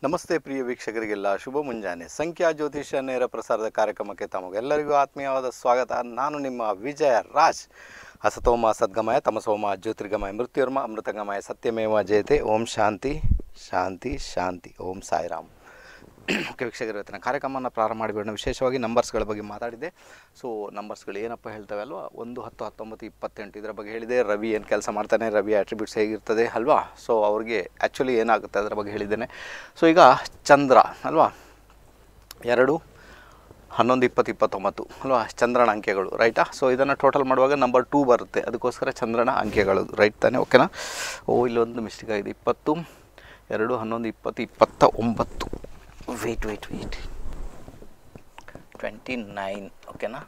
ನಮಸ್ತೆ ಪ್ರಿಯ ವೀಕ್ಷಕರಿಗೆಲ್ಲ ಶುಭ ಮುಂಜಾನೆ ಸಂಖ್ಯಾ ಜ್ಯೋತಿಷ್ಯ ನೇರ ಪ್ರಸಾರದ ಕಾರ್ಯಕ್ರಮಕ್ಕೆ ತಮಗೆಲ್ಲರಿಗೂ ಆತ್ಮೀಯವಾದ ಸ್ವಾಗತ ನಾನು ನಿಮ್ಮ ವಿಜಯ ರಾಜ್ ಅಸತೋಮ ಸದ್ಗಮಯ ತಮಸೋಮ ಜ್ಯೋತಿರ್ಗಮಯ ಮೃತ್ಯುರ್ಮ ಅಮೃತಗಮಯ ಸತ್ಯಮೇವ ಜಯತೆ ಓಂ ಶಾಂತಿ ಶಾಂತಿ ಶಾಂತಿ ಓಂ ಸಾಯಿರಾಮ್ ಓಕೆ ವೀಕ್ಷಕರು ಇವತ್ತಿನ ಕಾರ್ಯಕ್ರಮವನ್ನು ಪ್ರಾರಂಭ ಮಾಡಿಬಿಡೋಣ ವಿಶೇಷವಾಗಿ ನಂಬರ್ಸ್ಗಳ ಬಗ್ಗೆ ಮಾತಾಡಿದೆ ಸೊ ನಂಬರ್ಸ್ಗಳು ಏನಪ್ಪ ಹೇಳ್ತವೆ ಅಲ್ವಾ ಒಂದು ಹತ್ತು ಹತ್ತೊಂಬತ್ತು ಇಪ್ಪತ್ತೆಂಟು ಇದರ ಬಗ್ಗೆ ಹೇಳಿದೆ ರವಿ ಏನು ಕೆಲಸ ಮಾಡ್ತಾನೆ ರವಿ ಆಟ್ರಿಬ್ಯೂಟ್ಸ್ ಹೇಗಿರ್ತದೆ ಅಲ್ವಾ ಸೊ ಅವ್ರಿಗೆ ಆ್ಯಕ್ಚುಲಿ ಏನಾಗುತ್ತೆ ಅದರ ಬಗ್ಗೆ ಹೇಳಿದ್ದೇನೆ ಸೊ ಈಗ ಚಂದ್ರ ಅಲ್ವಾ ಎರಡು ಹನ್ನೊಂದು ಇಪ್ಪತ್ತು ಇಪ್ಪತ್ತೊಂಬತ್ತು ಅಲ್ವಾ ಚಂದ್ರನ ಅಂಕೆಗಳು ರೈಟಾ ಸೊ ಇದನ್ನು ಟೋಟಲ್ ಮಾಡುವಾಗ ನಂಬರ್ ಟೂ ಬರುತ್ತೆ ಅದಕ್ಕೋಸ್ಕರ ಚಂದ್ರನ ಅಂಕೆಗಳು ರೈಟ್ ತಾನೆ ಓಕೆನಾ ಓ ಇಲ್ಲೊಂದು ಮಿಸ್ಟೇಕ್ ಆಗಿದೆ ಇಪ್ಪತ್ತು ಎರಡು ಹನ್ನೊಂದು ಇಪ್ಪತ್ತು ಇಪ್ಪತ್ತ ಒಂಬತ್ತು wait wait wait twenty nine ಓಕೆನಾ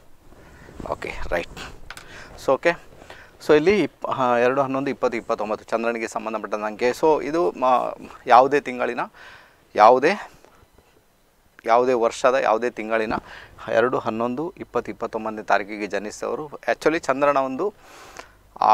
okay right so okay so ಇಲ್ಲಿ ಇಪ್ ಹಾ, ಎರಡು ಹನ್ನೊಂದು ಇಪ್ಪತ್ತು ಇಪ್ಪತ್ತೊಂಬತ್ತು ಚಂದ್ರನಿಗೆ ಸಂಬಂಧಪಟ್ಟ ಅಂಕೆ ಸೊ ಇದು ಮ ಯಾವುದೇ ತಿಂಗಳಿನ ಯಾವುದೇ ಯಾವುದೇ ವರ್ಷದ ಯಾವುದೇ ತಿಂಗಳಿನ ಎರಡು ಹನ್ನೊಂದು ಇಪ್ಪತ್ತು ಇಪ್ಪತ್ತೊಂಬತ್ತನೇ ತಾರೀಕಿಗೆ ಜನಿಸಿದವರು ಆ್ಯಕ್ಚುಲಿ ಚಂದ್ರನ ಒಂದು ಆ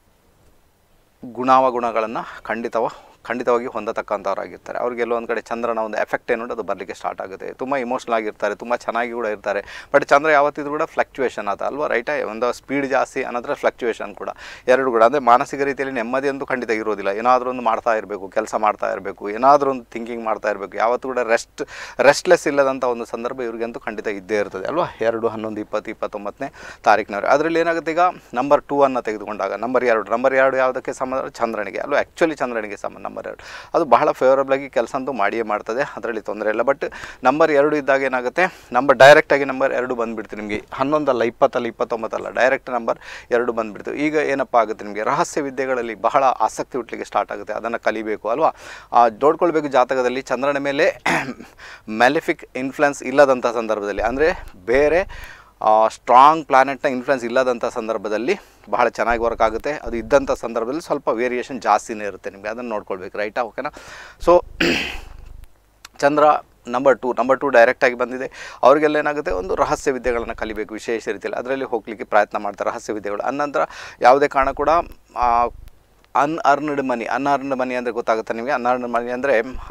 ಗುಣಾವಗುಣಗಳನ್ನು ಖಂಡಿತವ ಖಂಡಿತವಾಗಿ ಹೊಂದತಕ್ಕಂಥವ್ರಾಗಿರ್ತಾರೆ ಅವ್ರಿಗೆ ಎಲ್ಲೋ ಒಂದು ಕಡೆ ಚಂದ್ರನ ಒಂದು ಎಫೆಕ್ಟ್ ಏನು ಅದು ಬರಲಿಕ್ಕೆ ಸ್ಟಾರ್ಟ್ ಆಗುತ್ತೆ ತುಂಬ ಇಮೋಷ್ನಲ್ ಆಗಿರ್ತಾರೆ ತುಂಬ ಚೆನ್ನಾಗಿ ಕೂಡ ಇರ್ತಾರೆ ಬಟ್ ಚಂದ್ರ ಯಾವತ್ತಿದ್ರು ಕೂಡ ಫ್ಲಕ್ಚುಯೇಷನ್ ಆತ ಅಲ್ವಾ ರೈಟಾ ಒಂದು ಸ್ಪೀಡ್ ಜಾಸ್ತಿ ಅನ್ನೋದ್ರೆ ಫ್ಲಕ್ಚುಯೇಷನ್ ಕೂಡ ಎರಡು ಕೂಡ ಅಂದರೆ ಮಾನಸಿಕ ರೀತಿಯಲ್ಲಿ ನೆಮ್ಮದಿ ಅಂತೂ ಖಂಡಿತ ಇರೋದಿಲ್ಲ ಏನಾದರೂ ಒಂದು ಮಾಡ್ತಾ ಇರಬೇಕು ಕೆಲಸ ಮಾಡ್ತಾ ಇರಬೇಕು ಏನಾದರೂ ಒಂದು ಥಿಂಕಿಂಗ್ ಮಾಡ್ತಾ ಇರಬೇಕು ಯಾವತ್ತೂ ಕೂಡ ರೆಸ್ಟ್ ರೆಸ್ಟ್ಲೆಸ್ ಇಲ್ಲದಂಥ ಒಂದು ಸಂದರ್ಭ ಇವ್ರಿಗಂತೂ ಖಂಡಿತ ಇದ್ದೇ ಇರ್ತದೆ ಅಲ್ವಾ ಎರಡು ಹನ್ನೊಂದು ಇಪ್ಪತ್ತು ಇಪ್ಪತ್ತೊಂಬತ್ತನೇ ತಾರೀಕಿನವ್ರು ಅದರಲ್ಲಿ ಏನಾಗುತ್ತೆ ಈಗ ನಂಬರ್ ಟೂ ಅನ್ನು ತೆಗೆದುಕೊಂಡಾಗ ನಂಬರ್ ಎರಡು ನಂಬರ್ ಎರಡು ಯಾವುದಕ್ಕೆ ಸಂಬಂಧ ಚಂದ್ರನಿಗೆ ಅಲ್ವಾ ಆ್ಯಕ್ಚುಲಿ ಚಂದ್ರನಿಗೆ ಸಂಬಂಧ ನಂಬರ್ ಎರಡು ಅದು ಬಹಳ ಫೇವರಬಲ್ ಆಗಿ ಕೆಲಸ ಅಂತೂ ಮಾಡಿಯೇ ಮಾಡ್ತದೆ ಅದರಲ್ಲಿ ತೊಂದರೆ ಇಲ್ಲ ಬಟ್ ನಂಬರ್ ಎರಡು ಇದ್ದಾಗ ಏನಾಗುತ್ತೆ ನಂಬರ್ ಡೈರೆಕ್ಟಾಗಿ ನಂಬರ್ ಎರಡು ಬಂದುಬಿಡ್ತು ನಿಮಗೆ ಹನ್ನೊಂದಲ್ಲ ಇಪ್ಪತ್ತಲ್ಲ ಇಪ್ಪತ್ತೊಂಬತ್ತಲ್ಲ ಡೈರೆಕ್ಟ್ ನಂಬರ್ ಎರಡು ಬಂದುಬಿಡ್ತು ಈಗ ಏನಪ್ಪ ಆಗುತ್ತೆ ನಿಮಗೆ ರಹಸ್ಯ ವಿದ್ಯೆಗಳಲ್ಲಿ ಬಹಳ ಆಸಕ್ತಿ ಹುಟ್ಟಲಿಕ್ಕೆ ಸ್ಟಾರ್ಟ್ ಆಗುತ್ತೆ ಅದನ್ನು ಕಲಿಬೇಕು ಅಲ್ವಾ ಆ, ನೋಡ್ಕೊಳ್ಬೇಕು ಜಾತಕದಲ್ಲಿ ಚಂದ್ರನ ಮೇಲೆ ಮೆಲಿಫಿಕ್ ಇನ್ಫ್ಲುಯೆನ್ಸ್ ಇಲ್ಲದಂಥ ಸಂದರ್ಭದಲ್ಲಿ ಅಂದರೆ ಬೇರೆ ಸ್ಟ್ರಾಂಗ್ ಪ್ಲಾನೆಟ್ನ ಇನ್ಫ್ಲುಯೆನ್ಸ್ ಇಲ್ಲದಂಥ ಸಂದರ್ಭದಲ್ಲಿ ಬಹಳ ಚೆನ್ನಾಗಿ ವರ್ಕ್ ಆಗುತ್ತೆ ಅದು ಇದ್ದಂಥ ಸಂದರ್ಭದಲ್ಲಿ ಸ್ವಲ್ಪ ವೇರಿಯೇಷನ್ ಜಾಸ್ತಿನೇ ಇರುತ್ತೆ ನಿಮಗೆ ಅದನ್ನು ನೋಡ್ಕೊಳ್ಬೇಕು ರೈಟಾ ಓಕೆನಾ so Chandra number two number two ಡೈರೆಕ್ಟಾಗಿ ಬಂದಿದೆ ಅವರಿಗೆಲ್ಲ ಏನಾಗುತ್ತೆ ಒಂದು ರಹಸ್ಯ ವಿದ್ಯೆಗಳನ್ನು ಕಲಿಬೇಕು ವಿಶೇಷ ರೀತಿಯಲ್ಲಿ ಅದರಲ್ಲಿ ಹೋಗಲಿಕ್ಕೆ ಪ್ರಯತ್ನ ಮಾಡ್ತಾರೆ ರಹಸ್ಯ ವಿದ್ಯೆಗಳು ಅನಂತರ ಯಾವುದೇ ಕಾರಣ ಕೂಡ ಅನ್ಅರ್ನ್ಡ್ ಮನಿ ಅನ್ಅರ್ನ್ಡ್ ಮನಿ ಅಂದರೆ ಗೊತ್ತಾಗುತ್ತೆ ನಿಮಗೆ ಅನ್ಅರ್ನ್ಡ್ ಮನಿ ಅಂದರೆ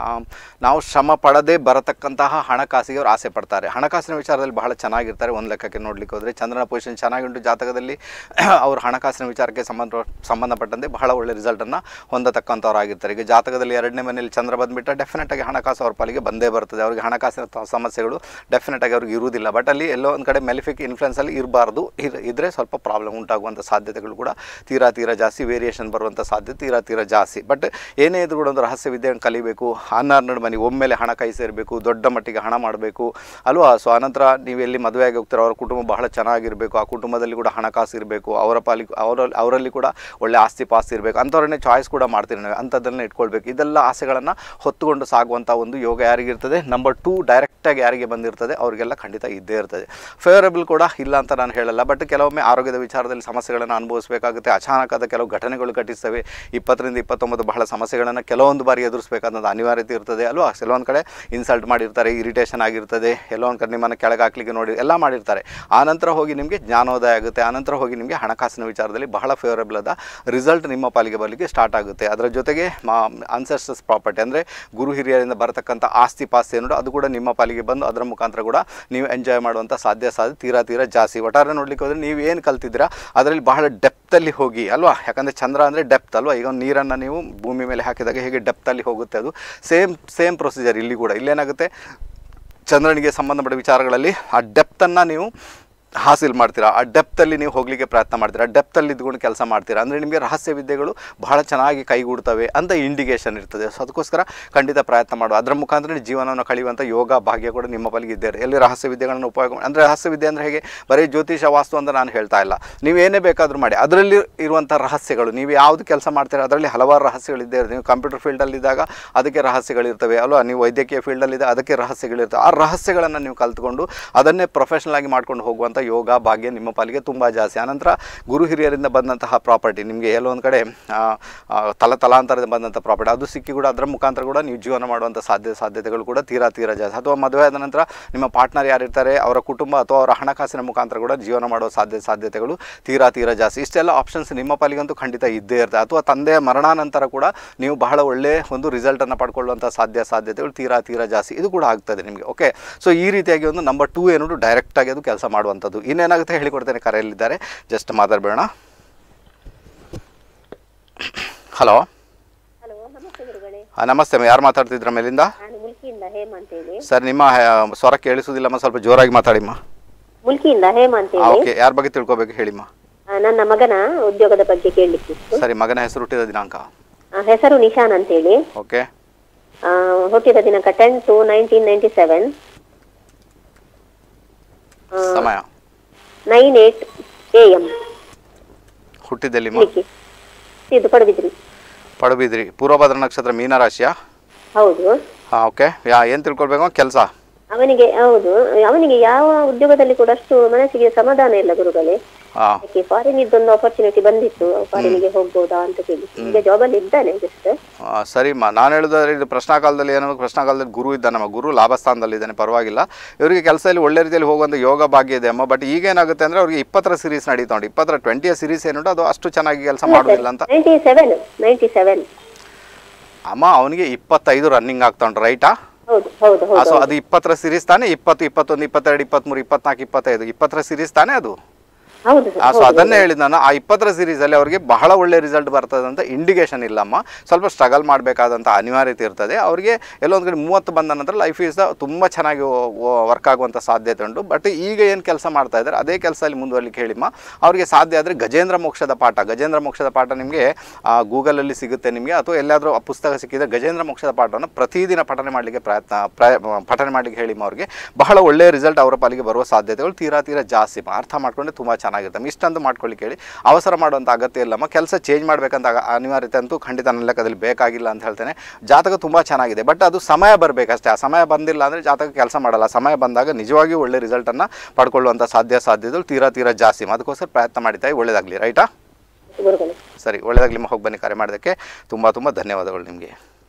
ನಾವು ಶ್ರಮ ಪಡದೇ ಬರತಕ್ಕಂತಹ ಹಣಕಾಸಿಗೆ ಅವ್ರು ಆಸೆ ಪಡ್ತಾರೆ ಹಣಕಾಸಿನ ವಿಚಾರದಲ್ಲಿ ಬಹಳ ಚೆನ್ನಾಗಿರ್ತಾರೆ ಒಂದು ಲೆಕ್ಕಕ್ಕೆ ನೋಡಲಿಕ್ಕೆ ಹೋದರೆ ಚಂದ್ರನ ಪೊಸಿಷನ್ ಚೆನ್ನಾಗುಂಟು ಜಾತಕದಲ್ಲಿ ಅವರು ಹಣಕಾಸಿನ ವಿಚಾರಕ್ಕೆ ಸಂಬಂಧ ಸಂಬಂಧಪಟ್ಟಂತೆ ಬಹಳ ಒಳ್ಳೆ ರಿಸಲ್ಟನ್ನು ಹೊಂದತಕ್ಕಂಥವ್ರು ಆಗಿರ್ತಾರೆ ಈಗ ಜಾತಕದಲ್ಲಿ ಎರಡನೇ ಮನೆಯಲ್ಲಿ ಚಂದ್ರ ಬಂದುಬಿಟ್ರೆ ಡೆಫಿನೆಟಾಗಿ ಹಣಕಾಸು ಅವ್ರ ಪಾಲಿಗೆ ಬಂದೇ ಬರ್ತದೆ ಅವ್ರಿಗೆ ಹಣಕಾಸಿನ ತ- ಸಮಸ್ಯೆಗಳು ಡೆಫಿನೆಟಾಗಿ ಅವ್ರಿಗೆ ಇರುವುದಿಲ್ಲ ಬಟ್ ಅಲ್ಲಿ ಎಲ್ಲೋ ಒಂದು ಕಡೆ ಮೆಲಿಫಿಕ್ ಇನ್ಫ್ಲುಯೆನ್ಸಲ್ಲಿ ಇರಬಾರ್ದು ಇದ್ದರೆ ಸ್ವಲ್ಪ ಪ್ರಾಬ್ಲಮ್ ಉಂಟಾಗುವಂಥ ಸಾಧ್ಯತೆಗಳು ಕೂಡ ತೀರಾ ತೀರಾ ಜಾಸ್ತಿ ವೇರಿಯೇಷನ್ ಬರುವಂಥ ಸಾಧ್ಯತೆ ತೀರಾ ತೀರಾ ಜಾಸ್ತಿ ಬಟ್ ಏನೇ ಇದ್ರೂ ಕೂಡ ಒಂದು ರಹಸ್ಯ ವಿದ್ಯೆಯನ್ನು ಕಲಿಬೇಕು ಹನ್ನೆರಡು ಮನೆ ಒಮ್ಮೆಲೆ ಹಣ ಕೈ ಸೇರಬೇಕು ದೊಡ್ಡ ಮಟ್ಟಿಗೆ ಹಣ ಮಾಡಬೇಕು ಅಲ್ವಾ ಸೊ ಆನಂತರ ನೀವು ಎಲ್ಲಿ ಮದುವೆ ಆಗಿ ಹೋಗ್ತೀರೋ ಅವ್ರ ಕುಟುಂಬ ಬಹಳ ಚೆನ್ನಾಗಿರಬೇಕು ಆ ಕುಟುಂಬದಲ್ಲಿ ಕೂಡ ಹಣಕಾಸು ಇರಬೇಕು ಅವರ ಪಾಲಿಗೆ ಅವರಲ್ಲಿ ಅವರಲ್ಲಿ ಕೂಡ ಒಳ್ಳೆ ಆಸ್ತಿ ಪಾಸ್ತಿ ಇರಬೇಕು ಅಂಥವ್ರನ್ನೇ ಚಾಯ್ಸ್ ಕೂಡ ಮಾಡ್ತೀರಿ ನಾವು ಅಂಥದ್ದನ್ನು ಇಟ್ಕೊಳ್ಬೇಕು ಇದೆಲ್ಲ ಆಸೆಗಳನ್ನು ಹೊತ್ತುಕೊಂಡು ಸಾಗುವಂಥ ಒಂದು ಯೋಗ ಯಾರಿಗಿರ್ತದೆ ನಂಬರ್ ಟೂ ಡೈರೆಕ್ಟಾಗಿ ಯಾರಿಗೆ ಬಂದಿರ್ತದೆ ಅವರಿಗೆಲ್ಲ ಖಂಡಿತ ಇದ್ದೇ ಇರ್ತದೆ ಫೇವರಬಲ್ ಕೂಡ ಇಲ್ಲ ಅಂತ ನಾನು ಹೇಳಲ್ಲ ಬಟ್ ಕೆಲವೊಮ್ಮೆ ಆರೋಗ್ಯದ ವಿಚಾರದಲ್ಲಿ ಸಮಸ್ಯೆಗಳನ್ನು ಅನುಭವಿಸಬೇಕಾಗುತ್ತೆ ಅಚಾನಕಾದ ಕೆಲವು ಘಟನೆಗಳು ಘಟಿಸ್ತವೆ ಇಪ್ಪತ್ತರಿಂದ ಇಪ್ಪತ್ತೊಂಬತ್ತು ಬಹಳ ಸಮಸ್ಯೆಗಳನ್ನು ಕೆಲವೊಂದು ಬಾರಿ ಎದುರಿಸಬೇಕಾದಂಥ ಅನಿವಾರ್ಯತೆ ಇರ್ತದೆ ಅಲ್ವಾ ಕೆಲವೊಂದು ಕಡೆ ಇನ್ಸಲ್ಟ್ ಮಾಡಿರ್ತಾರೆ ಇರಿಟೇಷನ್ ಆಗಿರ್ತದೆ ಎಲ್ಲೋ ಒಂದು ಕಡೆ ನಿಮ್ಮನ್ನು ಕೆಳಗೆ ಹಾಕ್ಲಿಕ್ಕೆ ನೋಡಿ ಎಲ್ಲ ಮಾಡಿರ್ತಾರೆ ಆನಂತರ ಹೋಗಿ ನಿಮಗೆ ಜ್ಞಾನೋದಯ ಆಗುತ್ತೆ ಆನಂತರ ಹೋಗಿ ನಿಮಗೆ ಹಣಕಾಸಿನ ವಿಚಾರದಲ್ಲಿ ಬಹಳ ಫೇವರಬಲ್ ಆದ ರಿಸಲ್ಟ್ ನಿಮ್ಮ ಪಾಲಿಗೆ ಬರಲಿಕ್ಕೆ ಸ್ಟಾರ್ಟ್ ಆಗುತ್ತೆ ಅದರ ಜೊತೆಗೆ ಅನ್ಸೆಸ್ಟರ್ಸ್ ಪ್ರಾಪರ್ಟಿ ಅಂದರೆ ಗುರು ಹಿರಿಯರಿಂದ ಬರತಕ್ಕಂಥ ಆಸ್ತಿ ಪಾಸ್ತಿ ಏನೋ ಅದು ಕೂಡ ನಿಮ್ಮ ಪಾಲಿಗೆ ಬಂದು ಅದರ ಮುಖಾಂತರ ಕೂಡ ನೀವು ಎಂಜಾಯ್ ಮಾಡುವಂಥ ಸಾಧ್ಯ ಸಾಧ್ಯ ತೀರಾ ತೀರಾ ಜಾಸ್ತಿ ಒಟ್ಟಾರೆ ನೋಡ್ಲಿಕ್ಕೆ ಹೋದರೆ ನೀವು ಏನು ಕಲ್ತಿದ್ದೀರಾ ಅದರಲ್ಲಿ ಬಹಳ ಡೆಪ್ತಲ್ಲಿ ಹೋಗಿ ಅಲ್ವಾ ಯಾಕಂದರೆ ಚಂದ್ರ ಅಂದರೆ ಡೆಪ್ತ್ ಅಲ್ವಾ ಈಗ ಒಂದು ನೀರನ್ನು ನೀವು ಭೂಮಿ ಮೇಲೆ ಹಾಕಿದಾಗ ಹೇಗೆ ಡೆಪ್ತಲ್ಲಿ ಹೋಗುತ್ತೆ ಅದು ಸೇಮ್ ಸೇಮ್ ಪ್ರೊಸೀಜರ್ ಇಲ್ಲಿ ಕೂಡ ಇಲ್ಲೇನಾಗುತ್ತೆ ಚಂದ್ರನಿಗೆ ಸಂಬಂಧಪಟ್ಟ ವಿಚಾರಗಳಲ್ಲಿ ಆ ಡೆಪ್ತನ್ನು ನೀವು ಹಾಸಿಲ್ ಮಾಡ್ತೀರಾ ಆ ಡೆಪ್ತಲ್ಲಿ ನೀವು ಹೋಗಲಿಕ್ಕೆ ಪ್ರಯತ್ನ ಮಾಡ್ತೀರಾ ಡೆಪ್ತಲ್ಲಿ ಇದ್ಕೊಂಡು ಕೆಲಸ ಮಾಡ್ತೀರಾ ಅಂದರೆ ನಿಮಗೆ ರಹಸ್ಯ ವಿದ್ಯೆಗಳು ಬಹಳ ಚೆನ್ನಾಗಿ ಕೈಗೂಡ್ತವೆ ಅಂತ ಇಂಡಿಕೇಷನ್ ಇರ್ತದೆ ಸೊ ಅದಕ್ಕೋಸ್ಕರ ಖಂಡಿತ ಪ್ರಯತ್ನ ಮಾಡುವ ಅದರ ಮುಖಾಂತರ ಜೀವನವನ್ನು ಕಳೆಯುವಂಥ ಯೋಗ ಭಾಗ್ಯ ಕೂಡ ನಿಮ್ಮ ಪಾಲಿಗೆ ಇದ್ದೇ ಎಲ್ಲಿ ರಹಸ್ಯ ವಿದ್ಯೆಗಳನ್ನು ಉಪಯೋಗ ಮಾಡಿ ಅಂದರೆ ರಹಸ್ಯ ವಿದ್ಯೆ ಅಂದರೆ ಹೇಗೆ ಬರೀ ಜ್ಯೋತಿಷ ವಾಸ್ತು ಅಂತ ನಾನು ಹೇಳ್ತಾ ಇಲ್ಲ ನೀವು ಏನೇ ಬೇಕಾದರೂ ಮಾಡಿ ಅದರಲ್ಲಿ ಇರುವಂಥ ರಹಸ್ಯಗಳು ನೀವು ಯಾವುದು ಕೆಲಸ ಮಾಡ್ತೀರಾ ಅದರಲ್ಲಿ ಹಲವಾರು ರಹಸ್ಯಗಳಿದ್ದೇ ಇರ್ತವೆ ನೀವು ಕಂಪ್ಯೂಟರ್ ಫೀಲ್ಡಲ್ಲಿದ್ದಾಗ ಅದಕ್ಕೆ ರಹಸ್ಯಗಳಿರ್ತವೆ ಅಲ್ವಾ ನೀವು ವೈದ್ಯಕೀಯ ಫೀಲ್ಡಲ್ಲಿದ್ದಾಗ ಅದಕ್ಕೆ ರಹಸ್ಯಗಳಿರ್ತವೆ ಆ ರಹಸ್ಯಗಳನ್ನು ನೀವು ಕಲ್ತ್ಕೊಂಡು ಅದನ್ನೇ ಪ್ರೊಫೆಷನಲ್ ಆಗಿ ಮಾಡ್ಕೊಂಡು ಹೋಗುವಂಥ ಯೋಗ ಭಾಗ್ಯ ನಿಮ್ಮ ಪಾಲಿಗೆ ತುಂಬ ಜಾಸ್ತಿ ಆನಂತರ ಗುರು ಹಿರಿಯರಿಂದ ಬಂದಂತಹ ಪ್ರಾಪರ್ಟಿ ನಿಮಗೆ ಎಲ್ಲೋ ಒಂದು ಕಡೆ ಆ, ಆ, ತಲ ತಲಾಂತರದಿಂದ ಬಂದಂಥ ಪ್ರಾಪರ್ಟಿ ಅದು ಸಿಕ್ಕಿ ಕೂಡ ಅದರ ಮುಖಾಂತರ ಕೂಡ ನೀವು ಜೀವನ ಮಾಡುವಂಥ ಸಾಧ್ಯ ಸಾಧ್ಯತೆಗಳು ಕೂಡ ತೀರಾ ತೀರಾ ಜಾಸ್ತಿ ಅಥವಾ ಮದುವೆ ಆದ ನಂತರ ನಿಮ್ಮ ಪಾರ್ಟ್ನರ್ ಯಾರಿರ್ತಾರೆ ಅವರ ಕುಟುಂಬ ಅಥವಾ ಅವರ ಹಣಕಾಸಿನ ಮುಖಾಂತರ ಕೂಡ ಜೀವನ ಮಾಡುವ ಸಾಧ್ಯ ಸಾಧ್ಯತೆಗಳು ತೀರಾ ತೀರಾ ಜಾಸ್ತಿ ಇಷ್ಟೆಲ್ಲ ಆಪ್ಷನ್ಸ್ ನಿಮ್ಮ ಪಾಲಿಗಂತೂ ಖಂಡಿತ ಇದ್ದೇ ಇರ್ತದೆ ಅಥವಾ ತಂದೆಯ ಮರಣಾನಂತರ ಕೂಡ ನೀವು ಬಹಳ ಒಳ್ಳೆಯ ಒಂದು ರಿಸಲ್ಟನ್ನು ಪಡ್ಕೊಳ್ಳುವಂಥ ಸಾಧ್ಯ ಸಾಧ್ಯತೆಗಳು ತೀರಾ ತೀರಾ ಜಾಸ್ತಿ ಇದು ಕೂಡ ಆಗ್ತದೆ ನಿಮಗೆ ಓಕೆ ಸೊ ಈ ರೀತಿಯಾಗಿ ಒಂದು ನಂಬರ್ ಟೂ ಏನು ಡೈರೆಕ್ಟಾಗಿ ಅದು ಕೆಲಸ ಮಾಡುವಂಥದ್ದು ಇನ್ನೇನಾಗುತ್ತೆ ಹೇಳಿಕೊಡ್ತೇನೆ ಕರೆಯಲ್ಲಿದ್ದಾರೆ ಜಸ್ಟ್ ಮಾತಾಡಬೇಡ ಹಲೋ ಹಲೋ ನಮಸ್ತೆ ಗುರುಗಳೇ ನಮಸ್ತೆ ಅಮ್ಮ, ಯಾರು ಮಾತಾಡ್ತಿದ್ರ ಮೇಲಿಂದ ನಾನು ಮುಲ್ಕಿಯಿಂದ ಹೇಮ ಅಂತ ಹೇಳಿ ಸರ್ ನಿಮ್ಮ ಆ, ಸ್ವರ ಕೇಳಿಸೋದಿಲ್ಲಮ್ಮ ಸ್ವಲ್ಪ ಜೋರಾಗಿ ಮಾತಾಡಿಮ್ಮ ಮುಲ್ಕಿಯಿಂದ ಹೇಮ ಅಂತ ಹೇಳಿ ಓಕೆ ಯಾರ ಬಗ್ಗೆ ತಿಳ್ಕೊಬೇಕು ಹೇಳಿಮ್ಮ ಆ, ನನ್ನ ಮಗನ ಉದ್ಯೋಗದ ಬಗ್ಗೆ ಕೇಳಲಿಕ್ಕಿತ್ತು ಸರಿ ಮಗನ ಹೆಸರು ಹುಟ್ಟಿದ ದಿನಾಂಕ ಆ, ಹೆಸರು ನಿಶಾನ್ ಅಂತ ಹೇಳಿ ಓಕೆ ಆ, ಹುಟ್ಟಿದ ದಿನಾಂಕ ten two nineteen ninety seven ಸಮಯ ನೈನ್ ಏಟ್ ಎ ಎಂ ಹುಟ್ಟಿದ್ದೆಲ್ಲಿಮ್ಮ ಇದು ಪಡುಬಿದ್ರಿ ಪಡುಬಿದ್ರಿ ಪೂರ್ವಭದ್ರ ನಕ್ಷತ್ರ ಮೀನರಾಶಿಯ ಹೌದು ಹಾಂ ಓಕೆ ಯಾ ಏನು ತಿಳ್ಕೊಳ್ಬೇಕು ಕೆಲಸ ಅವನಿಗೆ ಹೌದು ಅವನಿಗೆ ಯಾವ ಉದ್ಯೋಗದಲ್ಲಿ ಕೂಡ ಅಷ್ಟು ಮನಸ್ಸಿಗೆ ಸಮಾಧಾನ ಇಲ್ಲ ಗುರುಗಳೇ ಹಾಂ ಅದಕ್ಕೆ ಫಾರಿನ್ ಇದ್ದೊಂದು ಆಪರ್ಚುನಿಟಿ ಬಂದಿತ್ತು ಫಾರಿನಿಗೆ ಹೋಗ್ಬೋದಾ ಅಂತ ಕೇಳಿ ಈಗ ಜಾಬಲ್ಲಿ ಇದ್ದಾನೆ ಜಸ್ಟ್ ಸರಿಮ್ಮ ನಾನು ಹೇಳಿದ್ರೆ ಇದು ಪ್ರಶ್ನಾಕಾಲದಲ್ಲಿ ಏನೋ ಪ್ರಶ್ನಾಕಾಲದಲ್ಲಿ ಗುರು ಇದ್ದ ನಮ್ಮ ಗುರು ಲಾಭಸ್ಥಾನದಲ್ಲಿ ಇದ್ದಾನೆ ಪರವಾಗಿಲ್ಲ ಇವರಿಗೆ ಕೆಲಸದಲ್ಲಿ ಒಳ್ಳೆ ರೀತಿಯಲ್ಲಿ ಹೋಗುವಂಥ ಯೋಗ ಭಾಗ್ಯ ಇದೆ ಅಮ್ಮ ಬಟ್ ಈಗ ಏನಾಗುತ್ತೆ ಅಂದರೆ ಅವ್ರಿಗೆ ಇಪ್ಪತ್ತರ ಸೀರೀಸ್ ನಡೀತಾ ಉಂಟು ಇಪ್ಪತ್ತರ ಟ್ವೆಂಟಿಯ ಸೀರೀಸ್ ಏನುಂಟು ಅದು ಅಷ್ಟು ಚೆನ್ನಾಗಿ ಕೆಲಸ ಮಾಡೋದಿಲ್ಲ ಅಂತ ನೈಂಟಿ ಸೆವೆನ್ ನೈಂಟಿ ಸೆವೆನ್ ಅಮ್ಮ ಅವನಿಗೆ ಇಪ್ಪತ್ತೈದು ರನ್ನಿಂಗ್ ಆಗ್ತಾ ಉಂಟು ರೈಟಾ ಹೌದು ಹೌದು ಹೌದು ಸೊ ಅದು ಇಪ್ಪತ್ತರ ಸೀರೀಸ್ ತಾನೇ ಇಪ್ಪತ್ತು ಇಪ್ಪತ್ತೊಂದು ಇಪ್ಪತ್ತೆರಡು ಇಪ್ಪತ್ತ್ಮೂರು ಇಪ್ಪತ್ನಾಲ್ಕು ಇಪ್ಪತ್ತೈದು ಇಪ್ಪತ್ತರ ಸೀರೀಸ್ ತಾನೇ ಅದು ಹೌದು ಸರ್, ಆ, ಸೊ ಹೌದು. ಅದನ್ನೇ ಹೇಳಿದ ನಾನು ಆ ಇಪ್ಪತ್ತರ ಸೀರೀಸಲ್ಲಿ ಅವರಿಗೆ ಬಹಳ ಒಳ್ಳೆ ರಿಸಲ್ಟ್ ಬರ್ತದೆ ಅಂತ ಇಂಡಿಕೇಶನ್ ಇಲ್ಲಮ್ಮ ಸ್ವಲ್ಪ ಸ್ಟ್ರಗಲ್ ಮಾಡಬೇಕಾದಂಥ ಅನಿವಾರ್ಯತೆ ಇರ್ತದೆ ಅವರಿಗೆ ಎಲ್ಲೊಂದು ಕಡೆ ಮೂವತ್ತು ಬಂದ ನಂತರ ಲೈಫ್ ಈಸ್ ತುಂಬ ಚೆನ್ನಾಗಿ ವರ್ಕ್ ಆಗುವಂಥ ಸಾಧ್ಯತೆ ಉಂಟು ಬಟ್ ಈಗ ಏನು ಕೆಲಸ ಮಾಡ್ತಾ ಇದ್ದಾರೆ ಅದೇ ಕೆಲಸದಲ್ಲಿ ಮುಂದುವರಲಿಕ್ಕೆ ಹೇಳಿಮ್ಮ ಅವರಿಗೆ ಸಾಧ್ಯ ಆದರೆ ಗಜೇಂದ್ರ ಮೋಕ್ಷದ ಪಾಠ ಗಜೇಂದ್ರ ಮೋಕ್ಷದ ಪಾಠ ನಿಮಗೆ ಗೂಗಲಲ್ಲಿ ಸಿಗುತ್ತೆ ನಿಮಗೆ ಅಥವಾ ಎಲ್ಲಾದರೂ ಆ ಪುಸ್ತಕ ಸಿಕ್ಕಿದ್ರೆ ಗಜೇಂದ್ರ ಮೋಕ್ಷದ ಪಾಠವನ್ನು ಪ್ರತಿದಿನ ಪಠನೆ ಮಾಡಲಿಕ್ಕೆ ಪ್ರಯತ್ನ ಪ್ರಯ ಪಠನೆ ಮಾಡಲಿಕ್ಕೆ ಹೇಳಿಮ್ಮ ಅವ್ರಿಗೆ ಬಹಳ ಒಳ್ಳೆಯ ರಿಸಲ್ಟ್ ಅವರ ಪಾಲಿಗೆ ಬರುವ ಸಾಧ್ಯತೆಗಳು ತೀರಾ ತೀರಾ ಜಾಸ್ತಿ ಅಮ್ಮ. ಅರ್ಥ ಮಾಡ್ಕೊಂಡ್ರೆ ತುಂಬ ಚೆನ್ನಾಗಿರುತ್ತೆ ಇಷ್ಟೊಂದು ಮಾಡ್ಕೊಳ್ಳಿಕ್ಕೆ ಹೇಳಿ ಅವಸರ ಮಾಡುವಂಥ ಅಗತ್ಯ ಇಲ್ಲಮ್ಮ ಕೆಲಸ ಚೇಂಜ್ ಮಾಡಬೇಕಂತ ಅಗ- ಅನಿವಾರ್ಯತೆ ಅಂತೂ ಖಂಡಿತ ನನ್ನ ಲೆಕ್ಕದಲ್ಲಿ ಬೇಕಾಗಿಲ್ಲ ಅಂತ ಹೇಳ್ತೇನೆ ಜಾತಕ ತುಂಬ ಚೆನ್ನಾಗಿದೆ ಬಟ್ ಅದು ಸಮಯ ಬರಬೇಕಷ್ಟೇ ಆ ಸಮಯ ಬಂದಿಲ್ಲ ಅಂದರೆ ಜಾತಕ ಕೆಲಸ ಮಾಡಲ್ಲ ಸಮಯ ಬಂದಾಗ ನಿಜವಾಗಿಯೂ ಒಳ್ಳೆ ರಿಸಲ್ಟನ್ನು ಪಡ್ಕೊಳ್ಳುವಂಥ ಸಾಧ್ಯ ಸಾಧ್ಯತೆಗಳು ತೀರಾ ತೀರಾ ಜಾಸ್ತಿ ಅದಕ್ಕೋಸ್ಕರ ಪ್ರಯತ್ನ ಮಾಡಿದ್ದಾಯಿ ಒಳ್ಳೆಯದಾಗಲಿ ರೈಟಾ ಗುರುಗಳೇ ಸರಿ ಒಳ್ಳೆಯದಾಗಲಿ ನಿಮ್ಮ ಹೋಗಿ ಬನ್ನಿ ಕರೆ ಮಾಡೋದಕ್ಕೆ ತುಂಬ ತುಂಬ ಧನ್ಯವಾದಗಳು ನಿಮಗೆ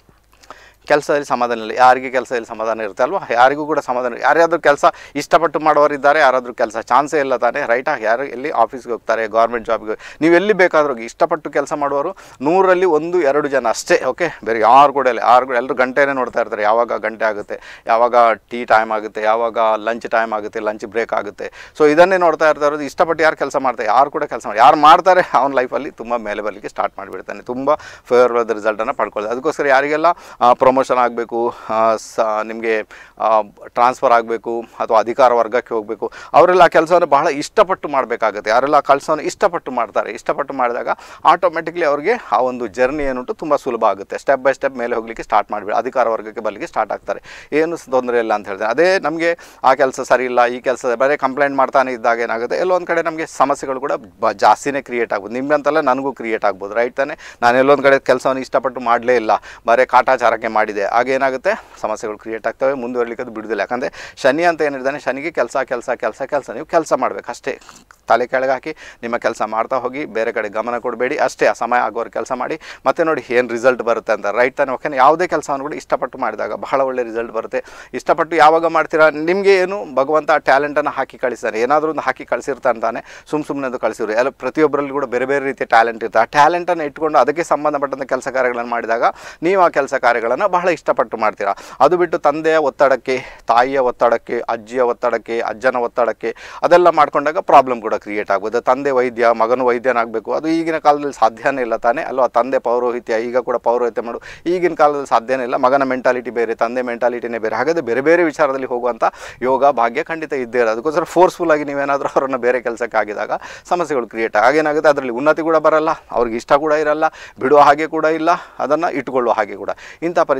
ಕೆಲಸದಲ್ಲಿ ಸಮಾಧಾನ ಇಲ್ಲ ಯಾರಿಗೆ ಕೆಲಸದಲ್ಲಿ ಸಮಾಧಾನ ಇರುತ್ತೆ ಅಲ್ವಾ ಯಾರಿಗೂ ಕೂಡ ಸಮಾಧಾನ ಯಾರ್ಯಾದ್ರೂ ಕೆಲಸ ಇಷ್ಟಪಟ್ಟು ಮಾಡೋರಿದ್ದಾರೆ ಯಾರಾದರೂ ಕೆಲಸ ಚಾನ್ಸೇ ಇಲ್ಲ ತಾನೇ ರೈಟಾ ಯಾರು ಎಲ್ಲಿ ಆಫೀಸ್ಗೆ ಹೋಗ್ತಾರೆ ಗೌರ್ಮೆಂಟ್ ಜಾಬ್ಗೆ ನೀವು ಎಲ್ಲಿ ಬೇಕಾದ್ರೂ ಹೋಗಿ ಇಷ್ಟಪಟ್ಟು ಕೆಲಸ ಮಾಡುವವರು ನೂರಲ್ಲಿ ಒಂದು ಎರಡು ಜನ ಅಷ್ಟೇ ಓಕೆ ಬೇರೆ ಯಾರು ಕೂಡ ಇಲ್ಲ ಯಾರು ಕೂಡ ಎಲ್ಲರೂ ಗಂಟೆನೇ ನೋಡ್ತಾ ಇರ್ತಾರೆ ಯಾವಾಗ ಗಂಟೆ ಆಗುತ್ತೆ ಯಾವಾಗ ಟೀ ಟೈಮ್ ಆಗುತ್ತೆ ಯಾವಾಗ ಲಂಚ್ ಟೈಮ್ ಆಗುತ್ತೆ ಲಂಚ್ ಬ್ರೇಕ್ ಆಗುತ್ತೆ ಸೊ ಇದನ್ನೇ ನೋಡ್ತಾ ಇರ್ತಾ ಇರೋದು ಇಷ್ಟಪಟ್ಟು ಯಾರು ಕೆಲಸ ಮಾಡ್ತಾರೆ ಯಾರು ಕೂಡ ಕೆಲಸ ಮಾಡಿ ಯಾರು ಮಾಡ್ತಾರೆ ಅವನ ಲೈಫಲ್ಲಿ ತುಂಬ ಮೇಲೆ ಬರಲಿಕ್ಕೆ ಸ್ಟಾರ್ಟ್ ಮಾಡಿಬಿಡ್ತಾನೆ ತುಂಬ ಫೇವರ್ವಾದ ರಿಸಲ್ಟನ್ನು ಪಡ್ಕೊಳ್ಳೋದು ಅದಕ್ಕೋಸ್ಕರ ಯಾರಿಗೆಲ್ಲ ಪ್ರಮೋಷನ್ ಆಗಬೇಕು ಸ ನಿಮಗೆ ಟ್ರಾನ್ಸ್ಫರ್ ಆಗಬೇಕು ಅಥವಾ ಅಧಿಕಾರ ವರ್ಗಕ್ಕೆ ಹೋಗಬೇಕು ಅವರೆಲ್ಲ ಆ ಕೆಲಸವನ್ನು ಬಹಳ ಇಷ್ಟಪಟ್ಟು ಮಾಡಬೇಕಾಗುತ್ತೆ ಯಾರೆಲ್ಲ ಆ ಕೆಲಸವನ್ನು ಇಷ್ಟಪಟ್ಟು ಮಾಡ್ತಾರೆ ಇಷ್ಟಪಟ್ಟು ಮಾಡಿದಾಗ ಆಟೋಮೆಟಿಕ್ಲಿ ಅವ್ರಿಗೆ ಆ ಒಂದು ಜರ್ನಿ ಏನುಂಟು ತುಂಬ ಸುಲಭ ಆಗುತ್ತೆ ಸ್ಟೆಪ್ ಬೈ ಸ್ಟೆಪ್ ಮೇಲೆ ಹೋಗಲಿಕ್ಕೆ ಸ್ಟಾರ್ಟ್ ಮಾಡಿಬಿಡಿ ಅಧಿಕಾರ ವರ್ಗಕ್ಕೆ ಬರಲಿಕ್ಕೆ ಸ್ಟಾರ್ಟ್ ಆಗ್ತಾರೆ ಏನು ಸ- ತೊಂದರೆ ಇಲ್ಲ ಅಂತ ಹೇಳ್ತಾರೆ ಅದೇ ನಮಗೆ ಆ ಕೆಲಸ ಸರಿ ಇಲ್ಲ ಈ ಕೆಲಸ ಬರೀ ಕಂಪ್ಲೇಂಟ್ ಮಾಡ್ತಾನೆ ಇದ್ದಾಗ ಏನಾಗುತ್ತೆ ಎಲ್ಲೊಂದು ಕಡೆ ನಮಗೆ ಸಮಸ್ಯೆಗಳು ಕೂಡ ಬ ಜಾಸ್ತಿನೇ ಕ್ರಿಯೇಟ್ ಆಗ್ಬೋದು ನಿಮ್ಮಂತಲ್ಲ ನನಗೂ ಕ್ರಿಯೇಟ್ ಆಗ್ಬೋದು ರೈಟ್ ತಾನೆ ನಾನು ಎಲ್ಲೊಂದು ಕಡೆ ಕೆಲಸವನ್ನು ಇಷ್ಟಪಟ್ಟು ಮಾಡಲೇ ಇಲ್ಲ ಬರೀ ಕಾಟಾಚಾರಕ್ಕೆ ಮಾಡಿದೆ ಆಗ ಏನಾಗುತ್ತೆ ಸಮಸ್ಯೆಗಳು ಕ್ರಿಯೇಟ್ ಆಗ್ತವೆ ಮುಂದುವರಲಿಕ್ಕೆ ಅದು ಬಿಡುದಿಲ್ಲ ಯಾಕಂದರೆ ಶನಿ ಅಂತ ಏನಿದ್ದಾನೆ ಶನಿಗೆ ಕೆಲಸ ಕೆಲಸ ಕೆಲಸ ಕೆಲಸ ನೀವು ಕೆಲಸ ಮಾಡಬೇಕು ಅಷ್ಟೇ ತಲೆ ಕೆಳಗೆ ಹಾಕಿ ನಿಮ್ಮ ಕೆಲಸ ಮಾಡ್ತಾ ಹೋಗಿ ಬೇರೆ ಕಡೆ ಗಮನ ಕೊಡಬೇಡಿ ಅಷ್ಟೇ ಆ ಸಮಯ ಆಗೋರು ಕೆಲಸ ಮಾಡಿ ಮತ್ತೆ ನೋಡಿ ಏನು ರಿಸಲ್ಟ್ ಬರುತ್ತೆ ಅಂತ ರೈಟ್ ತಾನೆ ಓಕೆ ಯಾವುದೇ ಕೆಲಸವನ್ನು ಕೂಡ ಇಷ್ಟಪಟ್ಟು ಮಾಡಿದಾಗ ಬಹಳ ಒಳ್ಳೆ ರಿಸಲ್ಟ್ ಬರುತ್ತೆ ಇಷ್ಟಪಟ್ಟು ಯಾವಾಗ ಮಾಡ್ತೀರಾ ನಿಮಗೆ ಏನು ಭಗವಂತ ಆ ಟ್ಯಾಲೆಂಟನ್ನು ಹಾಕಿ ಕಳಿಸ್ತಾನೆ ಏನಾದರೂ ಒಂದು ಹಾಕಿ ಕಳಿಸಿರ್ತಾನೆ ತಾನೆ ಸುಮ್ಮ ಸುಮ್ಮನೆ ಅದು ಕಳಿಸಿರು ಎಲ್ಲ ಪ್ರತಿಯೊಬ್ಬರಲ್ಲಿ ಕೂಡ ಬೇರೆ ಬೇರೆ ರೀತಿಯ ಟ್ಯಾಲೆಂಟ್ ಇರುತ್ತೆ ಆ ಟ್ಯಾಲೆಂಟನ್ನು ಇಟ್ಕೊಂಡು ಅದಕ್ಕೆ ಸಂಬಂಧಪಟ್ಟಂಥ ಕೆಲಸ ಕಾರ್ಯಗಳನ್ನು ಮಾಡಿದಾಗ ನೀವು ಆ ಕೆಲಸ ಕಾರ್ಯಗಳನ್ನು ಬಹಳ ಇಷ್ಟಪಟ್ಟು ಮಾಡ್ತೀರಾ ಅದು ಬಿಟ್ಟು ತಂದೆಯ ಒತ್ತಡಕ್ಕೆ ತಾಯಿಯ ಒತ್ತಡಕ್ಕೆ ಅಜ್ಜಿಯ ಒತ್ತಡಕ್ಕೆ ಅಜ್ಜನ ಒತ್ತಡಕ್ಕೆ ಅದೆಲ್ಲ ಮಾಡ್ಕೊಂಡಾಗ ಪ್ರಾಬ್ಲಮ್ ಕೂಡ ಕ್ರಿಯೇಟ್ ಆಗ್ಬೋದು ತಂದೆ ವೈದ್ಯ ಮಗನು ವೈದ್ಯನಾಗಬೇಕು ಅದು ಈಗಿನ ಕಾಲದಲ್ಲಿ ಸಾಧ್ಯನೇ ಇಲ್ಲ ತಾನೇ ಅಲ್ವಾ ತಂದೆ ಪೌರೋಹಿತ್ಯ ಈಗ ಕೂಡ ಪೌರೋಹಿತ್ಯ ಮಾಡು ಈಗಿನ ಕಾಲದಲ್ಲಿ ಸಾಧ್ಯನೇ ಇಲ್ಲ ಮಗನ ಮೆಂಟಾಲಿಟಿ ಬೇರೆ ತಂದೆ ಮೆಂಟಾಲಿಟಿನೇ ಬೇರೆ ಹಾಗಾದರೆ ಬೇರೆ ಬೇರೆ ವಿಚಾರದಲ್ಲಿ ಹೋಗುವಂಥ ಯೋಗ ಭಾಗ್ಯ ಖಂಡಿತ ಇದ್ದೇ ಇರೋದು ಅದಕ್ಕೋಸ್ಕರ ಫೋರ್ಸ್ಫುಲ್ ಆಗಿ ನೀವೇನಾದರೂ ಅವರನ್ನು ಬೇರೆ ಕೆಲಸಕ್ಕೆ ಆಗಿದಾಗ ಸಮಸ್ಯೆಗಳು ಕ್ರಿಯೇಟ್ ಆಗೇನಾಗುತ್ತೆ ಅದರಲ್ಲಿ ಉನ್ನತಿ ಕೂಡ ಬರಲ್ಲ ಅವ್ರಿಗೆ ಇಷ್ಟ ಕೂಡ ಇರಲ್ಲ ಬಿಡುವ ಹಾಗೆ ಕೂಡ ಇಲ್ಲ ಅದನ್ನು ಇಟ್ಕೊಳ್ಳುವ ಹಾಗೆ ಕೂಡ ಇಂಥ ಪರಿಸ್ಥಿತಿ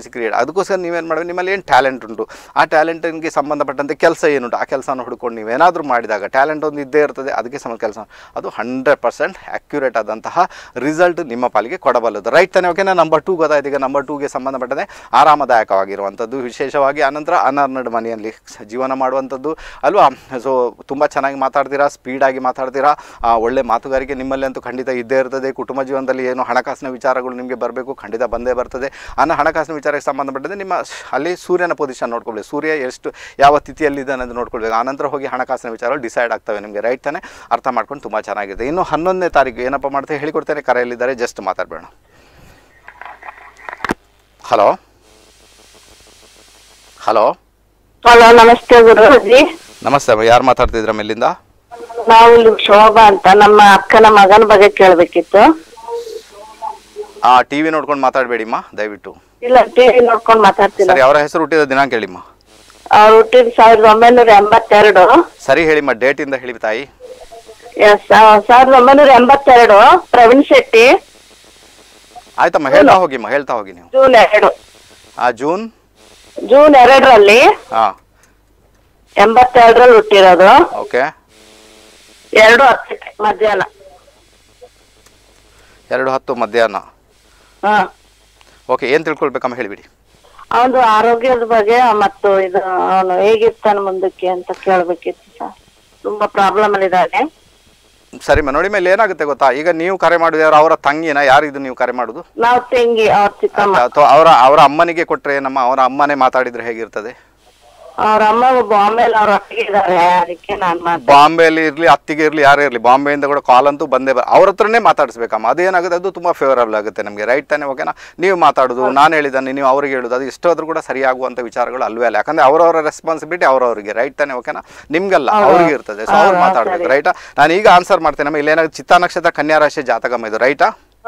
ಡಿಸ್ಟರ್ಬೆನ್ಸ್ ಕ್ರಿಯೇಟ್ ಅದಕ್ಕೋಸ್ಕರ ನೀವೇನು ಮಾಡಬೇಕು ನಿಮ್ಮಲ್ಲಿ ಏನು ಟ್ಯಾಲೆಂಟ್ ಉಂಟು ಆ ಟ್ಯಾಲೆಂಟಿಗೆ ಸಂಬಂಧಪಟ್ಟಂತೆ ಕೆಲಸ ಏನುಂಟು ಆ ಕೆಲಸನ ಹುಡ್ಕೊಂಡು ನೀವೇನಾದರೂ ಮಾಡಿದಾಗ ಟ್ಯಾಲೆಂಟ್ ಒಂದು ಇದ್ದೇ ಇರ್ತದೆ ಅದಕ್ಕೆ ಸಂಬಂಧ ಕೆಲಸ ಅದು ಹಂಡ್ರೆಡ್ ಪರ್ಸೆಂಟ್ ಆ್ಯಕ್ಯುರೇಟ್ ಆದಂತಹ ರಿಸಲ್ಟ್ ನಿಮ್ಮ ಪಾಲಿಗೆ ಕೊಡಬಲ್ಲದು ರೈಟ್ ತಾನೇ ಓಕೆನಾ ನಂಬರ್ ಟೂ ಗೊತ್ತಾಯ್ತು ಈಗ ನಂಬರ್ ಟೂಗೆ ಸಂಬಂಧಪಟ್ಟಂತೆ ಆರಾಮದಾಯಕವಾಗಿರುವಂಥದ್ದು ವಿಶೇಷವಾಗಿ ಆನಂತರ ಅನರ್ನಡ್ ಮನೆಯಲ್ಲಿ ಸ- ಜೀವನ ಮಾಡುವಂಥದ್ದು ಅಲ್ವಾ ಸೊ ತುಂಬ ಚೆನ್ನಾಗಿ ಮಾತಾಡ್ತೀರಾ ಸ್ಪೀಡಾಗಿ ಮಾತಾಡ್ತೀರಾ ಆ, ಒಳ್ಳೆ ಮಾತುಗಾರಿಕೆ ನಿಮ್ಮಲ್ಲಿ ಅಂತೂ ಖಂಡಿತ ಇದ್ದೇ ಇರ್ತದೆ ಕುಟುಂಬ ಜೀವನದಲ್ಲಿ ಏನು ಹಣಕಾಸಿನ ವಿಚಾರಗಳು ನಿಮಗೆ ಬರಬೇಕು ಖಂಡಿತ ಬಂದೇ ಬರ್ತದೆ ಅನ್ನೋ ಹಣಕಾಸಿನ ವಿಚಾರಕ್ಕೆ ಸಂಬಂಧಪಟ್ಟಂತೆ ನಿಮ್ಮ ಸ್- ಅಲ್ಲಿ ಸೂರ್ಯನ ಪೊಸಿಷನ್ ನೋಡ್ಕೊಳ್ಬೇಕು ಸೂರ್ಯ ಎಷ್ಟು ಯಾವ ತಿಥಿಯಲ್ಲಿದ್ದಾನೆ ಅಂತ ನೋಡ್ಕೊಳ್ಬೇಕು ಆನಂತರ ಹೋಗಿ ಹಣಕಾಸಿನ ವಿಚಾರಗಳು ಡಿಸೈಡ್ ಆಗ್ತವೆ ನಿಮಗೆ ರೈಟ್ ತಾನೆ ಅರ್ಥ ಮಾಡ್ಕೊಂಡು ತುಂಬ ಚೆನ್ನಾಗಿದೆ ಇನ್ನು ಹನ್ನೊಂದನೇ ತಾರೀಕು ಏನಪ್ಪ ಮಾಡ್ತೇವೆ ಹೇಳಿಕೊಡ್ತೇನೆ ಕರೆಯಲ್ಲಿದ್ದಾರೆ ಜಸ್ಟ್ ಮಾತಾಡಬೇಡ hello hello hello namaste guruji ನಮಸ್ತೆ ಅಮ್ಮ ಯಾರು ಮಾತಾಡ್ತಿದ್ರ ಮೇಲಿಂದ ನಾವು ಇಲ್ಲಿ ಶೋಭಾ ಅಂತ ನಮ್ಮ ಅಕ್ಕನ ಮಗನ ಬಗ್ಗೆ ಕೇಳ್ಬೇಕಿತ್ತು ಆ ಟಿ ವಿ ನೋಡ್ಕೊಂಡು ಮಾತಾಡಬೇಡಿಮ್ಮ ದಯವಿಟ್ಟು ಇಲ್ಲ ಟಿವಿ ನೋಡ್ಕೊಂಡ್ ಮಾತಾಡ್ತೀನಿ ಸರಿ ಅವರ ಹೆಸರು ಹುಟ್ಟಿದ ದಿನಾಂಕ ಹೇಳಿಮ್ಮ ಅವ್ರು ಹುಟ್ಟಿದ ಸಾವಿರದ ಒಂಬೈನೂರ ಎಂಬತ್ತೆರಡು ಸರಿ ಹೇಳಿಮ್ಮ ಡೇಟಿಂದ ಹೇಳಿ ತಾಯಿ ಎಸ್, ಸಾ- ಸಾವಿರದ ಒಂಬೈನೂರ ಎಂಬತ್ತೆರಡು ಪ್ರವೀಣ್ ಶೆಟ್ಟಿ ಆಯ್ತಮ್ಮ ಹೇಳ್ತಾ ಹೋಗಿಮ್ಮ ಹೇಳ್ತಾ ಹೋಗಿ ನೀವು ಜೂನ್ ಎರಡು ಆ ಜೂನ್ ಜೂನ್ ಎರಡರಲ್ಲಿ ಹಾಂ ಎಂಬತ್ತೆರಡರಲ್ಲಿ ಹುಟ್ಟಿರೋದು ಓಕೆ ಎರಡು ಹತ್ತಕ್ಕೆ ಮಧ್ಯಾಹ್ನ ಎರಡು ಹತ್ತು ಮಧ್ಯಾಹ್ನ ಹಾ ಓಕೆ ಏನು ತಿಳ್ಕೊಳ್ಬೇಕಮ್ಮ ಹೇಳಿಬಿಡಿ ಅವನು ಆರೋಗ್ಯದ ಬಗ್ಗೆ ಮತ್ತು ಇದು ಅವನು ಹೇಗಿರ್ತಾನೆ ಮುಂದಕ್ಕೆ ಅಂತ ಕೇಳ್ಬೇಕಿತ್ತು ಸರ್ ತುಂಬಾ ಪ್ರಾಬ್ಲಮ್ ಅಲ್ಲಿ ಇದ್ದಾನೆ ಸರಿಮ್ಮ ನೋಡಿ ಮೇಲೆ ಏನಾಗುತ್ತೆ ಗೊತ್ತಾ ಈಗ ನೀವು ಕರೆ ಮಾಡಿದ್ರೆ ಅವರ ತಂಗಿನ ಯಾರು ಇದು ನೀವು ಕರೆ ಮಾಡೋದು ನಾವು ತೆಂಗಿ ಅವ್ರ ಚಿಕ್ಕಮ್ಮ ಅಥವಾ ಅವರ ಅವರ ಅಮ್ಮನಿಗೆ ಕೊಟ್ಟರೆ ನಮ್ಮ ಅವರ ಅಮ್ಮನೇ ಮಾತಾಡಿದ್ರೆ ಹೇಗಿರ್ತದೆ ಅವ್ರ ಅಮ್ಮ ಬಾಂಬೆಲಿ ಅವ್ರ ಒಟ್ಟಿಗೆ ಇದಾರೆ ಅದಕ್ಕೆ ನಾನ್ ಮಾತಾಡ್ ಬಾಂಬೆಯಲ್ಲಿ ಇರಲಿ ಅತ್ತಿಗೆ ಇರಲಿ ಯಾರೇ ಇರಲಿ ಬಾಂಬೆಯಿಂದ ಕೂಡ ಕಾಲ್ ಅಂತೂ ಬಂದೇ ಬರ ಅವ್ರ ಹತ್ರನೇ ಮಾತಾಡಿಸ್ಬೇಕಮ್ಮ ಅದೇನಾಗುತ್ತೆ ಅದು ತುಂಬ ಫೇವರಬಲ್ ಆಗುತ್ತೆ ನಮಗೆ ರೈಟ್ ತಾನೇ ಓಕೆನಾ ನೀವು ಮಾತಾಡೋದು ನಾನು ಹೇಳಿದ್ದಾನೆ ನೀವು ಅವ್ರಿಗೆ ಹೇಳೋದು ಅದು ಎಷ್ಟಾದ್ರೂ ಕೂಡ ಸರಿಯಾಗುವಂಥ ವಿಚಾರಗಳು ಅಲ್ವೇ ಅಲ್ಲ ಯಾಕಂದ್ರೆ ಅವರವರ ರೆಸ್ಪಾನ್ಸಿಬಿಲಿಟಿ ಅವರವರಿಗೆ ರೈಟ್ ತಾನೇ ಓಕೆನಾ ನಿಮ್ಗಲ್ಲ ಅವ್ರಿಗೆ ಇರ್ತದೆ ಸೊ ಅವ್ರು ಮಾತಾಡ್ಬೇಕು ರೈಟಾ ನಾನು ಈಗ ಆನ್ಸರ್ ಮಾಡ್ತೇನೆ ನಮ್ಮ ಇಲ್ಲೇನಾಗುತ್ತೆ ಚಿತ್ತ ನಕ್ಷತ್ರ ಕನ್ಯಾ ರಾಶಿ ಜಾತಕಮ್ಮ ಇದು ರೈಟಾ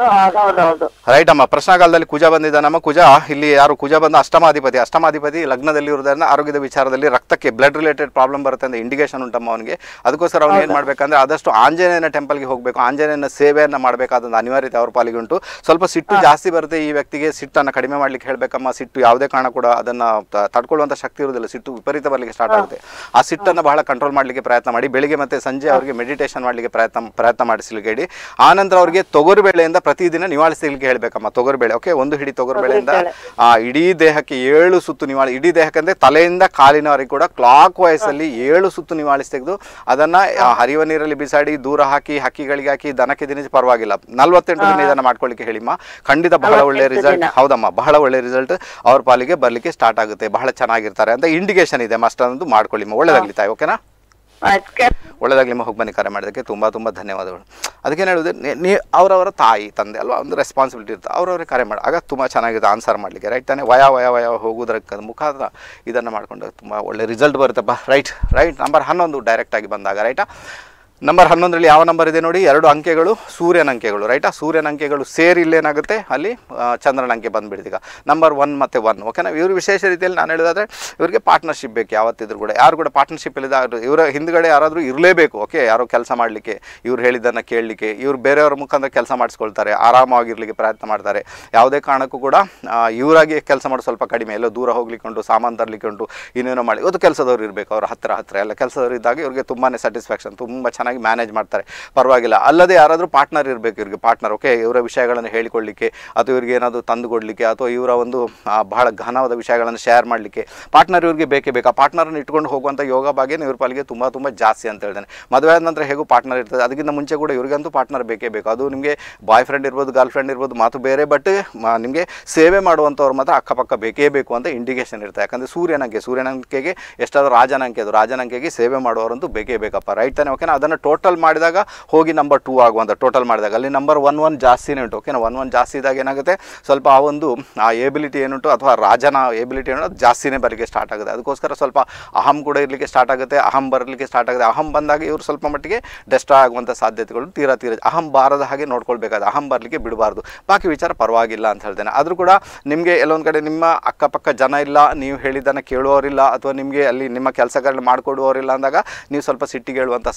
ಹೌದೌದು ರೈಟ್ ಅಮ್ಮ ಪ್ರಶ್ನಾಕಾಲದಲ್ಲಿ ಕುಜ ಬಂದಿದ್ದಾನಮ್ಮ ಕುಜ ಇಲ್ಲಿ ಯಾರು ಕುಜ ಬಂದ ಅಷ್ಟಮಾಧಿಪತಿ ಅಷ್ಟಮಾಧಿಪತಿ ಲಗ್ನದಲ್ಲಿ ಇರೋದ್ರಿಂದ ಆರೋಗ್ಯದ ವಿಚಾರದಲ್ಲಿ ರಕ್ತಕ್ಕೆ ಬ್ಲಡ್ ರಿಲೇಟೆಡ್ ಪ್ರಾಬ್ಲಮ್ ಬರುತ್ತೆ ಅಂತ ಇಂಡಿಕೇಶನ್ ಉಂಟಮ್ಮ ಅವನಿಗೆ ಅದಕ್ಕೋಸ್ಕರ ಅವ್ನು ಏನು ಮಾಡಬೇಕಂದ್ರೆ ಆದಷ್ಟು ಆಂಜನೇಯನ ಟೆಂಪಲ್ಗೆ ಹೋಗಬೇಕು ಆಂಜನೇಯನ ಸೇವೆಯನ್ನು ಮಾಡಬೇಕಾದ ಅನಿವಾರ್ಯತೆ ಅವ್ರ ಪಾಲಿಗೆ ಉಂಟು ಸ್ವಲ್ಪ ಸಿಟ್ಟು ಜಾಸ್ತಿ ಬರುತ್ತೆ ಈ ವ್ಯಕ್ತಿಗೆ ಸಿಟ್ಟನ್ನು ಕಡಿಮೆ ಮಾಡ್ಲಿಕ್ಕೆ ಹೇಳಬೇಕಮ್ಮ ಸಿಟ್ಟು ಯಾವುದೇ ಕಾರಣ ಕೂಡ ಅದನ್ನು ತಡ್ಕೊಳ್ಳುವಂಥ ಶಕ್ತಿ ಇರೋದಿಲ್ಲ ಸಿಟ್ಟು ವಿಪರೀತ ಬರಲಿಕ್ಕೆ ಸ್ಟಾರ್ಟ್ ಆಗುತ್ತೆ ಆ ಸಿಟ್ಟನ್ನು ಬಹಳ ಕಂಟ್ರೋಲ್ ಮಾಡಲಿಕ್ಕೆ ಪ್ರಯತ್ನ ಮಾಡಿ ಬೆಳಿಗ್ಗೆ ಮತ್ತೆ ಸಂಜೆ ಅವರಿಗೆ ಮೆಡಿಟೇಷನ್ ಮಾಡಲಿಕ್ಕೆ ಪ್ರಯತ್ನ ಪ್ರಯತ್ನ ಮಾಡಿಸ್ಲಿಕ್ಕೆ ಹೇಳಿ ಆನಂತರ ಅವರಿಗೆ ತೊಗರುಬೇಳೆಯಿಂದ ಪ್ರತಿದಿನ ನಿವಾಳಿಸಲಿಕ್ಕೆ ಹೇಳಬೇಕಮ್ಮ ತೊಗರುಬೇಳೆ ಓಕೆ ಒಂದು ಹಿಡಿ ತೊಗರುಬೇಳೆಯಿಂದ ಆ ಇಡೀ ದೇಹಕ್ಕೆ ಏಳು ಸುತ್ತು ನಿವಾಳಿ ಇಡೀ ದೇಹಕ್ಕೆ ಅಂದ್ರೆ ತಲೆಯಿಂದ ಕಾಲಿನವರೆಗೆ ಕೂಡ ಕ್ಲಾಕ್ ವಯಸ್ಸಲ್ಲಿ ಏಳು ಸುತ್ತು ನಿವಾಳಿಸಿ ತೆಗೆದು ಅದನ್ನ ಆ, ಹರಿಯುವ ನೀರಲ್ಲಿ ಬಿಸಾಡಿ ದೂರ ಹಾಕಿ ಹಕ್ಕಿಗಳಿಗೆ ಹಾಕಿ ದನಕ್ಕೆ ದಿನಿಸಿ ಪರವಾಗಿಲ್ಲ ನಲ್ವತ್ತೆಂಟು ದಿನ ಇದನ್ನ ಮಾಡ್ಕೊಳ್ಳಿಕ್ಕೆ ಹೇಳಿಮ್ಮ ಖಂಡಿತ ಬಹಳ ಒಳ್ಳೆ ರಿಸಲ್ಟ್ ಹೌದಮ್ಮ ಬಹಳ ಒಳ್ಳೆ ರಿಸಲ್ಟ್ ಅವ್ರ ಪಾಲಿಗೆ ಬರ್ಲಿಕ್ಕೆ ಸ್ಟಾರ್ಟ್ ಆಗುತ್ತೆ ಬಹಳ ಚೆನ್ನಾಗಿರ್ತಾರೆ ಅಂತ ಇಂಡಿಕೇಶನ್ ಇದೆ ಅಷ್ಟೊಂದು ಮಾಡ್ಕೊಳ್ಳಿಮ್ಮ ಒಳ್ಳೇದಾಗ್ಲಿ ತಾಯಿ ಓಕೆನಾ ಅದಕ್ಕೆ ಒಳ್ಳೆದಾಗಲಿ ನಿಮ್ಮ ಹೋಗಿ ಬನ್ನಿ ಕರೆ ಮಾಡೋದಕ್ಕೆ ತುಂಬ ತುಂಬ ಧನ್ಯವಾದಗಳು ಅದಕ್ಕೇನು ಹೇಳೋದು ನೀ ಅವರವರ ತಾಯಿ ತಂದೆ ಅಲ್ವಾ ಒಂದು ರೆಸ್ಪಾನ್ಸಿಬಿಲಿಟಿ ಇರುತ್ತೆ ಅವ್ರವ್ರಿಗೆ ಕರೆ ಮಾಡಿ ಆಗ ತುಂಬ ಚೆನ್ನಾಗಿದೆ ಆನ್ಸರ್ ಮಾಡಲಿಕ್ಕೆ ರೈಟ್ ತಾನೇ ವಯ ವಯ ವಯ ಹೋಗೋದ್ರ ಮುಖಾಂತರ ಇದನ್ನು ಮಾಡಿಕೊಂಡು ತುಂಬ ಒಳ್ಳೆ ರಿಸಲ್ಟ್ ಬರುತ್ತಪ್ಪ ರೈಟ್ ರೈಟ್ ನಂಬರ್ ಹನ್ನೊಂದು ಡೈರೆಕ್ಟಾಗಿ ಬಂದಾಗ ರೈಟಾ ನಂಬರ್ ಹನ್ನೊಂದರಲ್ಲಿ ಯಾವ ನಂಬರ್ ಇದೆ ನೋಡಿ ಎರಡು ಅಂಕೆಗಳು ಸೂರ್ಯನ ಅಂಕೆಗಳು ರೈಟಾ ಸೂರ್ಯನ ಅಂಕೆಗಳು ಸೇರಿ ಇಲ್ಲೇನಾಗುತ್ತೆ ಅಲ್ಲಿ ಆ, ಚಂದ್ರನ ಅಂಕೆ ಬಂದ್ಬಿಡ್ತು ಈಗ ನಂಬರ್ ಒನ್ ಮತ್ತು ಒನ್ ಓಕೆನಾ ಇವರು ವಿಶೇಷ ರೀತಿಯಲ್ಲಿ ನಾನು ಹೇಳೋದಾದ್ರೆ ಇವರಿಗೆ ಪಾರ್ಟ್ನರ್ಶಿಪ್ ಬೇಕು ಯಾವತ್ತಿದ್ರು ಕೂಡ ಯಾರು ಕೂಡ ಪಾರ್ಟ್ನರ್ಶಿಪ್ ಇಲ್ಲದ ಇವರ ಹಿಂದ್ಗಡೆ ಯಾರಾದರೂ ಇರಲೇಬೇಕು ಓಕೆ ಯಾರೋ ಕೆಲಸ ಮಾಡಲಿಕ್ಕೆ ಇವ್ರು ಹೇಳಿದ್ದನ್ನು ಕೇಳಲಿಕ್ಕೆ ಇವ್ರು ಬೇರೆಯವ್ರ ಮುಖಾಂತರ ಕೆಲಸ ಮಾಡಿಸ್ಕೊಳ್ತಾರೆ ಆರಾಮಾಗಿರ್ಲಿಕ್ಕೆ ಪ್ರಯತ್ನ ಮಾಡ್ತಾರೆ ಯಾವುದೇ ಕಾರಣಕ್ಕೂ ಕೂಡ ಆ, ಇವರಾಗಿ ಕೆಲಸ ಮಾಡೋದು ಸ್ವಲ್ಪ ಕಡಿಮೆ ಎಲ್ಲೋ ದೂರ ಹೋಗ್ಲಿಕ್ಕೆ ಉಂಟು ಸಾಮಾನು ತರಲಿಕ್ಕೆ ಉಂಟು ಇನ್ನೇನೋ ಮಾಡಿ ಇವತ್ತು ಕೆಲಸದವ್ರು ಇರಬೇಕು ಅವ್ರ ಹತ್ತಿರ ಹತ್ತಿರ ಎಲ್ಲ ಕೆಲಸದವ್ರು ಇದ್ದಾಗ ಇವ್ರಿಗೆ ತುಂಬಾ ಸ್ಯಾಟಿಸ್ಫ್ಯಾಕ್ಷನ್ ತುಂಬ ಚೆನ್ನಾಗಿ ಮ್ಯಾನೇಜ್ ಮಾಡ್ತಾರೆ ಪರವಾಗಿಲ್ಲ ಅಲ್ಲದೆ ಯಾರಾದರೂ ಪಾರ್ಟ್ನರ್ ಇರಬೇಕು ಇವ್ರಿಗೆ ಪಾರ್ಟ್ನರ್ ಓಕೆ ಇವರ ವಿಷಯಗಳನ್ನು ಹೇಳಿಕೊಳ್ಳಿಕ್ಕೆ ಅಥವಾ ಇವ್ರಿಗೆ ಏನಾದರೂ ತಂದು ಕೊಡಲಿಕ್ಕೆ ಅಥವಾ ಇವರ ಒಂದು ಆ, ಬಹಳ ಘನವಾದ ವಿಷಯಗಳನ್ನು ಶೇರ್ ಮಾಡಲಿಕ್ಕೆ ಪಾರ್ಟ್ನರ್ ಇವ್ರಿಗೆ ಬೇಕೇ ಬೇಕು ಆ ಪಾರ್ಟ್ನರ್ನ ಇಟ್ಕೊಂಡು ಹೋಗುವಂಥ ಯೋಗ ಭಾಗ್ಯನ ಇವ್ರ ಪಾಲಿಗೆ ತುಂಬ ತುಂಬ ಜಾಸ್ತಿ ಅಂತ ಹೇಳ್ತೇನೆ ಮದುವೆ ಆದ ನಂತರ ಹೇಗೂ ಪಾರ್ಟ್ನರ್ ಇರ್ತದೆ ಅದಕ್ಕಿಂತ ಮುಂಚೆ ಕೂಡ ಇವ್ರಿಗಂತೂ ಪಾರ್ಟ್ನರ್ ಬೇಕೇ ಬೇಕು ಅದು ನಿಮಗೆ ಬಾಯ್ ಫ್ರೆಂಡ್ ಇರ್ಬೋದು ಗರ್ಲ್ ಫ್ರೆಂಡ್ ಇರ್ಬೋದು ಮಾತು ಬೇರೆ ಬಟ್ ನಿಮಗೆ ಸೇವೆ ಮಾಡುವಂಥವ್ರು ಮಾತ್ರ ಅಕ್ಕಪಕ್ಕ ಬೇಕೇ ಬೇಕು ಅಂತ ಇಂಡಿಕೇಶನ್ ಇರುತ್ತೆ ಯಾಕಂದರೆ ಸೂರ್ಯನಂಕೆ ಸೂರ್ಯನಂಕೆಗೆ ಎಷ್ಟಾದರೂ ರಾಜನಂಕೆ ಅದು ರಾಜನಂಕೆಗೆ ಸೇವೆ ಮಾಡುವವರಂತೂ ಬೇಕೇ ಬೇಕಪ್ಪ ರೈಟ್ ತಾನೆ ಓಕೆನಾ ಅದನ್ನು ಟೋಟಲ್ ಮಾಡಿದಾಗ ಹೋಗಿ ನಂಬರ್ ಟೂ ಆಗುವಂಥ ಟೋಟಲ್ ಮಾಡಿದಾಗ ಅಲ್ಲಿ ನಂಬರ್ ಒನ್ ಒನ್ ಜಾಸ್ತಿನೇ ಉಂಟು ಓಕೆನಾ ಒನ್ ಒನ್ ಜಾಸ್ತಿ ಇದ್ದಾಗ ಏನಾಗುತ್ತೆ ಸ್ವಲ್ಪ ಆ ಒಂದು ಆ ಏಬಿಲಿಟಿ ಏನುಂಟು ಅಥವಾ ರಾಜನ ಏಬಿಲಿಟಿ ಏನೋ ಅದು ಜಾಸ್ತಿನೇ ಬರಲಿಕ್ಕೆ ಸ್ಟಾರ್ಟ್ ಆಗುತ್ತೆ ಅದಕ್ಕೋಸ್ಕರ ಸ್ವಲ್ಪ ಅಹಂ ಕೂಡ ಇರಲಿಕ್ಕೆ ಸ್ಟಾರ್ಟ್ ಆಗುತ್ತೆ ಅಹಂ ಬರಲಿಕ್ಕೆ ಸ್ಟಾರ್ಟ್ ಆಗುತ್ತೆ ಅಹಂ ಬಂದಾಗ ಇವರು ಸ್ವಲ್ಪ ಮಟ್ಟಿಗೆ ಡೆಸ್ಟ್ರಾ ಆಗುವಂಥ ಸಾಧ್ಯತೆಗಳು ತೀರಾ ತೀರಾ ಅಹಂ ಬಾರದ ಹಾಗೆ ನೋಡ್ಕೊಳ್ಬೇಕಾದ ಅಹಂ ಬರಲಿಕ್ಕೆ ಬಿಡಬಾರ್ದು ಬಾಕಿ ವಿಚಾರ ಪರವಾಗಿಲ್ಲ ಅಂತ ಹೇಳ್ತೇನೆ ಆದರೂ ಕೂಡ ನಿಮಗೆ ಎಲ್ಲೊಂದು ಕಡೆ ನಿಮ್ಮ ಅಕ್ಕಪಕ್ಕ ಜನ ಇಲ್ಲ ನೀವು ಹೇಳಿದ್ದನ್ನು ಕೇಳುವವರಿಲ್ಲ ಅಥವಾ ನಿಮಗೆ ಅಲ್ಲಿ ನಿಮ್ಮ ಕೆಲಸಗಳನ್ನ ಮಾಡಿಕೊಡುವವರಿಲ್ಲ ಅಂದಾಗ ನೀವು ಸ್ವಲ್ಪ ಸಿಟ್ಟಿಗೆ ಹೇಳುವಂಥ ಸಾಧ್ಯ ಸಾಧ್ಯ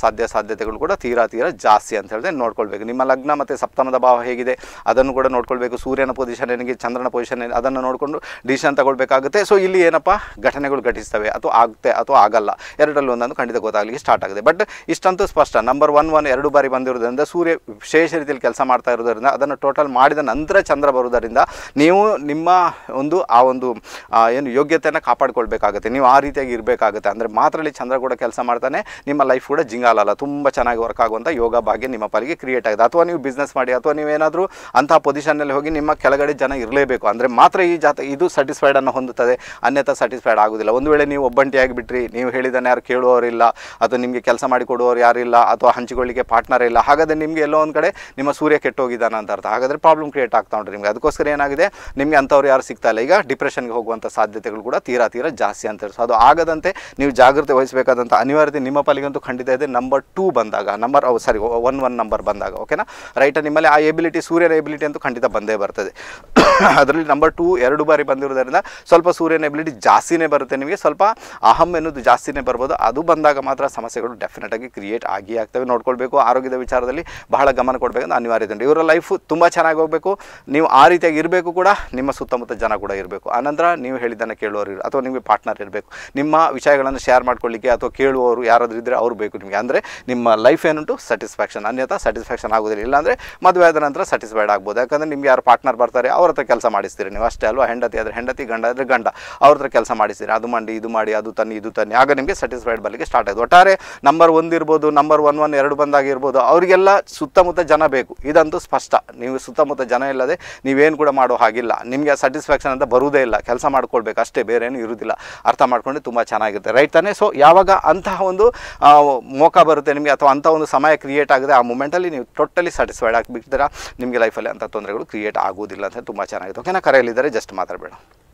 ಸಾಧ್ಯತೆಗಳು ಕೂಡ ತೀರಾ ತೀರಾ ಜಾಸ್ತಿ ಅಂತ ಹೇಳಿದ್ರೆ ನೋಡ್ಕೊಳ್ಬೇಕು ನಿಮ್ಮ ಲಗ್ನ ಮತ್ತು ಸಪ್ತಮದ ಭಾವ ಹೇಗಿದೆ ಅದನ್ನು ಕೂಡ ನೋಡ್ಕೊಳ್ಬೇಕು ಸೂರ್ಯನ ಪೊಸಿಷನ್ ಏನಿಗೆ ಚಂದ್ರನ ಪೊಸಿಷನ್ ಏನು ಅದನ್ನು ನೋಡಿಕೊಂಡು ಡಿಸಿಷನ್ ತಗೊಳ್ಬೇಕಾಗುತ್ತೆ ಸೊ ಇಲ್ಲಿ ಏನಪ್ಪ ಘಟನೆಗಳು ಘಟಿಸ್ತವೆ ಅಥವಾ ಆಗುತ್ತೆ ಅಥವಾ ಆಗಲ್ಲ ಎರಡರಲ್ಲಿ ಒಂದೊಂದು ಖಂಡಿತ ಗೊತ್ತಾಗಲಿಕ್ಕೆ ಸ್ಟಾರ್ಟ್ ಆಗುತ್ತೆ ಬಟ್ ಇಷ್ಟಂತೂ ಸ್ಪಷ್ಟ ನಂಬರ್ ಒನ್ ಒನ್ ಎರಡು ಬಾರಿ ಬಂದಿರೋದ್ರಿಂದ ಸೂರ್ಯ ವಿಶೇಷ ರೀತಿಯಲ್ಲಿ ಕೆಲಸ ಮಾಡ್ತಾ ಇರೋದ್ರಿಂದ ಅದನ್ನು ಟೋಟಲ್ ಮಾಡಿದ ನಂತರ ಚಂದ್ರ ಬರುವುದರಿಂದ ನೀವು ನಿಮ್ಮ ಒಂದು ಆ ಒಂದು ಆ, ಏನು ಯೋಗ್ಯತೆಯನ್ನು ಕಾಪಾಡ್ಕೊಳ್ಬೇಕಾಗುತ್ತೆ ನೀವು ಆ ರೀತಿಯಾಗಿ ಇರಬೇಕಾಗುತ್ತೆ ಅಂದರೆ ಮಾತ್ರದಲ್ಲಿ ಚಂದ್ರ ಕೂಡ ಕೆಲಸ ಮಾಡ್ತಾನೆ ನಿಮ್ಮ ಲೈಫ್ ಕೂಡ ಜಿಂಗಾಲಲ್ಲ ತುಂಬ ಚೆನ್ನಾಗಿ ವರ್ಕ್ ಆಗುವಂಥ ಯೋಗ ಭಾಗ್ಯ ನಿಮ್ಮ ಪಾಲಿಗೆ ಕ್ರಿಯೇಟ್ ಆಗಿದೆ ಅಥವಾ ನೀವು ಬಿಸ್ನೆಸ್ ಮಾಡಿ ಅಥವಾ ನೀವೇನಾದರೂ ಅಂತಹ ಪೊಸಿಷನ್ನಲ್ಲಿ ಹೋಗಿ ನಿಮ್ಮ ಕೆಳಗಡೆ ಜನ ಇರಲೇಬೇಕು ಅಂದರೆ ಮಾತ್ರ ಈ ಜಾತ ಇದು ಸ್ಯಾಟಿಸ್ಫೈಡ್ ಅನ್ನು ಹೊಂದುತ್ತದೆ ಅನ್ಯथा ಸ್ಯಾಟಿಸ್ಫೈಡ್ ಆಗೋದಿಲ್ಲ ಒಂದು ವೇಳೆ ನೀವು ಒಬ್ಬಂಟಿಯಾಗಿ ಬಿಟ್ರಿ ನೀವು ಹೇಳಿದ್ದನ್ನು ಯಾರು ಕೇಳುವವರಿಲ್ಲ ಅಥವಾ ನಿಮಗೆ ಕೆಲಸ ಮಾಡಿ ಕೊಡುವವರು ಯಾರಿಲ್ಲ ಅಥವಾ ಹಂಚಿಕೊಳ್ಳಿಕ್ಕೆ ಪಾರ್ಟ್ನರ್ ಇಲ್ಲ ಹಾಗಾದರೆ ನಿಮಗೆ ಎಲ್ಲೋ ಒಂದು ಕಡೆ ನಿಮ್ಮ ಸೂರ್ಯ ಕೆಟ್ಟೋಗಿದ್ದಾನೆ ಅಂತ ಅರ್ಥ ಹಾಗಾದರೆ ಪ್ರಾಬ್ಲಮ್ ಕ್ರಿಯೇಟ್ ಆಗ್ತಾ ಉಂಟು ನಿಮಗೆ ಅದಕ್ಕೋಸ್ಕರ ಏನಾಗಿದೆ ನಿಮಗೆ ಅಂಥವ್ರು ಯಾರು ಸಿಗ್ತಾ ಇಲ್ಲ ಈಗ ಡಿಪ್ರೆಷನ್ಗೆ ಹೋಗುವಂಥ ಸಾಧ್ಯತೆಗಳು ಕೂಡ ತೀರಾ ತೀರಾ ಜಾಸ್ತಿ ಅಂತ ಹೇಳಿ ಸೊ ಅದು ಆಗದಂತೆ ನೀವು ಜಾಗ್ರತೆ ವಹಿಸಬೇಕಾದಂಥ ಅನಿವಾರ್ಯತೆ ನಿಮ್ಮ ಪಾಲಿಗಂತೂ ಖಂಡಿತ ಇದೆ ನಂಬರ್ ಟೂ ಬಂದಾಗ number sorry one one number ಬಂದಾಗ ಓಕೆನಾ ರೈಟ್ ನಿಮ್ಮಲ್ಲಿ ಆ ಎಬಿಲಿಟಿ ಸೂರ್ಯನ ಎಬಿಲಿಟಿ ಅಂತೂ ಖಂಡಿತ ಬಂದೇ ಬರ್ತದೆ ಅದರಲ್ಲಿ ನಂಬರ್ ಟೂ ಎರಡು ಬಾರಿ ಬಂದಿರೋದ್ರಿಂದ ಸ್ವಲ್ಪ ಸೂರ್ಯನ ಎಬಿಲಿಟಿ ಜಾಸ್ತಿನೇ ಬರುತ್ತೆ ನಿಮಗೆ ಸ್ವಲ್ಪ ಅಹಂ ಎನ್ನುವುದು ಜಾಸ್ತಿನೇ ಬರ್ಬೋದು ಅದು ಬಂದಾಗ ಮಾತ್ರ ಸಮಸ್ಯೆಗಳು ಡೆಫಿನೆಟ್ ಆಗಿ ಕ್ರಿಯೇಟ್ ಆಗಿ ಆಗ್ತವೆ ನೋಡ್ಕೊಳ್ಬೇಕು ಆರೋಗ್ಯದ ವಿಚಾರದಲ್ಲಿ ಬಹಳ ಗಮನ ಕೊಡಬೇಕಂತ ಅನಿವಾರ್ಯತೆ ಉಂಟು ಇವರ ಲೈಫು ತುಂಬ ಚೆನ್ನಾಗಿ ಹೋಗಬೇಕು ನೀವು ಆ ರೀತಿಯಾಗಿ ಇರಬೇಕು ಕೂಡ ನಿಮ್ಮ ಸುತ್ತಮುತ್ತ ಜನ ಕೂಡ ಇರಬೇಕು ಆನಂತರ ನೀವು ಹೇಳಿದ್ದನ್ನು ಕೇಳುವವರು ಇರು ಅಥವಾ ನಿಮಗೆ ಪಾರ್ಟ್ನರ್ ಇರಬೇಕು ನಿಮ್ಮ ವಿಷಯಗಳನ್ನು ಶೇರ್ ಮಾಡ್ಕೊಳ್ಳಿಕ್ಕೆ ಅಥವಾ ಕೇಳುವವರು ಯಾರಾದರೂ ಇದ್ದರೆ ಅವ್ರು ಬೇಕು ನಿಮಗೆ ಅಂದರೆ ನಿಮ್ಮ ಲೈಫ್ ಏನುಂಟು ಸ್ಯಾಟಿಸ್ಫ್ಯಾಕ್ಷನ್ ಅನ್ಯಥಾ ಸ್ಯಾಟಿಸ್ಫ್ಯಾಕ್ಷನ್ ಆಗೋದಿಲ್ಲ ಇಲ್ಲಾಂದರೆ ಮದುವೆ ಆದ ನಂತರ ಸ್ಯಾಟಿಸ್ಫೈಡ್ ಆಗ್ಬೋದು ಯಾಕಂದರೆ ನಿಮ್ಗೆ ಯಾರು ಪಾರ್ಟ್ನರ್ ಬರ್ತಾರೆ ಅವ್ರ ಹತ್ರ ಕೆಲಸ ಮಾಡಿಸ್ತೀರಿ ನೀವು ಅಷ್ಟೇ ಅಲ್ವಾ ಹೆಂಡತಿ ಆದರೆ ಹೆಂಡತಿ ಗಂಡ ಆದರೆ ಗಂಡ ಅವ್ರ ಹತ್ರ ಕೆಲಸ ಮಾಡಿಸ್ತೀರಿ ಅದು ಮಾಡಿ ಇದು ಮಾಡಿ ಅದು ತನ್ನಿ ಇದು ತನ್ನಿ ಆಗ ನಿಮಗೆ ಸ್ಯಾಟಿಸ್ಫೈಡ್ ಬರಲಿಕ್ಕೆ ಸ್ಟಾರ್ಟ್ ಆಯ್ತು ಒಟ್ಟಾರೆ ನಂಬರ್ ಒಂದು ಇರ್ಬೋದು ನಂಬರ್ ಒನ್ ಒನ್ ಎರಡು ಬಂದಾಗ ಇರ್ಬೋದು ಅವರಿಗೆಲ್ಲ ಸುತ್ತಮುತ್ತ ಜನ ಬೇಕು ಇದಂತೂ ಸ್ಪಷ್ಟ ನೀವು ಸುತ್ತಮುತ್ತ ಜನ ಇಲ್ಲದೆ ನೀವೇನು ಕೂಡ ಮಾಡೋ ಹಾಗಿಲ್ಲ ನಿಮಗೆ ಸ್ಯಾಟಿಸ್ಫ್ಯಾಕ್ಷನ್ ಅಂತ ಬರುವುದೇ ಇಲ್ಲ ಕೆಲಸ ಮಾಡ್ಕೊಳ್ಬೇಕು ಅಷ್ಟೇ ಬೇರೆ ಏನು ಇರುವುದಿಲ್ಲ ಅರ್ಥ ಮಾಡ್ಕೊಂಡು ತುಂಬ ಚೆನ್ನಾಗಿರುತ್ತೆ ರೈಟ್ ತಾನೇ ಸೊ ಯಾವಾಗ ಅಂತಹ ಒಂದು ಆ, ಮೋಕ ಬರುತ್ತೆ ನಿಮಗೆ ಅಥವಾ ಅಂಥ ಒಂದು ಸಮಯ ಕ್ರಿಯೇಟ್ ಆಗಿದೆ ಆ ಮೂಮೆಂಟಲ್ಲಿ ನೀವು ಟೋಟಲಿ ಸ್ಯಾಟಿಸ್ಫೈಡ್ ಆಗಿಬಿಡ್ತೀರಾ ನಿಮಗೆ ಲೈಫಲ್ಲಿ ಅಂಥ ತೊಂದರೆಗಳು ಕ್ರಿಯೇಟ್ ಆಗೋದಿಲ್ಲ ಅಂತ ತುಂಬ ಚೆನ್ನಾಗಿದೆ ಓಕೆನಾ ಕರೆಯಲ್ಲಿದ್ದಾರೆ ಜಸ್ಟ್ ಮಾತಾಡಬೇಡ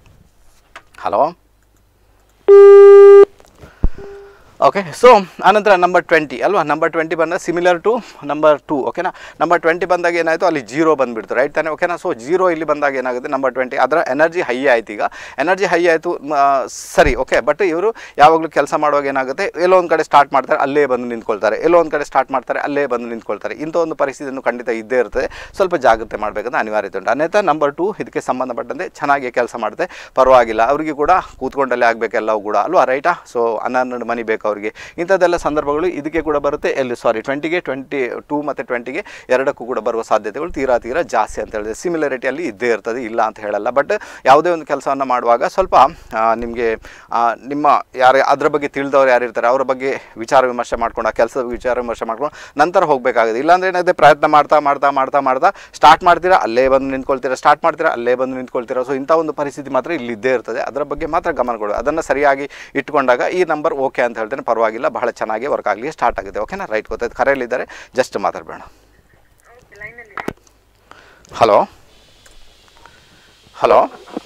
ಹಲೋ ಓಕೆ ಸೊ ಆನಂತರ ನಂಬರ್ ಟ್ವೆಂಟಿ ಅಲ್ವಾ ನಂಬರ್ ಟ್ವೆಂಟಿ ಬಂದ ಸಿಮಿಲರ್ ಟು ನಂಬರ್ ಟು ಓಕೆನಾ ನಂಬರ್ ಟ್ವೆಂಟಿ ಬಂದಾಗ ಏನಾಯಿತು ಅಲ್ಲಿ ಜೀರೋ ಬಂದುಬಿಡ್ತು ರೈಟ್ ತಾನೆ ಓಕೆನಾ ಸೊ ಜೀರೋ ಇಲ್ಲಿ ಬಂದಾಗ ಏನಾಗುತ್ತೆ ನಂಬರ್ ಟ್ವೆಂಟಿ ಅದರ ಎನರ್ಜಿ ಹೈ ಆಯ್ತು ಈಗ ಎನರ್ಜಿ ಹೈ ಆಯಿತು ಸರಿ ಓಕೆ ಬಟ್ ಇವರು ಯಾವಾಗಲೂ ಕೆಲಸ ಮಾಡುವಾಗ ಏನಾಗುತ್ತೆ ಎಲ್ಲೋ ಒಂದು ಕಡೆ ಸ್ಟಾರ್ಟ್ ಮಾಡ್ತಾರೆ ಅಲ್ಲೇ ಬಂದು ನಿಂತ್ಕೊಳ್ತಾರೆ ಎಲ್ಲೋ ಒಂದು ಕಡೆ ಸ್ಟಾರ್ಟ್ ಮಾಡ್ತಾರೆ ಅಲ್ಲೇ ಬಂದು ನಿಂತ್ಕೊಳ್ತಾರೆ ಇಂಥ ಒಂದು ಪರಿಸ್ಥಿತಿಯನ್ನು ಖಂಡಿತ ಇದ್ದೇ ಇರ್ತದೆ ಸ್ವಲ್ಪ ಜಾಗ್ರತೆ ಮಾಡಬೇಕಂತ ಅನಿವಾರ್ಯತೆ ಉಂಟು ಅನ್ಯथा ನಂಬರ್ ಟು ಇದಕ್ಕೆ ಸಂಬಂಧಪಟ್ಟಂತೆ ಚೆನ್ನಾಗಿ ಕೆಲಸ ಮಾಡುತ್ತೆ ಪರವಾಗಿಲ್ಲ ಅವರಿಗೆ ಕೂಡ ಕೂತ್ಕೊಂಡಲ್ಲೇ ಆಗಬೇಕೆಲ್ಲವೂ ಕೂಡ ಅಲ್ವಾ ರೈಟಾ ಸೊ ಹನ್ನೊಂದು ಮನಿ ಬೇಕು ಅವರಿಗೆ ಇಂಥದ್ದೆಲ್ಲ ಸಂದರ್ಭಗಳು ಇದಕ್ಕೆ ಕೂಡ ಬರುತ್ತೆ ಎಲ್ಲಿ ಸಾರಿ ಟ್ವೆಂಟಿಗೆ ಟ್ವೆಂಟಿ ಟೂ ಮತ್ತು ಟ್ವೆಂಟಿಗೆ ಎರಡಕ್ಕೂ ಕೂಡ ಬರುವ ಸಾಧ್ಯತೆಗಳು ತೀರಾ ತೀರಾ ಜಾಸ್ತಿ ಅಂತ ಹೇಳಿದೆ ಸಿಮಿಲರಿಟಿಯಲ್ಲಿ ಇದ್ದೇ ಇರ್ತದೆ ಇಲ್ಲ ಅಂತ ಹೇಳಲ್ಲ ಬಟ್ ಯಾವುದೇ ಒಂದು ಕೆಲಸವನ್ನು ಮಾಡುವಾಗ ಸ್ವಲ್ಪ ನಿಮಗೆ ನಿಮ್ಮ ಯಾರು ಅದ್ರ ಬಗ್ಗೆ ತಿಳಿದವ್ರು ಯಾರು ಇರ್ತಾರೆ ಅವರ ಬಗ್ಗೆ ವಿಚಾರ ವಿಮರ್ಶೆ ಮಾಡ್ಕೊಂಡು ಆ ಕೆಲಸದ ಬಗ್ಗೆ ವಿಚಾರ ವಿಮರ್ಶೆ ಮಾಡ್ಕೊಂಡು ನಂತರ ಹೋಗಬೇಕಾಗುತ್ತೆ ಇಲ್ಲಾಂದ್ರೆ ಏನಾಗುತ್ತೆ ಪ್ರಯತ್ನ ಮಾಡ್ತಾ ಮಾಡ್ತಾ ಮಾಡ್ತಾ ಮಾಡ್ತಾ ಸ್ಟಾರ್ಟ್ ಮಾಡ್ತೀರಾ ಅಲ್ಲೇ ಬಂದು ನಿಂತ್ಕೊಳ್ತೀರಾ ಸ್ಟಾರ್ಟ್ ಮಾಡ್ತೀರಾ ಅಲ್ಲೇ ಬಂದು ನಿಂತ್ಕೊಳ್ತೀರಾ ಸೊ ಇಂಥ ಒಂದು ಪರಿಸ್ಥಿತಿ ಮಾತ್ರ ಇಲ್ಲಿ ಇದ್ದೇ ಇರ್ತದೆ ಅದರ ಬಗ್ಗೆ ಮಾತ್ರ ಗಮನ ಕೊಡು ಅದನ್ನು ಸರಿಯಾಗಿ ಇಟ್ಕೊಂಡಾಗ ಈ ನಂಬರ್ ಓಕೆ ಅಂತ ಹೇಳ್ತೇನೆ ಪರವಾಗಿಲ್ಲ ಬಹಳ ಚೆನ್ನಾಗಿ ವರ್ಕ್ ಆಗಲಿ ಸ್ಟಾರ್ಟ್ ಆಗಿದೆ ಓಕೆನಾ ರೈಟ್ ಗೊತ್ತಾಯ್ತು ಕರೆಯಲ್ಲಿದ್ದಾರೆ ಜಸ್ಟ್ ಮಾತಾಡಬೇಡ ಹಲೋ ಹಲೋ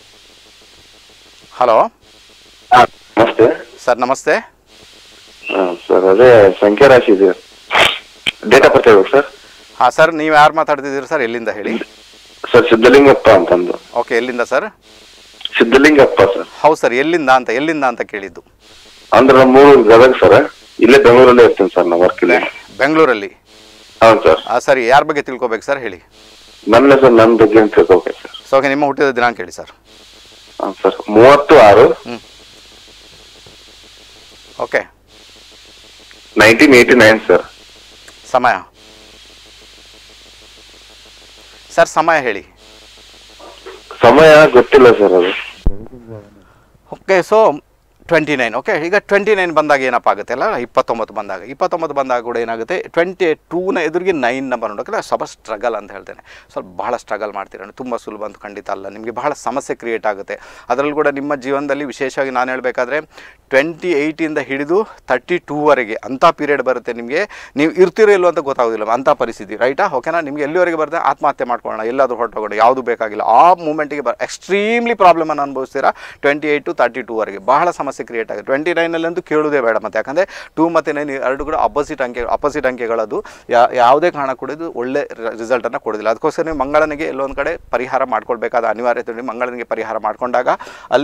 ಹಲೋ ಹಾ, ನಮಸ್ತೆ ಸರ್ ನಮಸ್ತೆ ಹಾ, ಸರ್ ಅದೇ ಸಂಖ್ಯಾ ರಾಶಿ ಇದೆ ಡೇಟ್ ಆಫ್ ಬರ್ತ್ ಹೇಳ್ಬೇಕು ಸರ್ ಹಾಂ ಸರ್ ನೀವು ಯಾರು ಮಾತಾಡ್ತಿದ್ದೀರಿ ಸರ್ ಎಲ್ಲಿಂದ ಹೇಳಿ ಸರ್ ಸಿದ್ಧಲಿಂಗಪ್ಪ ಅಂತಂದು ಓಕೆ ಎಲ್ಲಿಂದ ಸರ್ ಸಿದ್ಧಲಿಂಗಪ್ಪ ಸರ್ ಹೌದು ಸರ್ ಎಲ್ಲಿಂದ ಅಂತ ಎಲ್ಲಿಂದ ಅಂತ ಕೇಳಿದ್ದು ಅಂದ್ರೆ ನಮ್ಮೂರು ಗದಗ ಸರ್ ಇಲ್ಲೇ ಬೆಂಗಳೂರಲ್ಲೇ ಇರ್ತೀನಿ ಸರ್ ನಾ ವರ್ಕ್ ಇಲ್ಲಿ ಬೆಂಗಳೂರಲ್ಲಿ ಹೌದು ಸರ್ ಆ, ಸರಿ ಯಾರ ಬಗ್ಗೆ ತಿಳ್ಕೊಬೇಕು ಸರ್ ಹೇಳಿ ನನ್ನ ಸರ್ ನನ್ನ ಬಗ್ಗೆ ಅಂತ ತಿಳ್ಕೊಬೇಕು ಸರ್ ಸೊ ಓಕೆ ನಿಮ್ಮ ಹುಟ್ಟಿದ ದಿನಾಂಕ ಹೇಳಿ ಸರ್ ಹಾಂ ಸರ್ ಮೂವತ್ತು ಆರು okay nineteen eighty nine sir ಸಮಯ ಸರ್ ಸಮಯ ಹೇಳಿ ಸಮಯ ಗೊತ್ತಿಲ್ಲ ಸರ್ ಅದು okay so twenty nine okay ಈಗ ಟ್ವೆಂಟಿ ನೈನ್ ಬಂದಾಗ ಏನಪ್ಪ ಆಗುತ್ತೆ ಅಲ್ಲ ಇಪ್ಪತ್ತೊಂಬತ್ತು ಬಂದಾಗ ಇಪ್ಪತ್ತೊಂಬತ್ತು ಬಂದಾಗ ಕೂಡ ಏನಾಗುತ್ತೆ ಟ್ವೆಂಟಿ ಟೂನ ಎದುರಿಗೆ ನೈನ್ ನಂಬರ್ ನೋಡೋಕೆ ಸ್ವಲ್ಪ ಸ್ಟ್ರಗಲ್ ಅಂತ ಹೇಳ್ತೇನೆ ಸ್ವಲ್ಪ ಬಹಳ ಸ್ಟ್ರಗಲ್ ಮಾಡ್ತೀರ ತುಂಬ ಸುಲಭ ಅಂತ ಖಂಡಿತ ಅಲ್ಲ ನಿಮಗೆ ಬಹಳ ಸಮಸ್ಯೆ ಕ್ರಿಯೇಟ್ ಆಗುತ್ತೆ ಅದರಲ್ಲೂ ಕೂಡ ನಿಮ್ಮ ಜೀವನದಲ್ಲಿ ವಿಶೇಷವಾಗಿ ನಾನು ಹೇಳಬೇಕಾದ್ರೆ ಟ್ವೆಂಟಿ ಏಯ್ಟಿಂದ ಹಿಡಿದು ತರ್ಟಿ ಟೂವರೆಗೆ ಅಂಥ ಪೀರಿಯಡ್ ಬರುತ್ತೆ ನಿಮಗೆ ನೀವು ಇರ್ತಿರೋ ಇಲ್ಲೋ ಅಂತ ಗೊತ್ತಾಗೋದಿಲ್ಲ ಅಂಥ ಪರಿಸ್ಥಿತಿ ರೈಟಾ ಓಕೆನಾ ನಿಮಗೆ ಎಲ್ಲಿವರೆಗೆ ಬರುತ್ತೆ ಆತ್ಮಹತ್ಯೆ ಮಾಡ್ಕೊಳ್ಳೋಣ ಎಲ್ಲಾದರೂ ಹೊರಟೋಗೋಣ ಯಾವುದು ಬೇಕಾಗಿಲ್ಲ ಆ ಮೂಮೆಂಟಿಗೆ ಬರ ಎಕ್ಸ್ಟ್ರೀಮ್ಲಿ ಪ್ರಾಬ್ಲಮನ್ನು ಅನುಭವಿಸ್ತೀರಾ ಟ್ವೆಂಟಿ ಏಯ್ಟ್ ಟು ತರ್ಟಿ ಟೂವರೆಗೆ ಬಹಳ ಸಮಸ್ಯೆ ಕ್ರಿಯೇಟ್ ಆಗುತ್ತೆ ಟ್ವೆಂಟಿ ನೈನಲ್ಲಂತೂ ಕೇಳೋದೇ ಬೇಡ ಮತ್ತೆ ಯಾಕಂದರೆ ಟೂ ಮತ್ತು ನೈನ್ ಎರಡು ಕೂಡ ಅಪೋಸಿಟ್ ಅಂಕೆ ಅಪೋಸಿಟ್ ಅಂಕೆಗಳದು ಯಾ ಯಾವುದೇ ಕಾರಣ ಕೂಡ ಇದು ಒಳ್ಳೆ ರಿಸಲ್ಟನ್ನು ಕೊಡೋದಿಲ್ಲ ಅದಕ್ಕೋಸ್ಕರ ನೀವು ಮಂಗಳನಿಗೆ ಎಲ್ಲೊಂದು ಕಡೆ ಪರಿಹಾರ ಮಾಡ್ಕೊಳ್ಬೇಕಾದ ಅನಿವಾರ್ಯತೆ ಉಂಟು ಮಂಗಳನಿಗೆ ಪರಿಹಾರ ಮಾಡಿಕೊಂಡಾಗ ಅಲ್ಲಿ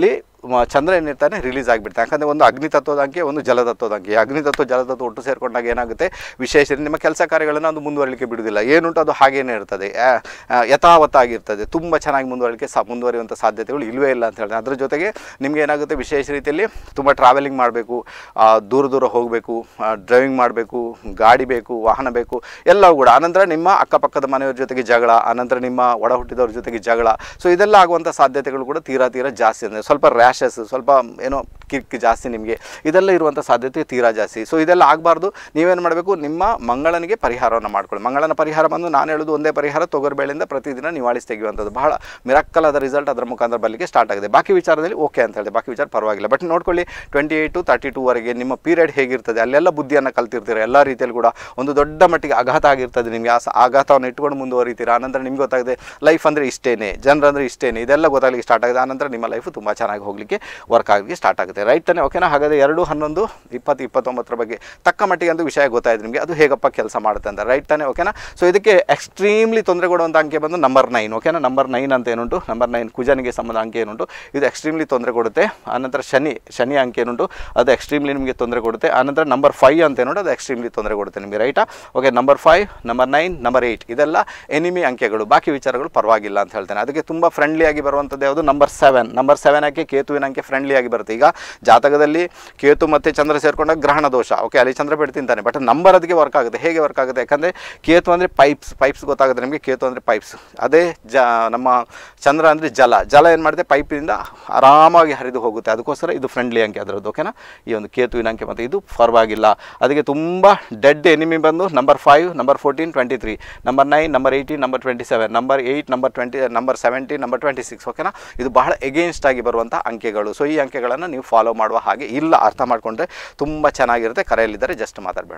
ಮ, ಚಂದ್ರ ಏನಿರ್ತಾನೆ ರಿಲೀಸ್ ಆಗಿಬಿಡ್ತಾನೆ ಯಾಕಂದರೆ ಒಂದು ಅಗ್ನಿ ತತ್ವದ ಅಂಕೆ ಒಂದು ಜಲತತ್ವದ ಅಂಕೆ ಈ ಅಗ್ನಿ ತತ್ವ ಜಲತತ್ವ ಒಟ್ಟು ಸೇರಿಕೊಂಡಾಗ ಏನಾಗುತ್ತೆ ವಿಶೇಷ ನಿಮ್ಮ ಕೆಲಸ ಕಾರ್ಯಗಳನ್ನು ಅದು ಮುಂದುವರಲಿಕ್ಕೆ ಬಿಡುವುದಿಲ್ಲ ಏನುಂಟು ಅದು ಹಾಗೇನೇ ಇರ್ತದೆ ಆ, ಆ, ಯಥಾವತ್ತಾಗಿರ್ತದೆ ತುಂಬ ಚೆನ್ನಾಗಿ ಮುಂದುವರಲಿಕ್ಕೆ ಸಾ ಮುಂದುವರಿಯುವಂಥ ಸಾಧ್ಯತೆಗಳು ಇಲ್ಲವೇ ಇಲ್ಲ ಅಂತ ಹೇಳ್ತಾರೆ ಅದ್ರ ಜೊತೆಗೆ ನಿಮ್ಗೆ ಏನಾಗುತ್ತೆ ವಿಶೇಷ ರೀತಿಯಲ್ಲಿ ತುಂಬ ಟ್ರಾವೆಲಿಂಗ್ ಮಾಡಬೇಕು ದೂರ ದೂರ ಹೋಗಬೇಕು ಡ್ರೈವಿಂಗ್ ಮಾಡಬೇಕು ಗಾಡಿ ಬೇಕು ವಾಹನ ಬೇಕು ಎಲ್ಲವೂ ಕೂಡ ಆನಂತರ ನಿಮ್ಮ ಅಕ್ಕಪಕ್ಕದ ಮನೆಯವ್ರ ಜೊತೆಗೆ ಜಗಳ ಆನಂತರ ನಿಮ್ಮ ಒಡ ಹುಟ್ಟಿದವ್ರ ಜೊತೆಗೆ ಜಗಳ ಸೊ ಇದೆಲ್ಲ ಆಗುವಂಥ ಸಾಧ್ಯತೆಗಳು ಕೂಡ ತೀರಾ ತೀರಾ ಜಾಸ್ತಿ ಅಂದರೆ ಸ್ವಲ್ಪ ರ್ಯಾಷಸ್ ಸ್ವಲ್ಪ ಏನೋ ಕಿಕ್ ಜಾಸ್ತಿ ನಿಮಗೆ ಇದೆಲ್ಲ ಇರುವಂಥ ಸಾಧ್ಯತೆ ತೀರಾ ಜಾಸ್ತಿ ಸೊ ಇದೆಲ್ಲ ಆಗಬಾರ್ದು ನೀವೇನು ಮಾಡಬೇಕು ನಿಮ್ಮ ಮಂಗಳನಿಗೆ ಪರಿಹಾರವನ್ನು ಮಾಡ್ಕೊಳ್ಳಿ ಮಂಗಳನ ಪರಿಹಾರ ಬಂದು ನಾನು ಹೇಳೋದು ಒಂದೇ ಪರಿಹಾರ ತೊಗರಿಬೇಳೆಯಿಂದ ಪ್ರತಿದಿನ ನಿವಾಳಿಸಿ ತೆಗೆಯುವಂಥದ್ದು ಬಹಳ ಮಿರಕ್ಕಲ್ ಆದ ರಿಸಲ್ಟ್ ಅದರ ಮುಖಾಂತರ ಬರಲಿಕ್ಕೆ ಸ್ಟಾರ್ಟ್ ಆಗಿದೆ ಬಾಕಿ ವಿಚಾರದಲ್ಲಿ ಓಕೆ ಅಂತ ಹೇಳಿದೆ ಬಾಕಿ ವಿಚಾರ ಪರವಾಗಿಲ್ಲ ಬಟ್ ನೋಡ್ಕೊಳ್ಳಿ ಟ್ವೆಂಟಿ ಏಯ್ಟ್ ಟು ತರ್ಟಿ ಟೂವರೆಗೆ ನಿಮ್ಮ ಪೀರಿಯಡ್ ಹೇಗಿರ್ತದೆ ಅಲ್ಲೆಲ್ಲ ಬುದ್ಧಿಯನ್ನು ಕಲ್ತಿರ್ತೀರ ಎಲ್ಲ ರೀತಿಯಲ್ಲಿ ಕೂಡ ಒಂದು ದೊಡ್ಡ ಮಟ್ಟಿಗೆ ಆಘಾತ ಆಗಿರ್ತದೆ ನಿಮಗೆ ಆ ಸ- ಆಘಾತವನ್ನು ಇಟ್ಕೊಂಡು ಮುಂದುವರಿತೀರಾ ಆನಂತರ ನಿಮ್ಗೆ ಗೊತ್ತಾಗಿದೆ ಲೈಫ್ ಅಂದರೆ ಇಷ್ಟೇನೆ ಜನರು ಅಂದರೆ ಇಷ್ಟೇನೆ ಇದೆಲ್ಲ ಗೊತ್ತಾಗಲಿಕ್ಕೆ ಸ್ಟಾರ್ಟ್ ಆಗಿದೆ ಆನಂತರ ನಿಮ್ಮ ಲೈಫು ತುಂಬ ಚೆನ್ನಾಗಿ ಹೋಗಲಿಕ್ಕೆ ವರ್ಕ್ ಆಗಲಿಕ್ಕೆ ಸ್ಟಾರ್ಟ್ ಆಗುತ್ತೆ ರೈಟ್ ತಾನೆ ಓಕೆನಾ ಹಾಗಾದರೆ ಎರಡು ಹನ್ನೊಂದು ಇಪ್ಪತ್ತು ಇಪ್ಪತ್ತೊಂಬತ್ತರ ಬಗ್ಗೆ ತಕ್ಕ ಮಟ್ಟಿಗೆ ಒಂದು ವಿಷಯ ಗೊತ್ತಾಯ್ತು ನಿಮಗೆ ಅದು ಹೇಗಪ್ಪ ಕೆಲಸ ಮಾಡುತ್ತೆ ಅಂತ ರೈಟ್ ತಾನೆ ಓಕೆನಾ ಸೊ ಇದಕ್ಕೆ ಎಕ್ಸ್ಟ್ರೀಮ್ಲಿ ತೊಂದರೆ ಕೊಡುವಂಥ ಅಂಕೆ ಬಂದು ನಂಬರ್ ನೈನ್ ಓಕೆನಾ ನಂಬರ್ ನೈನ್ ಅಂತ ಏನುಂಟು ನಂಬರ್ ನೈನ್ ಕುಜನಿಗೆ ಸಂಬಂಧ ಅಂಕೆ ಏನುಂಟು ಇದು ಎಕ್ಸ್ಟ್ರೀಮ್ಲಿ ತೊಂದರೆ ಕೊಡುತ್ತೆ ಆನಂತರ ಶನಿ ಶನಿ ಅಂಕೆ ಏನುಂಟು ಅದು ಎಕ್ಸ್ಟ್ರೀಮ್ಲಿ ನಿಮಗೆ ತೊಂದರೆ ಕೊಡುತ್ತೆ ಆನಂತರ ನಂಬರ್ ಫೈವ್ ಅಂತ ಏನುಂಟು ಅದು ಎಕ್ಸ್ಟ್ರೀಮ್ಲಿ ತೊಂದರೆ ಕೊಡುತ್ತೆ ನಿಮಗೆ ರೈಟಾ okay number five number nine number eight ಇದೆಲ್ಲ ಎನಿಮಿ ಅಂಕೆಗಳು ಬಾಕಿ ವಿಚಾರಗಳು ಪರವಾಗಿಲ್ಲ ಅಂತ ಹೇಳ್ತೇನೆ ಅದಕ್ಕೆ ತುಂಬ ಫ್ರೆಂಡ್ಲಿ ಆಗಿ ಬರುವಂಥದ್ದು ಯಾವುದು ನಂಬರ್ ಸೆವೆನ್ ನಂಬರ್ ಸೆವೆನ್ ಅಂಕೆ ಕೇತುವಿನ ಅಂಕೆ ಫ್ರೆಂಡ್ಲಿ ಆಗಿ ಬರುತ್ತೆ ಈಗ ಜಾತಕದಲ್ಲಿ ಕೇತು ಮತ್ತು ಚಂದ್ರ ಸೇರಿಕೊಂಡಾಗ ಗ್ರಹಣ ದೋಷ ಓಕೆ ಅಲ್ಲಿ ಚಂದ್ರ ಬಿಟ್ಟು ತಿಂತಾನೆ ಬಟ್ ನಂಬರ್ ಅದಕ್ಕೆ ವರ್ಕ್ ಆಗುತ್ತೆ ಹೇಗೆ ವರ್ಕ್ ಆಗುತ್ತೆ ಯಾಕಂದರೆ ಕೇತು ಅಂದರೆ ಪೈಪ್ಸ್ ಪೈಪ್ಸ್ ಗೊತ್ತಾಗುತ್ತೆ ನಿಮಗೆ ಕೇತು ಅಂದರೆ ಪೈಪ್ಸ್ ಅದೇ ಜ ನಮ್ಮ ಚಂದ್ರ ಅಂದರೆ ಜಲ ಜಲ ಏನು ಮಾಡುತ್ತೆ ಪೈಪಿನಿಂದ ಆರಾಮಾಗಿ ಹರಿದು ಹೋಗುತ್ತೆ ಅದಕ್ಕೋಸ್ಕರ ಇದು ಫ್ರೆಂಡ್ಲಿ ಅಂಕೆ ಅದರದ್ದು ಓಕೆನಾ ಈ ಒಂದು ಕೇತುವಿನ ಅಂಕೆ ಮತ್ತು ಇದು ಪರವಾಗಿಲ್ಲ ಅದಕ್ಕೆ ತುಂಬ ಡೆಡ್ ಎನಿಮಿ ಬಂದು number five number fourteen twenty three number nine number eighteen number twenty seven number eight number twenty number seventeen number twenty six ಓಕೆನಾ ಇದು ಬಹಳ ಎಗೇನ್ಸ್ಟ್ ಆಗಿ ಬರುವಂಥ ಅಂಕೆಗಳು ಸೊ ಈ ಅಂಕೆಗಳನ್ನು ನೀವು ಫಾಲೋ ಮಾಡುವ ಹಾಗೆ ಇಲ್ಲ ಅರ್ಥ ಮಾಡಿಕೊಂಡ್ರೆ ತುಂಬ ಚೆನ್ನಾಗಿರುತ್ತೆ ಕರೆಯಲ್ಲಿದ್ದರೆ ಜಸ್ಟ್ ಮಾತಾಡಬೇಡ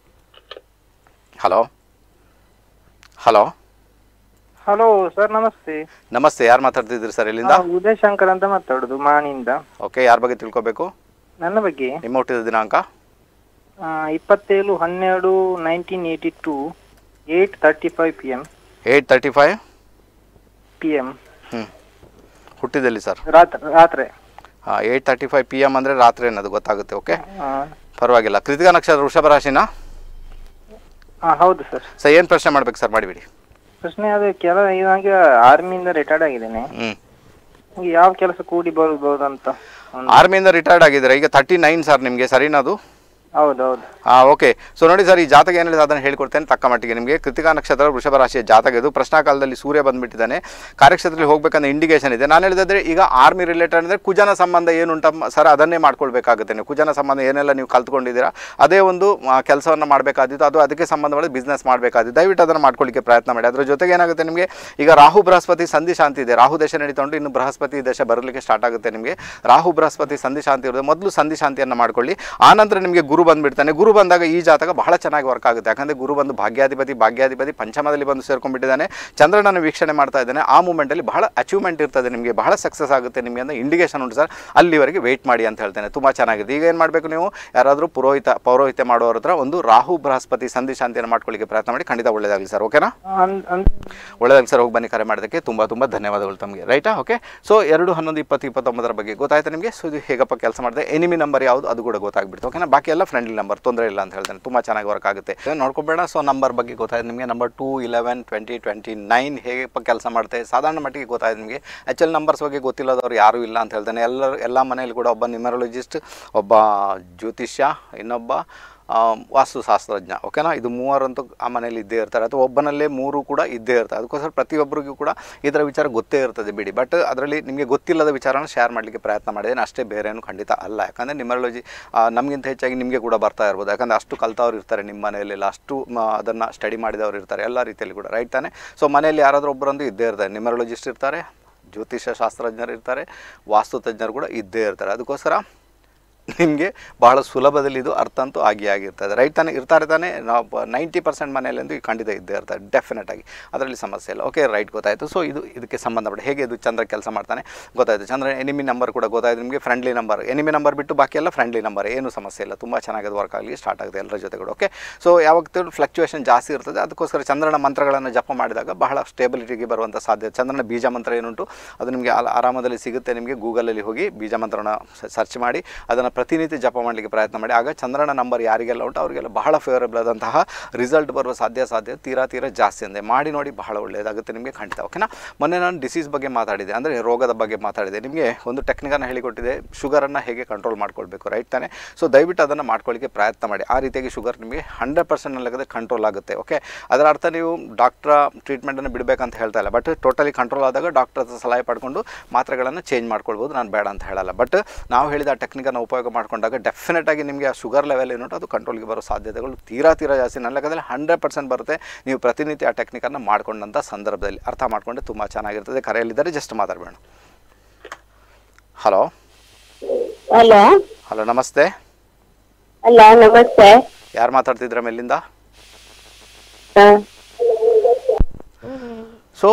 hello hello hello sir namaste namaste ಯಾರು ಮಾತಾಡ್ತಿದ್ದೀರಿ ಸರ್ ಇಲ್ಲಿಂದ ನಾವು ಉದಯ್ ಶಂಕರ್ ಅಂತ ಮಾತಾಡುದು ಮಾನಿಂದ ಓಕೆ ಯಾರ ಬಗ್ಗೆ ತಿಳ್ಕೊಬೇಕು ನನ್ನ ಬಗ್ಗೆ ನಿಮ್ಮ ಹುಟ್ಟಿದ ದಿನಾಂಕ ಆ, ಇಪ್ಪತ್ತೇಳು ಹನ್ನೆರಡು nineteen eighty two eight thirty five P M eight thirty five P M ಹ್ಞೂ ಹುಟ್ಟಿದಲ್ಲಿ ಸರ್ ರಾತ್ರಿ ರಾತ್ರಿ ಹಾಂ eight thirty five P M ಅಂದರೆ ರಾತ್ರಿ ಅನ್ನೋದು ಗೊತ್ತಾಗುತ್ತೆ ಓಕೆ ಆ, ಪರವಾಗಿಲ್ಲ ಕೃತಿಕಾ ನಕ್ಷತ್ರ ವೃಷಭ ರಾಶಿನ ಆ, ಹೌದು ಸರ್ ಸರ್ ಏನು ಪ್ರಶ್ನೆ ಮಾಡ್ಬೇಕು ಸರ್ ಮಾಡಿಬಿಡಿ ಪ್ರಶ್ನೆ ಅದು ಕೆಲ ಇವಾಗ ಆರ್ಮಿಯಿಂದ ರಿಟೈರ್ಡ್ ಆಗಿದ್ದೇನೆ ಹ್ಞೂ ಈಗ ಯಾವ ಕೆಲಸ ಕೂಡಿ ಬರ್ಬೋದು ಅಂತ ಒಂದು- ಆರ್ಮಿಯಿಂದ ರಿಟೈರ್ಡ್ ಆಗಿದ್ದೀರಾ ಈಗ ತರ್ಟಿ ನೈನ್ ಸರ್ ನಿಮಗೆ ಸರಿನಾ ಅದು ಹೌದು ಹೌದು ಹಾಂ ಓಕೆ ಸೊ ನೋಡಿ ಸರ್ ಈ ಜಾತಕ ಏನಿದೆ ಅದನ್ನು ಹೇಳ್ಕೊಡ್ತೇನೆ ತಕ್ಕ ಮಟ್ಟಿಗೆ ನಿಮಗೆ ಕೃತಿಕಾ ನಕ್ಷತ್ರ ವೃಷಭ ರಾಶಿಯ ಜಾತಕ ಇದು ಪ್ರಶ್ನಾಕಾಲದಲ್ಲಿ ಸೂರ್ಯ ಬಂದುಬಿಟ್ಟಿದ್ದಾನೆ ಕಾರ್ಯಕ್ಷೇತ್ರದಲ್ಲಿ ಹೋಗ್ಬೇಕಂದ್ರೆ ಇಂಡಿಕೇಶನ್ ಇದೆ ನಾನು ಹೇಳಿದ್ರೆ ಈಗ ಆರ್ಮಿ ರಿಲೇಟೆಡ್ ಅಂದರೆ ಕುಜನ ಸಂಬಂಧ ಏನುಂಟಮ್ಮ ಸರ್ ಅದನ್ನೇ ಮಾಡ್ಕೊಳ್ಬೇಕಾಗುತ್ತೆ ನೀವು ಕುಜನ ಸಂಬಂಧ ಏನೆಲ್ಲ ನೀವು ಕಲ್ತ್ಕೊಂಡಿದ್ದೀರಾ ಅದೇ ಒಂದು ಕೆಲಸವನ್ನು ಮಾಡಬೇಕಾದಿತ್ತು ಅದು ಅದಕ್ಕೆ ಸಂಬಂಧಪಟ್ಟ ಬಿಸ್ನೆಸ್ ಮಾಡಬೇಕಾದಿತ್ತು ದಯವಿಟ್ಟು ಅದನ್ನು ಮಾಡ್ಕೊಳ್ಳಿಕ್ಕೆ ಪ್ರಯತ್ನ ಮಾಡಿ ಅದರ ಜೊತೆಗೆ ಏನಾಗುತ್ತೆ ನಿಮಗೆ ಈಗ ರಾಹು ಬೃಹಸ್ಪತಿ ಸಂಧಿ ಶಾಂತಿ ಇದೆ ರಾಹು ದೇಶ ನಡೀತಾ ಉಂಟು ಇನ್ನು ಬೃಹಸ್ಪತಿ ದೇಶ ಬರಲಿಕ್ಕೆ ಸ್ಟಾರ್ಟ್ ಆಗುತ್ತೆ ನಿಮಗೆ ರಾಹು ಬೃಹಸ್ಪತಿ ಸಂಧಿ ಶಾಂತಿ ಇರೋದು ಮೊದಲು ಸಂಧಿ ಶಾಂತಿಯನ್ನು ಮಾಡ್ಕೊಳ್ಳಿ ಆನಂತರ ನಿಮಗೆ ಗುರು ಬಂದುಬಿಡ್ತಾನೆ ಗುರು ಬಂದಾಗ ಈ ಜಾತಕ ಬಹಳ ಚೆನ್ನಾಗಿ ವರ್ಕ್ ಆಗುತ್ತೆ ಯಾಕಂದರೆ ಗುರು ಬಂದು ಭಾಗ್ಯಾಧಿಪತಿ ಭಾಗ್ಯಾಧಿಪತಿ ಪಂಚಮದಲ್ಲಿ ಬಂದು ಸೇರ್ಕೊಂಡ್ಬಿಟ್ಟಿದ್ದಾನೆ ಚಂದ್ರನನ್ನು ವೀಕ್ಷಣೆ ಮಾಡ್ತಾ ಇದ್ದಾನೆ ಆ ಮೂಮೆಂಟಲ್ಲಿ ಬಹಳ ಅಚೀವ್ಮೆಂಟ್ ಇರ್ತದೆ ನಿಮಗೆ ಬಹಳ ಸಕ್ಸಸ್ ಆಗುತ್ತೆ ನಿಮಗೆ ಅಂತ ಇಂಡಿಕೇಶನ್ ಉಂಟು ಸರ್ ಅಲ್ಲಿವರೆಗೆ ವೆಯ್ಟ್ ಮಾಡಿ ಅಂತ ಹೇಳ್ತೇನೆ ತುಂಬ ಚೆನ್ನಾಗಿದೆ ಈಗ ಏನು ಮಾಡಬೇಕು ನೀವು ಯಾರಾದರೂ ಪುರೋಹಿತ ಪೌರೋಹಿತ್ಯ ಮಾಡೋರ ಹತ್ರ ಒಂದು ರಾಹು ಬೃಹಸ್ಪತಿ ಸಂಧಿ ಶಾಂತಿಯನ್ನು ಮಾಡ್ಕೊಳ್ಳಿಕ್ಕೆ ಪ್ರಯತ್ನ ಮಾಡಿ ಖಂಡಿತ ಒಳ್ಳೆಯದಾಗಲಿ ಸರ್ ಓಕೆನಾ ಅಂದ್- ಅಂದ್- ಒಳ್ಳೆದಾಗಿ ಸರ್ ಹೋಗಿ ಬನ್ನಿ ಕರೆ ಮಾಡೋದಕ್ಕೆ ತುಂಬ ತುಂಬ ಧನ್ಯವಾದಗಳು ತಮಗೆ ರೈಟಾ ಓಕೆ ಸೊ ಎರಡು ಹನ್ನೊಂದು ಇಪ್ಪತ್ತು ಇಪ್ಪತ್ತೊಂಬತ್ತರ ಬಗ್ಗೆ ಗೊತ್ತಾಯ್ತಾ ನಿಮಗೆ ಸೊ ಇದು ಹೇಗಪ್ಪ ಕೆಲಸ ಮಾಡಿದೆ ಎನಿಮಿ ನಂಬರ್ ಯಾವುದು ಅದು ಕೂಡ ಗೊತ್ತಾಗ್ಬಿಡ್ತು ಓಕೆನಾ ಬಾಕಿ ಎಲ್ಲ ಫ್ರೆಂಡ್ಲಿ ನಂಬರ್ ತೊಂದರೆ ಇಲ್ಲ ಅಂತ ಹೇಳ್ತೇನೆ ತುಂಬ ಚೆನ್ನಾಗಿ ವರ್ಕ್ ಆಗುತ್ತೆ ನೋಡ್ಕೊಬೇಡ ಸೊ ನಂಬರ್ ಬಗ್ಗೆ ಗೊತ್ತಾಯ್ತು ನಿಮಗೆ number two eleven twenty twenty nine ಹೇಗಪ್ಪ ಕೆಲಸ ಮಾಡುತ್ತೆ ಸಾಧಾರಣ ಮಟ್ಟಿಗೆ ಗೊತ್ತಾಯ್ತು ನಿಮಗೆ ಆ್ಯಕ್ಚುಲಿ ನಂಬರ್ಸ್ ಬಗ್ಗೆ ಗೊತ್ತಿಲ್ಲದವ್ರು ಯಾರೂ ಇಲ್ಲ ಅಂತ ಹೇಳ್ತೇನೆ ಎಲ್ಲರೂ ಎಲ್ಲ ಮನೆಯಲ್ಲಿ ಕೂಡ ಒಬ್ಬ ನ್ಯೂಮರಾಲಜಿಸ್ಟ್ ಒಬ್ಬ ಜ್ಯೋತಿಷ್ಯ ಇನ್ನೊಬ್ಬ ಆ, ವಾಸ್ತುಶಾಸ್ತ್ರಜ್ಞ ಓಕೆನಾ ಇದು ಮೂವರಂತೂ ಆ ಮನೇಲಿ ಇದ್ದೇ ಇರ್ತಾರೆ ಅಥವಾ ಒಬ್ಬನಲ್ಲೇ ಮೂರು ಕೂಡ ಇದ್ದೇ ಇರ್ತಾರೆ ಅದಕ್ಕೋಸ್ಕರ ಪ್ರತಿಯೊಬ್ಬರಿಗೂ ಕೂಡ ಇದರ ವಿಚಾರ ಗೊತ್ತೇ ಇರ್ತದೆ ಬಿಡಿ ಬಟ್ ಅದರಲ್ಲಿ ನಿಮಗೆ ಗೊತ್ತಿಲ್ಲದ ವಿಚಾರನ ಶೇರ್ ಮಾಡಲಿಕ್ಕೆ ಪ್ರಯತ್ನ ಮಾಡಿದ್ದೇನೆ ಅಷ್ಟೇ ಬೇರೇನು ಖಂಡಿತ ಅಲ್ಲ ಯಾಕಂದರೆ ನಿಮರಾಲಜಿ ನಮಗಿಂತ ಹೆಚ್ಚಾಗಿ ನಿಮಗೆ ಕೂಡ ಬರ್ತಾ ಇರ್ಬೋದು ಯಾಕಂದರೆ ಅಷ್ಟು ಕಲ್ತವ್ರು ಇರ್ತಾರೆ ನಿಮ್ಮ ಮನೆಯಲ್ಲೆಲ್ಲ ಅಷ್ಟು ಅದನ್ನು ಸ್ಟಡಿ ಮಾಡಿದವರು ಇರ್ತಾರೆ ಎಲ್ಲ ರೀತಿಯಲ್ಲಿ ಕೂಡ ರೈಟ್ ತಾನೆ ಸೊ ಮನೆಯಲ್ಲಿ ಯಾರಾದರೂ ಒಬ್ಬರಂದು ಇದ್ದೇ ಇರ್ತಾರೆ ನಿಮರಾಲಜಿಸ್ಟ್ ಇರ್ತಾರೆ ಜ್ಯೋತಿಷ್ಯ ಶಾಸ್ತ್ರಜ್ಞರು ಇರ್ತಾರೆ ವಾಸ್ತು ತಜ್ಞರು ಕೂಡ ಇದ್ದೇ ಇರ್ತಾರೆ ಅದಕ್ಕೋಸ್ಕರ ನಿಮಗೆ ಬಹಳ ಸುಲಭದಲ್ಲಿ ಇದು ಅರ್ಥ ಅಂತೂ ಆಗಿ ಆಗಿರ್ತದೆ ರೈಟ್ ತಾನೇ ಇರ್ತಾರೆ ತಾನೇ ನಾವು ನೈಂಟಿ ಪರ್ಸೆಂಟ್ ಮನೆಯಲ್ಲಂತೂ ಈ ಖಂಡಿತ ಇದ್ದೇ ಇರ್ತಾರೆ ಡೆಫಿನೆಟ್ ಆಗಿ ಅದರಲ್ಲಿ ಸಮಸ್ಯೆ ಇಲ್ಲ ಓಕೆ ರೈಟ್ ಗೊತ್ತಾಯಿತು ಸೊ ಇದು ಇದಕ್ಕೆ ಸಂಬಂಧಪಟ್ಟ ಹೇಗೆ ಇದು ಚಂದ್ರ ಕೆಲಸ ಮಾಡ್ತಾನೆ ಗೊತ್ತಾಯಿತು ಚಂದ್ರ ಎನಿಮಿ ನಂಬರ್ ಕೂಡ ಗೊತ್ತಾಯಿತು ನಿಮಗೆ ಫ್ರೆಂಡ್ಲಿ ನಂಬರ್ ಎನಿಮಿ ನಂಬರ್ ಬಿಟ್ಟು ಬಾಕಿ ಎಲ್ಲ ಫ್ರೆಂಡ್ಲಿ ನಂಬರ್ ಏನು ಸಮಸ್ಯೆ ಇಲ್ಲ ತುಂಬ ಚೆನ್ನಾಗಿ ವರ್ಕ್ ಆಗಲಿ ಸ್ಟಾರ್ಟ್ ಆಗುತ್ತೆ ಎಲ್ಲರ ಜೊತೆ ಕೂಡ ಓಕೆ ಸೊ ಯಾವಾಗ ಫ್ಲಕ್ಚುಯೇಷನ್ ಜಾಸ್ತಿ ಇರ್ತದೆ ಅದಕ್ಕೋಸ್ಕರ ಚಂದ್ರನ ಮಂತ್ರಗಳನ್ನು ಜಪ ಮಾಡಿದಾಗ ಬಹಳ ಸ್ಟೇಬಿಲಿಟಿಗೆ ಬರುವಂಥ ಸಾಧ್ಯತೆ ಚಂದ್ರನ ಬೀಜ ಮಂತ್ರ ಏನುಂಟು ಅದು ನಿಮಗೆ ಅಲ್ಲ ಆರಾಮದಲ್ಲಿ ಸಿಗುತ್ತೆ ನಿಮಗೆ ಗೂಗಲಲ್ಲಿ ಹೋಗಿ ಬೀಜ ಮಂತ್ರನ ಸರ್ಚ್ ಮಾಡಿ ಅದನ್ನು ಪ್ರತಿನಿತ್ಯ ಜಪ ಮಾಡಲಿಕ್ಕೆ ಪ್ರಯತ್ನ ಮಾಡಿ ಆಗ ಚಂದ್ರನ ನಂಬರ್ ಯಾರಿಗೆಲ್ಲ ಉಂಟು ಅವರಿಗೆಲ್ಲ ಬಹಳ ಫೇವರೇಬಲ್ ಆದಂತಹ ರಿಸಲ್ಟ್ ಬರುವ ಸಾಧ್ಯ ಸಾಧ್ಯ ತೀರಾ ತೀರಾ ಜಾಸ್ತಿ ಅಂದೆ ಮಾಡಿ ನೋಡಿ ಬಹಳ ಒಳ್ಳೆಯದಾಗುತ್ತೆ ನಿಮಗೆ ಖಂಡಿತ ಓಕೆನಾ ಮೊನ್ನೆ ನಾನು ಡಿಸೀಸ್ ಬಗ್ಗೆ ಮಾತಾಡಿದೆ ಅಂದರೆ ರೋಗದ ಬಗ್ಗೆ ಮಾತಾಡಿದೆ ನಿಮಗೆ ಒಂದು ಟೆಕ್ನಿಕನ್ನು ಹೇಳಿಕೊಟ್ಟಿದೆ ಶುಗರನ್ನು ಹೇಗೆ ಕಂಟ್ರೋಲ್ ಮಾಡ್ಕೊಳ್ಬೇಕು ರೈಟ್ ತಾನೆ ಸೊ ದಯವಿಟ್ಟು ಅದನ್ನು ಮಾಡ್ಕೊಳ್ಳಿಕ್ಕೆ ಪ್ರಯತ್ನ ಮಾಡಿ ಆ ರೀತಿಯಾಗಿ ಶುಗರ್ ನಿಮಗೆ ಹಂಡ್ರೆಡ್ ಪರ್ಸೆಂಟ್ ಲೆಕ್ಕದ ಕಂಟ್ರೋಲ್ ಆಗುತ್ತೆ ಓಕೆ ಅದರ ಅರ್ಥ ನೀವು ಡಾಕ್ಟ್ರ ಟ್ರೀಟ್ಮೆಂಟನ್ನು ಬಿಡಬೇಕಂತ ಹೇಳ್ತಾ ಇಲ್ಲ ಬಟ್ ಟೋಟಲಿ ಕಂಟ್ರೋಲ್ ಆದಾಗ ಡಾಕ್ಟರ್ ಹತ್ರ ಸಲಹೆ ಪಡ್ಕೊಂಡು ಮಾತ್ರೆಗಳನ್ನು ಚೇಂಜ್ ಮಾಡ್ಕೊಳ್ಬೋದು ನಾನು ಬೇಡ ಅಂತ ಹೇಳಲ್ಲ ಬಟ್ ನಾವು ಹೇಳಿದ ಆ ಟೆಕ್ನಿಕನ್ನು ಉಪಯೋಗ ಮಾಡ್ಕೊಂಡಾಗ ಡೆಫಿನೆಟ್ ಆಗಿ ನಿಮಗೆ ಆ ಶುಗರ್ ಲೆವೆಲ್ ಏನುಂಟು ಅದು ಕಂಟ್ರೋಲ್ಗೆ ಬರೋ ಸಾಧ್ಯತೆಗಳು ತೀರಾ ತೀರಾ ಜಾಸ್ತಿ ನನ್ನ ಲೆಕ್ಕದಲ್ಲಿ ಹಂಡ್ರೆಡ್ ಪರ್ಸೆಂಟ್ ಬರುತ್ತೆ ನೀವು ಪ್ರತಿನಿತ್ಯ ಆ ಟೆಕ್ನಿಕನ್ನು ಮಾಡ್ಕೊಂಡಂಥ ಸಂದರ್ಭದಲ್ಲಿ ಅರ್ಥ ಮಾಡ್ಕೊಂಡೆ ತುಂಬ ಚೆನ್ನಾಗಿರ್ತದೆ ಕರೆಯಲ್ಲಿದ್ದರೆ ಜಸ್ಟ್ ಮಾತಾಡಬೇಡ ಹಲೋ ಹಲೋ ಹಲೋ ನಮಸ್ತೆ ಅಲ್ಲ ನಮಸ್ತೆ ಯಾರು ಮಾತಾಡ್ತಿದ್ರ ಮೇಲಿಂದ ಸೊ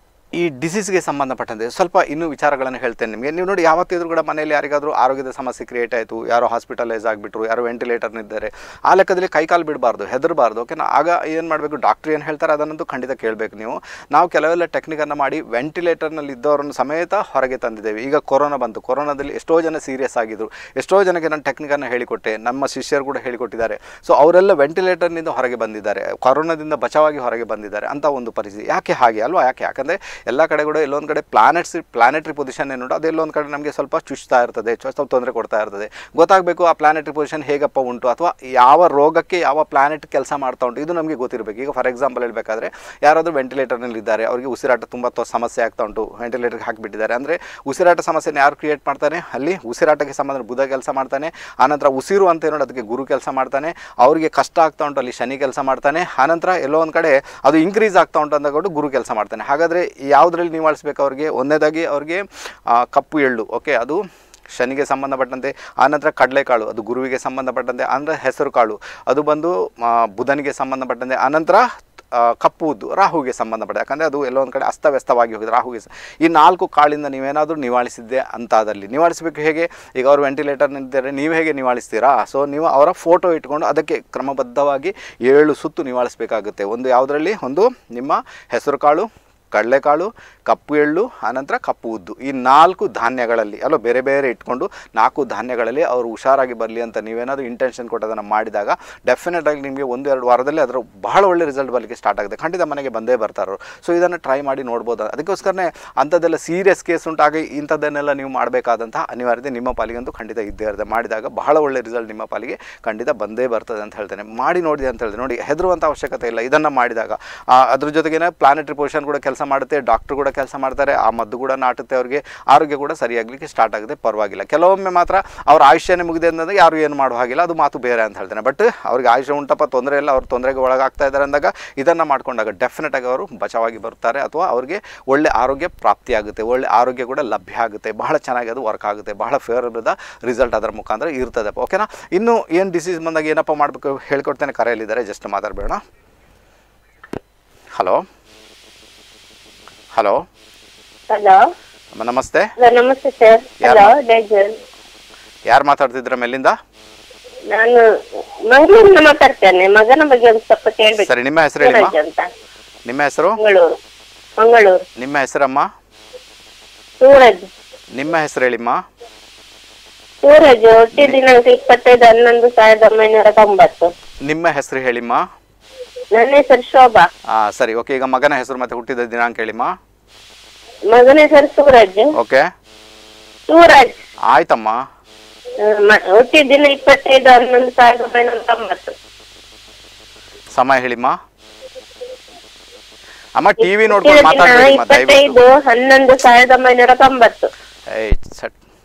ಈ ಡಿಸೀಸ್ಗೆ ಸಂಬಂಧಪಟ್ಟಂತೆ ಸ್ವಲ್ಪ ಇನ್ನೂ ವಿಚಾರಗಳನ್ನು ಹೇಳ್ತೇನೆ ನಿಮಗೆ ನೀವು ನೋಡಿ ಯಾವತ್ತಿದ್ರೂ ಕೂಡ ಮನೆಯಲ್ಲಿ ಯಾರಿಗಾದರೂ ಆರೋಗ್ಯದ ಸಮಸ್ಯೆ ಕ್ರಿಯೇಟ್ ಆಯಿತು ಯಾರೋ ಹಾಸ್ಪಿಟಲೈಸ್ ಆಗಿಬಿಟ್ರು ಯಾರೋ ವೆಂಟಿಲೇಟರ್ನಿದ್ದಾರೆ ಆ ಲೆಕ್ಕದಲ್ಲಿ ಕೈಕಾಲು ಬಿಡಬಾರ್ದು ಹೆದರಬಾರ್ದು ಓಕೆನಾ ಆಗ ಏನು ಮಾಡಬೇಕು ಡಾಕ್ಟ್ರ್ ಏನು ಹೇಳ್ತಾರೆ ಅದನ್ನಂತೂ ಖಂಡಿತ ಕೇಳಬೇಕು ನೀವು ನಾವು ಕೆಲವೆಲ್ಲ ಟೆಕ್ನಿಕನ್ನು ಮಾಡಿ ವೆಂಟಿಲೇಟರ್ನಲ್ಲಿ ಇದ್ದವರನ್ನು ಸಮೇತ ಹೊರಗೆ ತಂದಿದ್ದೇವೆ ಈಗ ಕೊರೋನಾ ಬಂತು ಕೊರೋನಾದಲ್ಲಿ ಎಷ್ಟೋ ಜನ ಸೀರಿಯಸ್ ಆಗಿದ್ರು ಎಷ್ಟೋ ಜನಕ್ಕೆ ನಾನು ಟೆಕ್ನಿಕನ್ನು ಹೇಳಿಕೊಟ್ಟೆ ನಮ್ಮ ಶಿಷ್ಯರು ಕೂಡ ಹೇಳಿಕೊಟ್ಟಿದ್ದಾರೆ ಸೊ ಅವರೆಲ್ಲ ವೆಂಟಿಲೇಟರ್ನಿಂದ ಹೊರಗೆ ಬಂದಿದ್ದಾರೆ ಕೊರೋನಾದಿಂದ ಬಚಾವಾಗಿ ಹೊರಗೆ ಬಂದಿದ್ದಾರೆ ಅಂತ ಒಂದು ಪರಿಸ್ಥಿತಿ ಯಾಕೆ ಹಾಗೆ ಅಲ್ವಾ ಯಾಕೆ ಯಾಕಂದರೆ ಎಲ್ಲ ಕಡೆ ಕೂಡ ಎಲ್ಲೊಂದು ಕಡೆ ಪ್ಲಾನೆಟ್ಸ್ ಪ್ಲಾನೆಟ್ರಿ ಪೊಸಿಷನ್ ಏನುಂಟು ಅದು ಎಲ್ಲೊಂದು ಕಡೆ ನಮಗೆ ಸ್ವಲ್ಪ ಚುಚ್ತಾ ಇರ್ತದೆ ಚು- ಸ್ವಲ್ಪ ತೊಂದರೆ ಕೊಡ್ತಾ ಇರ್ತದೆ ಗೊತ್ತಾಗಬೇಕು ಆ ಪ್ಲಾನೆಟ್ರಿ ಪೊಸಿಷನ್ ಹೇಗಪ್ಪ ಉಂಟು ಅಥವಾ ಯಾವ ರೋಗಕ್ಕೆ ಯಾವ ಪ್ಲಾನೆಟ್ ಕೆಲಸ ಮಾಡ್ತಾ ಉಂಟು ಇದು ನಮಗೆ ಗೊತ್ತಿರಬೇಕು ಈಗ ಫಾರ್ ಎಕ್ಸಾಂಪಲ್ ಹೇಳಬೇಕಾದ್ರೆ ಯಾರಾದರೂ ವೆಂಟಿಲೇಟರ್ನಲ್ಲಿ ಇದ್ದಾರೆ ಅವರಿಗೆ ಉಸಿರಾಟ ತುಂಬ ತೊ- ಸಮಸ್ಯೆ ಆಗ್ತಾ ಉಂಟು ವೆಂಟಿಲೇಟರ್ಗೆ ಹಾಕಿಬಿಟ್ಟಿದ್ದಾರೆ ಅಂದರೆ ಉಸಿರಾಟ ಸಮಸ್ಯೆನ ಯಾರು ಕ್ರಿಯೇಟ್ ಮಾಡ್ತಾನೆ ಅಲ್ಲಿ ಉಸಿರಾಟಕ್ಕೆ ಸಂಬಂಧ ಬುಧ ಕೆಲಸ ಮಾಡ್ತಾನೆ ಆನಂತರ ಉಸಿರು ಅಂತ ಏನೋ ಅದಕ್ಕೆ ಗುರು ಕೆಲಸ ಮಾಡ್ತಾನೆ ಅವರಿಗೆ ಕಷ್ಟ ಆಗ್ತಾ ಉಂಟು ಅಲ್ಲಿ ಶನಿ ಕೆಲಸ ಮಾಡ್ತಾನೆ ಆನಂತರ ಎಲ್ಲೋ ಒಂದು ಕಡೆ ಅದು ಇನ್ಕ್ರೀಸ್ ಆಗ್ತಾ ಉಂಟು ಅಂದಾಗ ಗುರು ಕೆಲಸ ಮಾಡ್ತಾನೆ ಹಾಗಾದರೆ ಯಾವುದರಲ್ಲಿ ನಿವಾಳಿಸ್ಬೇಕು ಅವ್ರಿಗೆ ಒಂದನೇದಾಗಿ ಅವ್ರಿಗೆ ಆ, ಕಪ್ಪು ಎಳ್ಳು ಓಕೆ ಅದು ಶನಿಗೆ ಸಂಬಂಧಪಟ್ಟಂತೆ ಆನಂತರ ಕಡಲೆಕಾಳು ಅದು ಗುರುವಿಗೆ ಸಂಬಂಧಪಟ್ಟಂತೆ ಅಂದರೆ ಹೆಸರು ಕಾಳು ಅದು ಬಂದು ಆ, ಬುಧನಿಗೆ ಸಂಬಂಧಪಟ್ಟಂತೆ ಆನಂತರ ಆ, ಕಪ್ಪು ಉದ್ದು ರಾಹುಗೆ ಸಂಬಂಧಪಟ್ಟ ಯಾಕಂದರೆ ಅದು ಎಲ್ಲೋ ಒಂದು ಕಡೆ ಅಸ್ತವ್ಯಸ್ತವಾಗಿ ಹೋಗಿದೆ ರಾಹುಗೆ ಸ- ಈ ನಾಲ್ಕು ಕಾಳಿಂದ ನೀವೇನಾದರೂ ನಿವಾಳಿಸಿದ್ದೆ ಅಂತಾದಲ್ಲಿ ನಿವಾಳಿಸಬೇಕು ಹೇಗೆ ಈಗ ಅವರು ವೆಂಟಿಲೇಟರ್ನಿದ್ದಾರೆ ನೀವು ಹೇಗೆ ನಿವಾಳಿಸ್ತೀರಾ ಸೊ ನೀವು ಅವರ ಫೋಟೋ ಇಟ್ಕೊಂಡು ಅದಕ್ಕೆ ಕ್ರಮಬದ್ಧವಾಗಿ ಏಳು ಸುತ್ತು ನಿವಾಳಿಸಬೇಕಾಗುತ್ತೆ ಒಂದು ಯಾವುದರಲ್ಲಿ ಒಂದು ನಿಮ್ಮ ಹೆಸರು ಕಾಳು ಕಡಲೆಕಾಳು ಕಪ್ಪು ಎಳ್ಳು ಆನಂತರ ಕಪ್ಪು ಉದ್ದು ಈ ನಾಲ್ಕು ಧಾನ್ಯಗಳಲ್ಲಿ ಅಲ್ಲೋ ಬೇರೆ ಬೇರೆ ಇಟ್ಕೊಂಡು ನಾಲ್ಕು ಧಾನ್ಯಗಳಲ್ಲಿ ಅವರು ಹುಷಾರಾಗಿ ಬರಲಿ ಅಂತ ನೀವೇನಾದರೂ ಇಂಟೆನ್ಷನ್ ಕೊಟ್ಟು ಅದನ್ನು ಮಾಡಿದಾಗ ಡೆಫಿನೆಟ್ ಆಗಿ ನಿಮಗೆ ಒಂದು ಎರಡು ವಾರದಲ್ಲಿ ಅದರ ಬಹಳ ಒಳ್ಳೆ ರಿಸಲ್ಟ್ ಬರಲಿಕ್ಕೆ ಸ್ಟಾರ್ಟ್ ಆಗುತ್ತೆ ಖಂಡಿತ ಮನೆಗೆ ಬಂದೇ ಬರ್ತಾರೆ ಸೊ ಇದನ್ನು ಟ್ರೈ ಮಾಡಿ ನೋಡ್ಬೋದು ಅದಕ್ಕೋಸ್ಕರನೇ ಅಂಥದ್ದೆಲ್ಲ ಸೀರಿಯಸ್ ಕೇಸ್ ಉಂಟಾಗ ಇಂಥದ್ದನ್ನೆಲ್ಲ ನೀವು ಮಾಡಬೇಕಾದಂತಹ ಅನಿವಾರ್ಯತೆ ನಿಮ್ಮ ಪಾಲಿಗಂತೂ ಖಂಡಿತ ಇದ್ದೇ ಇರುತ್ತೆ ಮಾಡಿದಾಗ ಬಹಳ ಒಳ್ಳೆ ರಿಸಲ್ಟ್ ನಿಮ್ಮ ಪಾಲಿಗೆ ಖಂಡಿತ ಬಂದೇ ಬರ್ತದೆ ಅಂತ ಹೇಳ್ತೇನೆ ಮಾಡಿ ನೋಡಿ ಅಂತ ಹೇಳಿದೆ ನೋಡಿ ಹೆದರುವಂಥ ಅವಶ್ಯಕತೆ ಇಲ್ಲ ಇದನ್ನು ಮಾಡಿದಾಗ ಆ, ಅದ್ರ ಜೊತೆಗೇನೆ ಪ್ಲಾನೆಟರಿ ಪೊಸಿಷನ್ ಕೂಡ ಕೆಲಸ ಮಾಡುತ್ತೆ ಡಾಕ್ಟ್ರು ಕೂಡ ಕೆಲಸ ಮಾಡ್ತಾರೆ ಆ ಮದ್ದು ಕೂಡ ನಾಟುತ್ತೆ ಅವ್ರಿಗೆ ಆರೋಗ್ಯ ಕೂಡ ಸರಿಯಾಗಲಿಕ್ಕೆ ಸ್ಟಾರ್ಟ್ ಆಗುತ್ತೆ ಪರವಾಗಿಲ್ಲ ಕೆಲವೊಮ್ಮೆ ಮಾತ್ರ ಅವ್ರ ಆಯುಷ್ಯನೇ ಮುಗಿದೆ ಅಂತಂದ್ರೆ ಯಾರು ಏನು ಮಾಡುವ ಹಾಗಿಲ್ಲ ಅದು ಮಾತು ಬೇರೆ ಅಂತ ಹೇಳ್ತೇನೆ ಬಟ್ ಅವ್ರಿಗೆ ಆಯುಷ್ಯ ಉಂಟಪ್ಪ ತೊಂದರೆ ಇಲ್ಲ ಅವ್ರು ತೊಂದರೆಗೆ ಒಳಗಾಗ್ತಾ ಇದ್ದಾರೆ ಅಂದಾಗ ಇದನ್ನು ಮಾಡ್ಕೊಂಡಾಗ ಡೆಫಿನೆಟ್ ಆಗಿ ಅವರು ಬಚಾವಾಗಿ ಬರ್ತಾರೆ ಅಥವಾ ಅವ್ರಿಗೆ ಒಳ್ಳೆ ಆರೋಗ್ಯ ಪ್ರಾಪ್ತಿಯಾಗುತ್ತೆ ಒಳ್ಳೆ ಆರೋಗ್ಯ ಕೂಡ ಲಭ್ಯ ಆಗುತ್ತೆ ಬಹಳ ಚೆನ್ನಾಗಿ ಅದು ವರ್ಕ್ ಆಗುತ್ತೆ ಬಹಳ ಫೇವರಬಲ್ ರಿಸಲ್ಟ್ ಅದರ ಮುಖಾಂತರ ಇರ್ತದಪ್ಪ ಓಕೆನಾ ಇನ್ನು ಏನು ಡಿಸೀಸ್ ಬಂದಾಗ ಏನಪ್ಪ ಮಾಡಬೇಕು ಹೇಳ್ಕೊಡ್ತೇನೆ ಕರೆಯಲ್ಲಿದ್ದಾರೆ ಜಸ್ಟ್ ಮಾತಾಡಬೇಡ ಹಲೋ ಹಲೋ ಹಲೋ ಅಮ್ಮ ನಮಸ್ತೆ ನಮಸ್ತೆ ಸರ್ ಯಾರು? ಹಲೋ ಡೇಜನ್ ಯಾರು ಮಾತಾಡ್ತಿದ್ರ ಮೇಲಿಂದ ನಾನು ಮಂಗಳೂರಿನ ಮಾತಾಡ್ತೇನೆ ಮಗನ ಬಗ್ಗೆ ಒಂದು ಸ್ವಲ್ಪ ಕೇಳ್ಬೇಕು ಸರಿ ನಿಮ್ಮ ಹೆಸರು ಹೇಳಿಮ್ಮ ಸೂರಜ್ ಅಂತ ನಿಮ್ಮ ಹೆಸರು ಮಂಗಳೂರು ಮಂಗಳೂರು ನಿಮ್ಮ ಹೆಸರಮ್ಮ ಸೂರಜ್ ನಿಮ್ಮ ಹೆಸರು ಹೇಳಿಮ್ಮ ಸೂರಜ್ ಹುಟ್ಟಿ ದಿನಾಂಕ ಇಪ್ಪತ್ತೈದು ಹನ್ನೊಂದು ಸಾವಿರದ ಒಂಬೈನೂರ ತೊಂಬತ್ತು ನಿಮ್ಮ ಹೆಸರು ಹೇಳಿಮ್ಮ ನನ್ನ ಹೆಸರು ಶೋಭಾ ಹಾಂ ಸರಿ ಓಕೆ ಈಗ ಮಗನ ಹೆಸರು ಮತ್ತೆ ಹುಟ್ಟಿದ ದಿನಾಂಕ ಹೇಳಿಮ್ಮ ಮಗನ ಹೆಸರು ಸೂರಜ್ ಓಕೆ ಸೂರಜ್ ಆಯ್ತಮ್ಮ ಆ, ಮ- ಹುಟ್ಟಿದ ದಿನ ಇಪ್ಪತ್ತೈದು ಹನ್ನೊಂದು ಸಾವಿರದ ಒಂಬೈನೂರ ತೊಂಬತ್ತು ಸಮಯ ಹೇಳಿಮ್ಮ ಅಮ್ಮ ಟಿ ವಿ ನೋಡ್ಕೊಂಡು ಹುಟ್ಟಿದ ದಿನ ಮಾತಾಡ್ಬೇಡಿಮ್ಮ ದಯವಿಟ್ಟು ಇಪ್ಪತ್ತೈದು ಹನ್ನೊಂದು ಸಾವಿರದ ಒಂಬೈನೂರ ತೊಂಬತ್ತು ಏಯ್ ಸಟ್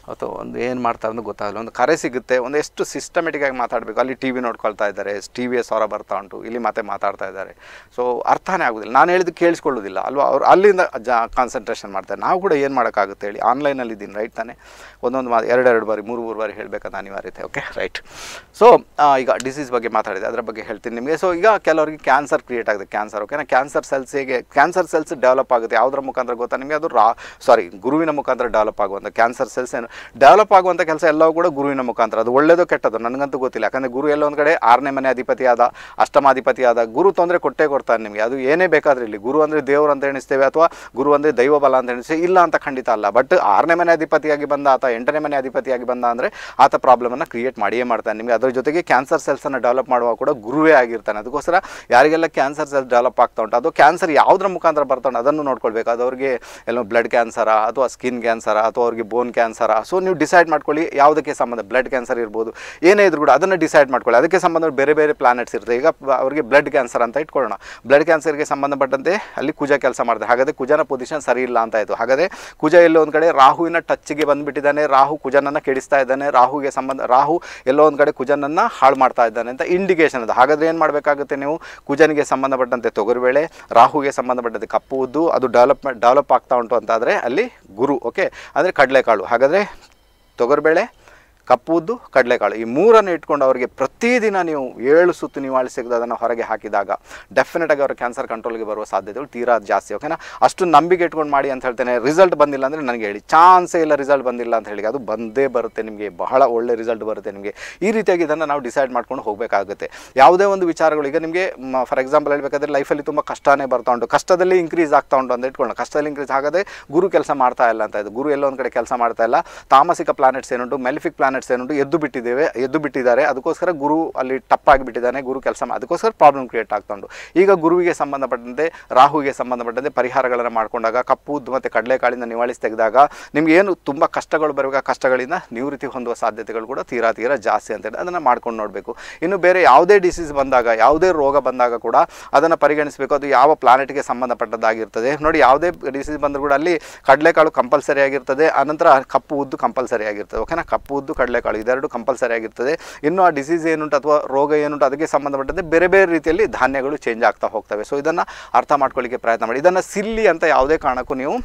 ಅಥವಾ ಒಂದು ಏನು ಮಾಡ್ತಾರೆ ಅಂತ ಗೊತ್ತಾಗಲ್ಲ ಒಂದು ಕರೆ ಸಿಗುತ್ತೆ ಒಂದು ಎಷ್ಟು ಸಿಸ್ಟಮೆಟಿಕ್ ಆಗಿ ಮಾತಾಡಬೇಕು ಅಲ್ಲಿ ಟಿ ವಿ ನೋಡ್ಕೊಳ್ತಾ ಇದ್ದಾರೆ ಟಿ ವಿಯ ಸ್ವರ ಬರ್ತಾ ಉಂಟು ಇಲ್ಲಿ ಮತ್ತೆ ಮಾತಾಡ್ತಾ ಇದ್ದಾರೆ ಸೊ ಅರ್ಥನೇ ಆಗೋದಿಲ್ಲ ನಾನು ಹೇಳಿದ್ದು ಕೇಳಿಸ್ಕೊಳ್ಳೋದಿಲ್ಲ ಅಲ್ವಾ ಅವ್ರು ಅಲ್ಲಿಂದ ಜಾ ಕಾನ್ಸಂಟ್ರೇಷನ್ ಮಾಡ್ತಾರೆ ನಾವು ಕೂಡ ಏನು ಮಾಡೋಕ್ಕಾಗುತ್ತೆ ಹೇಳಿ ಆನ್ಲೈನಲ್ಲಿ ಇದ್ದೀನಿ ರೈಟ್ ತಾನೇ ಒಂದೊಂದು ಮಾ ಎರಡೆರಡು ಬಾರಿ ಮೂರು ಮೂರು ಬಾರಿ ಹೇಳಬೇಕಂತ ಅನಿವಾರ್ಯತೆ ಓಕೆ ರೈಟ್ ಸೊ ಈಗ ಡಿಸೀಸ್ ಬಗ್ಗೆ ಮಾತಾಡಿದೆ ಅದರ ಬಗ್ಗೆ ಹೇಳ್ತೀನಿ ನಿಮಗೆ ಸೊ ಈಗ ಕೆಲವರಿಗೆ ಕ್ಯಾನ್ಸರ್ ಕ್ರಿಯೇಟ್ ಆಗುತ್ತೆ ಕ್ಯಾನ್ಸರ್ ಓಕೆನಾ ಕ್ಯಾನ್ಸರ್ ಸೆಲ್ಸ್ ಹೇಗೆ ಕ್ಯಾನ್ಸರ್ ಸೆಲ್ಸ್ ಡೆವಲಪ್ ಆಗುತ್ತೆ ಯಾವುದರ ಮುಖಾಂತರ ಗೊತ್ತಾ ನಿಮಗೆ ಅದು ರಾ ಸಾರಿ ಗುರುವಿನ ಮುಖಾಂತರ ಡೆವಲಪ್ ಆಗುವಂಥ ಕ್ಯಾನ್ಸರ್ ಸೆಲ್ಸ್ ಏನು ಡೆವಲಪ್ ಆಗುವಂಥ ಕೆಲಸ ಎಲ್ಲವೂ ಕೂಡ ಗುರುವಿನ ಮುಖಾಂತರ ಅದು ಒಳ್ಳೆಯದು ಕೆಟ್ಟದ್ದು ನನಗಂತೂ ಗೊತ್ತಿಲ್ಲ ಯಾಕಂದರೆ ಗುರು ಎಲ್ಲ ಒಂದು ಕಡೆ ಆರನೇ ಮನೆ ಅಧಿಪತಿ ಆದ ಅಷ್ಟಮಾಧಿಪತಿ ಆದ ಗುರು ತೊಂದರೆ ಕೊಟ್ಟೇ ಕೊಡ್ತಾನೆ ನಿಮಗೆ ಅದು ಏನೇ ಬೇಕಾದ್ರೆ ಇಲ್ಲಿ ಗುರು ಅಂದರೆ ದೇವರು ಅಂತ ಎಣಿಸ್ತೇವೆ ಅಥವಾ ಗುರು ಅಂದರೆ ದೈವ ಬಲ ಅಂತ ಎಣಿಸ್ತೇವೆ ಇಲ್ಲ ಅಂತ ಖಂಡಿತ ಅಲ್ಲ ಬಟ್ ಆರನೇ ಮನೆ ಅಧಿಪತಿಯಾಗಿ ಬಂದ ಆತ ಎಂಟನೇ ಮನೆ ಅಧಿಪತಿಯಾಗಿ ಬಂದ ಅಂದರೆ ಆತ ಪ್ರಾಬ್ಲಮನ್ನು ಕ್ರಿಯೇಟ್ ಮಾಡಿಯೇ ಮಾಡ್ತಾನೆ ನಿಮಗೆ ಅದರ ಜೊತೆಗೆ ಕ್ಯಾನ್ಸರ್ ಸೆಲ್ಸನ್ನು ಡೆವಲಪ್ ಮಾಡುವ ಕೂಡ ಗುರುವೇ ಆಗಿರ್ತಾನೆ ಅದಕ್ಕೋಸ್ಕರ ಯಾರಿಗೆಲ್ಲ ಕ್ಯಾನ್ಸರ್ ಸೆಲ್ಸ್ ಡೆವಲಪ್ ಆಗ್ತಾ ಉಂಟು ಅದು ಕ್ಯಾನ್ಸರ್ ಯಾವುದ್ರ ಮುಖಾಂತರ ಬರ್ತಾ ಉಂಟು ಅದನ್ನು ನೋಡ್ಕೊಳ್ಬೇಕು ಅದು ಅವ್ರಿಗೆ ಎಲ್ಲೋ ಬ್ಲಡ್ ಕ್ಯಾನ್ಸರಾ ಅಥವಾ ಸ್ಕಿನ್ ಕ್ಯಾನ್ಸರಾ ಅಥವಾ ಅವ್ರಿಗೆ ಬೋನ್ ಕ್ಯಾನ್ಸರಾ ಸೊ ನೀವು ಡಿಸೈಡ್ ಮಾಡ್ಕೊಳ್ಳಿ ಯಾವುದಕ್ಕೆ ಸಂಬಂಧ ಬ್ಲಡ್ ಕ್ಯಾನ್ಸರ್ ಇರ್ಬೋದು ಏನೇ ಇದ್ರೂ ಕೂಡ ಅದನ್ನು ಡಿಸೈಡ್ ಮಾಡ್ಕೊಳ್ಳಿ ಅದಕ್ಕೆ ಸಂಬಂಧ ಬೇರೆ ಬೇರೆ ಪ್ಲಾನೆಟ್ಸ್ ಇರುತ್ತೆ ಈಗ ಪ- ಅವರಿಗೆ ಬ್ಲಡ್ ಕ್ಯಾನ್ಸರ್ ಅಂತ ಇಟ್ಕೊಳ್ಳೋಣ ಬ್ಲಡ್ ಕ್ಯಾನ್ಸರ್ಗೆ ಸಂಬಂಧಪಟ್ಟಂತೆ ಅಲ್ಲಿ ಕುಜ ಕೆಲಸ ಮಾಡ್ತಾರೆ ಹಾಗಾದರೆ ಕುಜನ ಪೊಸಿಷನ್ ಸರಿ ಇಲ್ಲ ಅಂತ ಆಯಿತು ಹಾಗಾದರೆ ಕುಜ ಎಲ್ಲೋ ಒಂದು ಕಡೆ ರಾಹುವಿನ ಟಚ್ಗೆ ಬಂದುಬಿಟ್ಟಿದ್ದಾನೆ ರಾಹು ಕುಜನನ್ನು ಕೆಡಿಸ್ತಾ ಇದ್ದಾನೆ ರಾಹುಗೆ ಸಂಬಂಧ ರಾಹು ಎಲ್ಲೋ ಒಂದು ಕಡೆ ಕುಜನನ್ನು ಹಾಳು ಮಾಡ್ತಾ ಇದ್ದಾನೆ ಅಂತ ಇಂಡಿಕೇಶನ್ ಅದು ಹಾಗಾದರೆ ಏನು ಮಾಡಬೇಕಾಗುತ್ತೆ ನೀವು ಕುಜನಿಗೆ ಸಂಬಂಧಪಟ್ಟಂತೆ ತೊಗರುಬೇಳೆ ರಾಹುಗೆ ಸಂಬಂಧಪಟ್ಟಂತೆ ಕಪ್ಪು ಉದ್ದು ಅದು ಡೆವಲಪ್ಮೆಂಟ್ ಡೆವಲಪ್ ಆಗ್ತಾ ಉಂಟು ಅಂತಾದರೆ ಅಲ್ಲಿ ಗುರು ಓಕೆ ಅಂದರೆ ಕಡಲೆಕಾಳು ಹಾಗಾದರೆ ತೊಗರುಬೇಳೆ ಕಪ್ಪು ಉದ್ದು ಕಡಲೆಕಾಳು ಈ ಮೂರನ್ನು ಇಟ್ಕೊಂಡು ಅವರಿಗೆ ಪ್ರತಿದಿನ ನೀವು ಏಳು ಸುತ್ತು ನಿವಾಳಿ ತೆಗೆದು ಅದನ್ನು ಹೊರಗೆ ಹಾಕಿದಾಗ ಡೆಫಿನೆಟಾಗಿ ಅವರ ಕ್ಯಾನ್ಸರ್ ಕಂಟ್ರೋಲ್ಗೆ ಬರುವ ಸಾಧ್ಯತೆಗಳು ತೀರಾ ಜಾಸ್ತಿ ಓಕೆನಾ ಅಷ್ಟು ನಂಬಿಕೆ ಇಟ್ಕೊಂಡು ಮಾಡಿ ಅಂತ ಹೇಳ್ತೇನೆ ರಿಸಲ್ಟ್ ಬಂದಿಲ್ಲ ಅಂದರೆ ನನಗೆ ಹೇಳಿ ಚಾನ್ಸೇ ಇಲ್ಲ ರಿಸಲ್ಟ್ ಬಂದಿಲ್ಲ ಅಂತ ಹೇಳಿ ಅದು ಬಂದೇ ಬರುತ್ತೆ ನಿಮಗೆ ಬಹಳ ಒಳ್ಳೆ ರಿಸಲ್ಟ್ ಬರುತ್ತೆ ನಿಮಗೆ ಈ ರೀತಿಯಾಗಿ ಇದನ್ನು ನಾವು ಡಿಸೈಡ್ ಮಾಡ್ಕೊಂಡು ಹೋಗಬೇಕಾಗುತ್ತೆ ಯಾವುದೇ ಒಂದು ವಿಚಾರಗಳು ಈಗ ನಿಮಗೆ ಫಾರ್ ಎಕ್ಸಾಂಪಲ್ ಹೇಳಬೇಕಾದ್ರೆ ಲೈಫಲ್ಲಿ ತುಂಬ ಕಷ್ಟನೇ ಬರ್ತಾ ಉಂಟು ಕಷ್ಟದಲ್ಲಿ ಇಂಕ್ರೀಸ್ ಆಗ್ತಾ ಉಂಟು ಅಂತ ಇಟ್ಕೊಳ್ಳೋಣ ಕಷ್ಟದಲ್ಲಿ ಇಂಕ್ರೀಸ್ ಆಗದೆ ಗುರು ಕೆಲಸ ಮಾಡ್ತಾ ಇಲ್ಲ ಅಂತ ಇದು ಗುರು ಎಲ್ಲೋ ಒಂದು ಕಡೆ ಕೆಲಸ ಮಾಡ್ತಾ ಇಲ್ಲ ತಾಮಸಿಕ ಪ್ಲಾನೆಟ್ಸ್ ಏನುಂಟು ಮೆಲಿಫಿಕ್ ಪ್ಲಾನೆಟ್ಸ್ ಏನುಂಟು ಎದ್ದು ಬಿಟ್ಟಿದ್ದೇವೆ ಎದ್ದು ಬಿಟ್ಟಿದ್ದಾರೆ ಅದಕ್ಕೋಸ್ಕರ ಗುರು ಅಲ್ಲಿ ಟಪ್ಪಾಗಿ ಬಿಟ್ಟಿದ್ದಾನೆ ಗುರು ಕೆಲಸ ಮಾ- ಅದಕ್ಕೋಸ್ಕರ ಪ್ರಾಬ್ಲಮ್ ಕ್ರಿಯೇಟ್ ಆಗ್ತಾ ಉಂಟು ಈಗ ಗುರುವಿಗೆ ಸಂಬಂಧಪಟ್ಟಂತೆ ರಾಹುಗೆ ಸಂಬಂಧಪಟ್ಟಂತೆ ಪರಿಹಾರಗಳನ್ನು ಮಾಡ್ಕೊಂಡಾಗ ಕಪ್ಪು ಉದ್ದು ಮತ್ತು ಕಡಲೆಕಾಳಿಂದ ನಿವಾಳಿಸಿ ತೆಗೆದಾಗ ನಿಮ್ಗೆ ಏನು ತುಂಬ ಕಷ್ಟಗಳು ಬರುವಾಗ ಕಷ್ಟಗಳಿಂದ ನಿವೃತ್ತಿ ಹೊಂದುವ ಸಾಧ್ಯತೆಗಳು ಕೂಡ ತೀರಾ ತೀರಾ ಜಾಸ್ತಿ ಅಂತೇಳಿ ಅದನ್ನು ಮಾಡ್ಕೊಂಡು ನೋಡಬೇಕು ಇನ್ನು ಬೇರೆ ಯಾವುದೇ ಡಿಸೀಸ್ ಬಂದಾಗ ಯಾವುದೇ ರೋಗ ಬಂದಾಗ ಕೂಡ ಅದನ್ನು ಪರಿಗಣಿಸಬೇಕು ಅದು ಯಾವ ಪ್ಲಾನೆಟ್ಗೆ ಸಂಬಂಧಪಟ್ಟದ್ದಾಗಿರ್ತದೆ ನೋಡಿ ಯಾವುದೇ ಡಿಸೀಸ್ ಬಂದರೂ ಕೂಡ ಅಲ್ಲಿ ಕಡಲೆಕಾಳು ಕಂಪಲ್ಸರಿ ಆಗಿರ್ತದೆ ಅನಂತರ ಕಪ್ಪು ಉದ್ದು ಕಂಪಲ್ಸರಿ ಆಗಿರ್ತದೆ ಓಕೆನಾ ಕಪ್ಪು ಉದ್ದು ಕಡಲೆಕಾಳು ಇದೆರಡು ಕಂಪಲ್ಸರಿ ಆಗಿರ್ತದೆ ಇನ್ನು ಆ ಡಿಸೀಸ್ ಏನುಂಟು ಅಥವಾ ರೋಗ ಏನುಂಟು ಅದಕ್ಕೆ ಸಂಬಂಧಪಟ್ಟಂತೆ ಬೇರೆ ಬೇರೆ ರೀತಿಯಲ್ಲಿ ಧಾನ್ಯಗಳು ಚೇಂಜ್ ಆಗ್ತಾ ಹೋಗ್ತವೆ ಸೊ ಇದನ್ನು ಅರ್ಥ ಮಾಡ್ಕೊಳ್ಳಿಕ್ಕೆ ಪ್ರಯತ್ನ ಮಾಡಿ ಇದನ್ನು ಸಿಲ್ಲಿ ಅಂತ ಯಾವುದೇ ಕಾರಣಕ್ಕೂ ನೀವು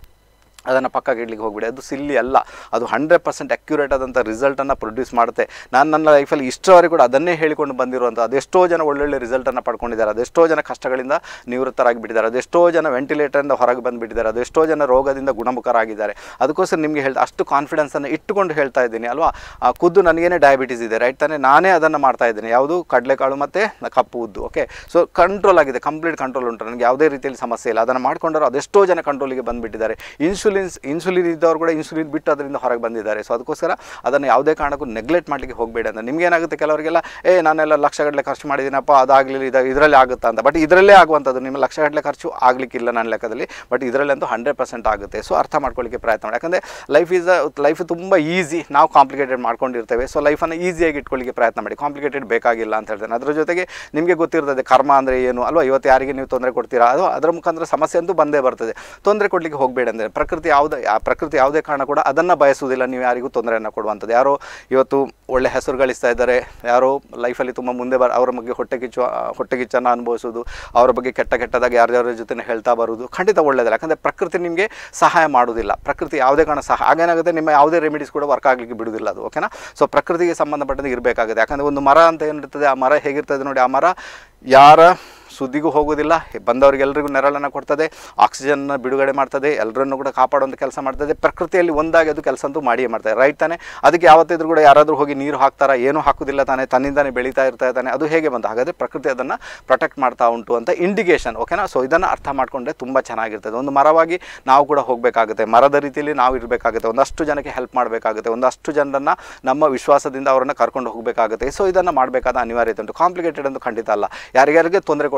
ಅದನ್ನು ಪಕ್ಕಕ್ಕೆ ಇಡ್ಲಿಕ್ಕೆ ಹೋಗ್ಬಿಡಿ ಅದು ಸಿಲ್ಲಿ ಅಲ್ಲ ಅದು ಹಂಡ್ರೆಡ್ ಪರ್ಸೆಂಟ್ ಅಕ್ಯುರೇಟ್ ಆದಂಥ ರಿಸಲ್ಟನ್ನು ಪ್ರೊಡ್ಯೂಸ್ ಮಾಡುತ್ತೆ ನಾನು ನನ್ನ ಲೈಫಲ್ಲಿ ಇಷ್ಟವರೆಗೆ ಕೂಡ ಅದನ್ನೇ ಹೇಳಿಕೊಂಡು ಬಂದಿರುವಂಥ ಅದೆಷ್ಟೋ ಜನ ಒಳ್ಳೊಳ್ಳೆ ರಿಸಲ್ಟನ್ನು ಪಡ್ಕೊಂಡಿದ್ದಾರೆ ಅದೆಷ್ಟೋ ಜನ ಕಷ್ಟಗಳಿಂದ ನಿವೃತ್ತರಾಗಿ ಬಿಟ್ಟಿದ್ದಾರೆ ಅದೆಷ್ಟೋ ಜನ ವೆಂಟಿಲೇಟರಿಂದ ಹೊರಗೆ ಬಂದುಬಿಟ್ಟಿದ್ದಾರೆ ಅದೆಷ್ಟೋ ಜನ ರೋಗದಿಂದ ಗುಣಮುಖರಾಗಿದ್ದಾರೆ ಅದಕ್ಕೋಸ್ಕರ ನಿಮಗೆ ಹೇಳ್ತಾ ಅಷ್ಟು ಕಾನ್ಫಿಡೆನ್ಸನ್ನು ಇಟ್ಟುಕೊಂಡು ಹೇಳ್ತಾ ಇದ್ದೀನಿ ಅಲ್ವಾ ಆ ಖುದ್ದು ನನಗೇನೆ ಡಯಾಬಿಟೀಸ್ ಇದೆ ರೈಟ್ ತಾನೇ ನಾನೇ ಅದನ್ನು ಮಾಡ್ತಾ ಇದ್ದೀನಿ ಯಾವುದು ಕಡಲೆಕಾಳು ಮತ್ತು ಕಪ್ಪು ಉದ್ದು ಓಕೆ ಸೊ ಕಂಟ್ರೋಲ್ ಆಗಿದೆ ಕಂಪ್ಲೀಟ್ ಕಂಟ್ರೋಲ್ ಉಂಟು ನನಗೆ ಯಾವುದೇ ರೀತಿಯಲ್ಲಿ ಸಮಸ್ಯೆ ಇಲ್ಲ ಅದನ್ನು ಮಾಡ್ಕೊಂಡರು ಅದೆಷ್ಟೋ ಜನ ಕಂಟ್ರೋಲಿಗೆ ಬಂದುಬಿಟ್ಟಿದ್ದಾರೆ ಇನ್ಸುಲಿನ್ಸ್ ಇನ್ಸುಲಿನ್ ಇದ್ದವರು ಕೂಡ ಇನ್ಸುಲಿನ್ ಬಿಟ್ಟು ಅದರಿಂದ ಹೊರಗೆ ಬಂದಿದ್ದಾರೆ ಸೊ ಅದಕ್ಕೋಸ್ಕರ ಅದನ್ನು ಯಾವುದೇ ಕಾರಣಕ್ಕೂ ನೆಗ್ಲೆಕ್ಟ್ ಮಾಡಲಿಕ್ಕೆ ಹೋಗಬೇಡಿ ಅಂತ ನಿಮಗೇನಾಗುತ್ತೆ ಕೆಲವರಿಗೆಲ್ಲ ಏ ನಾನೆಲ್ಲ ಲಕ್ಷಗಟ್ಟಲೆ ಖರ್ಚು ಮಾಡಿದ್ದೀನಪ್ಪ ಅದಾಗಲಿಲ್ಲ ಇದು ಇದರಲ್ಲೇ ಆಗುತ್ತಾ ಅಂತ ಬಟ್ ಇದರಲ್ಲೇ ಆಗುವಂಥದ್ದು ನಿಮ್ಮ ಲಕ್ಷಗಟ್ಟಲೆ ಖರ್ಚು ಆಗಲಿಕ್ಕಿಲ್ಲ ನನ್ನ ಲೆಕ್ಕದಲ್ಲಿ ಬಟ್ ಇದರಲ್ಲಂತೂ ಹಂಡ್ರೆಡ್ ಪರ್ಸೆಂಟ್ ಆಗುತ್ತೆ ಸೊ ಅರ್ಥ ಮಾಡ್ಕೊಳ್ಳಿಕ್ಕೆ ಪ್ರಯತ್ನ ಮಾಡಿ ಯಾಕಂದರೆ ಲೈಫ್ ಈಸ್ ಲೈಫ್ ತುಂಬ ಈಸಿ ನಾವು ಕಾಂಪ್ಲಿಕೇಟೆಡ್ ಮಾಡ್ಕೊಂಡಿರ್ತೇವೆ ಸೊ ಲೈಫನ್ನು ಈಸಿಯಾಗಿ ಇಟ್ಕೊಳ್ಳಿಕ್ಕೆ ಪ್ರಯತ್ನ ಮಾಡಿ ಕಾಂಪ್ಲಿಕೇಟೆಡ್ ಬೇಕಾಗಿಲ್ಲ ಅಂತ ಹೇಳ್ತೇನೆ ಅದರ ಜೊತೆಗೆ ನಿಮಗೆ ಗೊತ್ತಿರ್ತದೆ ಕರ್ಮ ಅಂದರೆ ಏನು ಅಲ್ವಾ ಇವತ್ತು ಯಾರಿಗೆ ನೀವು ತೊಂದರೆ ಕೊಡ್ತೀರಾ ಅದು ಅದರ ಮುಖಾಂತರ ಸಮಸ್ಯೆ ಅಂತೂ ಬಂದೇ ಬರ್ತದೆ ತೊಂದರೆ ಕೊಡಲಿಕ್ಕೆ ಹೋಗಬೇಡಿ ಅಂದರೆ ಪ್ರಕೃತಿ ಯಾವುದೇ ಆ ಪ್ರಕೃತಿ ಯಾವುದೇ ಕಾರಣ ಕೂಡ ಅದನ್ನು ಬಯಸುವುದಿಲ್ಲ ನೀವು ಯಾರಿಗೂ ತೊಂದರೆಯನ್ನು ಕೊಡುವಂಥದ್ದು ಯಾರೋ ಇವತ್ತು ಒಳ್ಳೆ ಹೆಸರು ಗಳಿಸ್ತಾ ಇದ್ದಾರೆ ಯಾರೋ ಲೈಫಲ್ಲಿ ತುಂಬ ಮುಂದೆ ಬರ ಅವರ ಬಗ್ಗೆ ಹೊಟ್ಟೆ ಕಿಚ್ಚು ಹೊಟ್ಟೆ ಕಿಚ್ಚನ್ನು ಅನುಭವಿಸೋದು ಅವರ ಬಗ್ಗೆ ಕೆಟ್ಟ ಕೆಟ್ಟದಾಗ ಯಾರ್ಯಾರ ಜೊತೆ ಹೇಳ್ತಾ ಬರೋದು ಖಂಡಿತ ಒಳ್ಳೆಯದಲ್ಲ ಯಾಕಂದರೆ ಪ್ರಕೃತಿ ನಿಮಗೆ ಸಹಾಯ ಮಾಡೋದಿಲ್ಲ ಪ್ರಕೃತಿ ಯಾವುದೇ ಕಾರಣ ಸಹ ಆಗೇನಾಗುತ್ತೆ ನಿಮ್ಮ ಯಾವುದೇ ರೆಮಿಡೀಸ್ ಕೂಡ ವರ್ಕ್ ಆಗಲಿಕ್ಕೆ ಬಿಡುವುದಿಲ್ಲ ಅದು ಓಕೆನಾ ಸೊ ಪ್ರಕೃತಿಗೆ ಸಂಬಂಧಪಟ್ಟಂತೆ ಇರಬೇಕಾಗುತ್ತೆ ಯಾಕಂದರೆ ಒಂದು ಮರ ಅಂತ ಏನಿರ್ತದೆ ಆ ಮರ ಹೇಗಿರ್ತದೆ ನೋಡಿ ಆ ಮರ ಯಾರ ಸುದ್ದಿಗೂ ಹೋಗೋದಿಲ್ಲ ಬಂದವರಿಗೆಲ್ಲರಿಗೂ ನೆರಳನ್ನು ಕೊಡ್ತದೆ ಆಕ್ಸಿಜನ್ನ ಬಿಡುಗಡೆ ಮಾಡ್ತದೆ ಎಲ್ಲರನ್ನು ಕೂಡ ಕಾಪಾಡುವಂಥ ಕೆಲಸ ಮಾಡ್ತದೆ ಪ್ರಕೃತಿಯಲ್ಲಿ ಒಂದಾಗಿ ಅದು ಕೆಲಸ ಅಂತೂ ಮಾಡಿಯೇ ಮಾಡ್ತಾರೆ ರೈಟ್ ತಾನೆ ಅದಕ್ಕೆ ಯಾವತ್ತಿದ್ರೂ ಕೂಡ ಯಾರಾದರೂ ಹೋಗಿ ನೀರು ಹಾಕ್ತಾರಾ ಏನೂ ಹಾಕೋದಿಲ್ಲ ತಾನೆ ತನ್ನಿಂದಾನೇ ಬೆಳೀತಾ ಇರ್ತಾ ತಾನೆ ಅದು ಹೇಗೆ ಬಂತು ಹಾಗಾದರೆ ಪ್ರಕೃತಿ ಅದನ್ನು ಪ್ರೊಟೆಕ್ಟ್ ಮಾಡ್ತಾ ಉಂಟು ಅಂತ ಇಂಡಿಕೇಶನ್ ಓಕೆನಾ ಸೊ ಇದನ್ನು ಅರ್ಥ ಮಾಡಿಕೊಂಡ್ರೆ ತುಂಬ ಚೆನ್ನಾಗಿರ್ತದೆ ಒಂದು ಮರವಾಗಿ ನಾವು ಕೂಡ ಹೋಗಬೇಕಾಗುತ್ತೆ ಮರದ ರೀತಿಯಲ್ಲಿ ನಾವು ಇರಬೇಕಾಗುತ್ತೆ ಒಂದಷ್ಟು ಜನಕ್ಕೆ ಹೆಲ್ಪ್ ಮಾಡಬೇಕಾಗುತ್ತೆ ಒಂದಷ್ಟು ಜನರನ್ನು ನಮ್ಮ ವಿಶ್ವಾಸದಿಂದ ಅವರನ್ನು ಕರ್ಕೊಂಡು ಹೋಗಬೇಕಾಗುತ್ತೆ ಸೊ ಇದನ್ನು ಮಾಡಬೇಕಾದ ಅನಿವಾರ್ಯತೆ ಉಂಟು ಕಾಂಪ್ಲಿಕೇಟೆಡ್ ಅಂತ ಖಂಡಿತ ಅಲ್ಲ ಯಾರಿಗಾರಿಗೆ ತೊಂದರೆ ಕೊಡ್ತಾ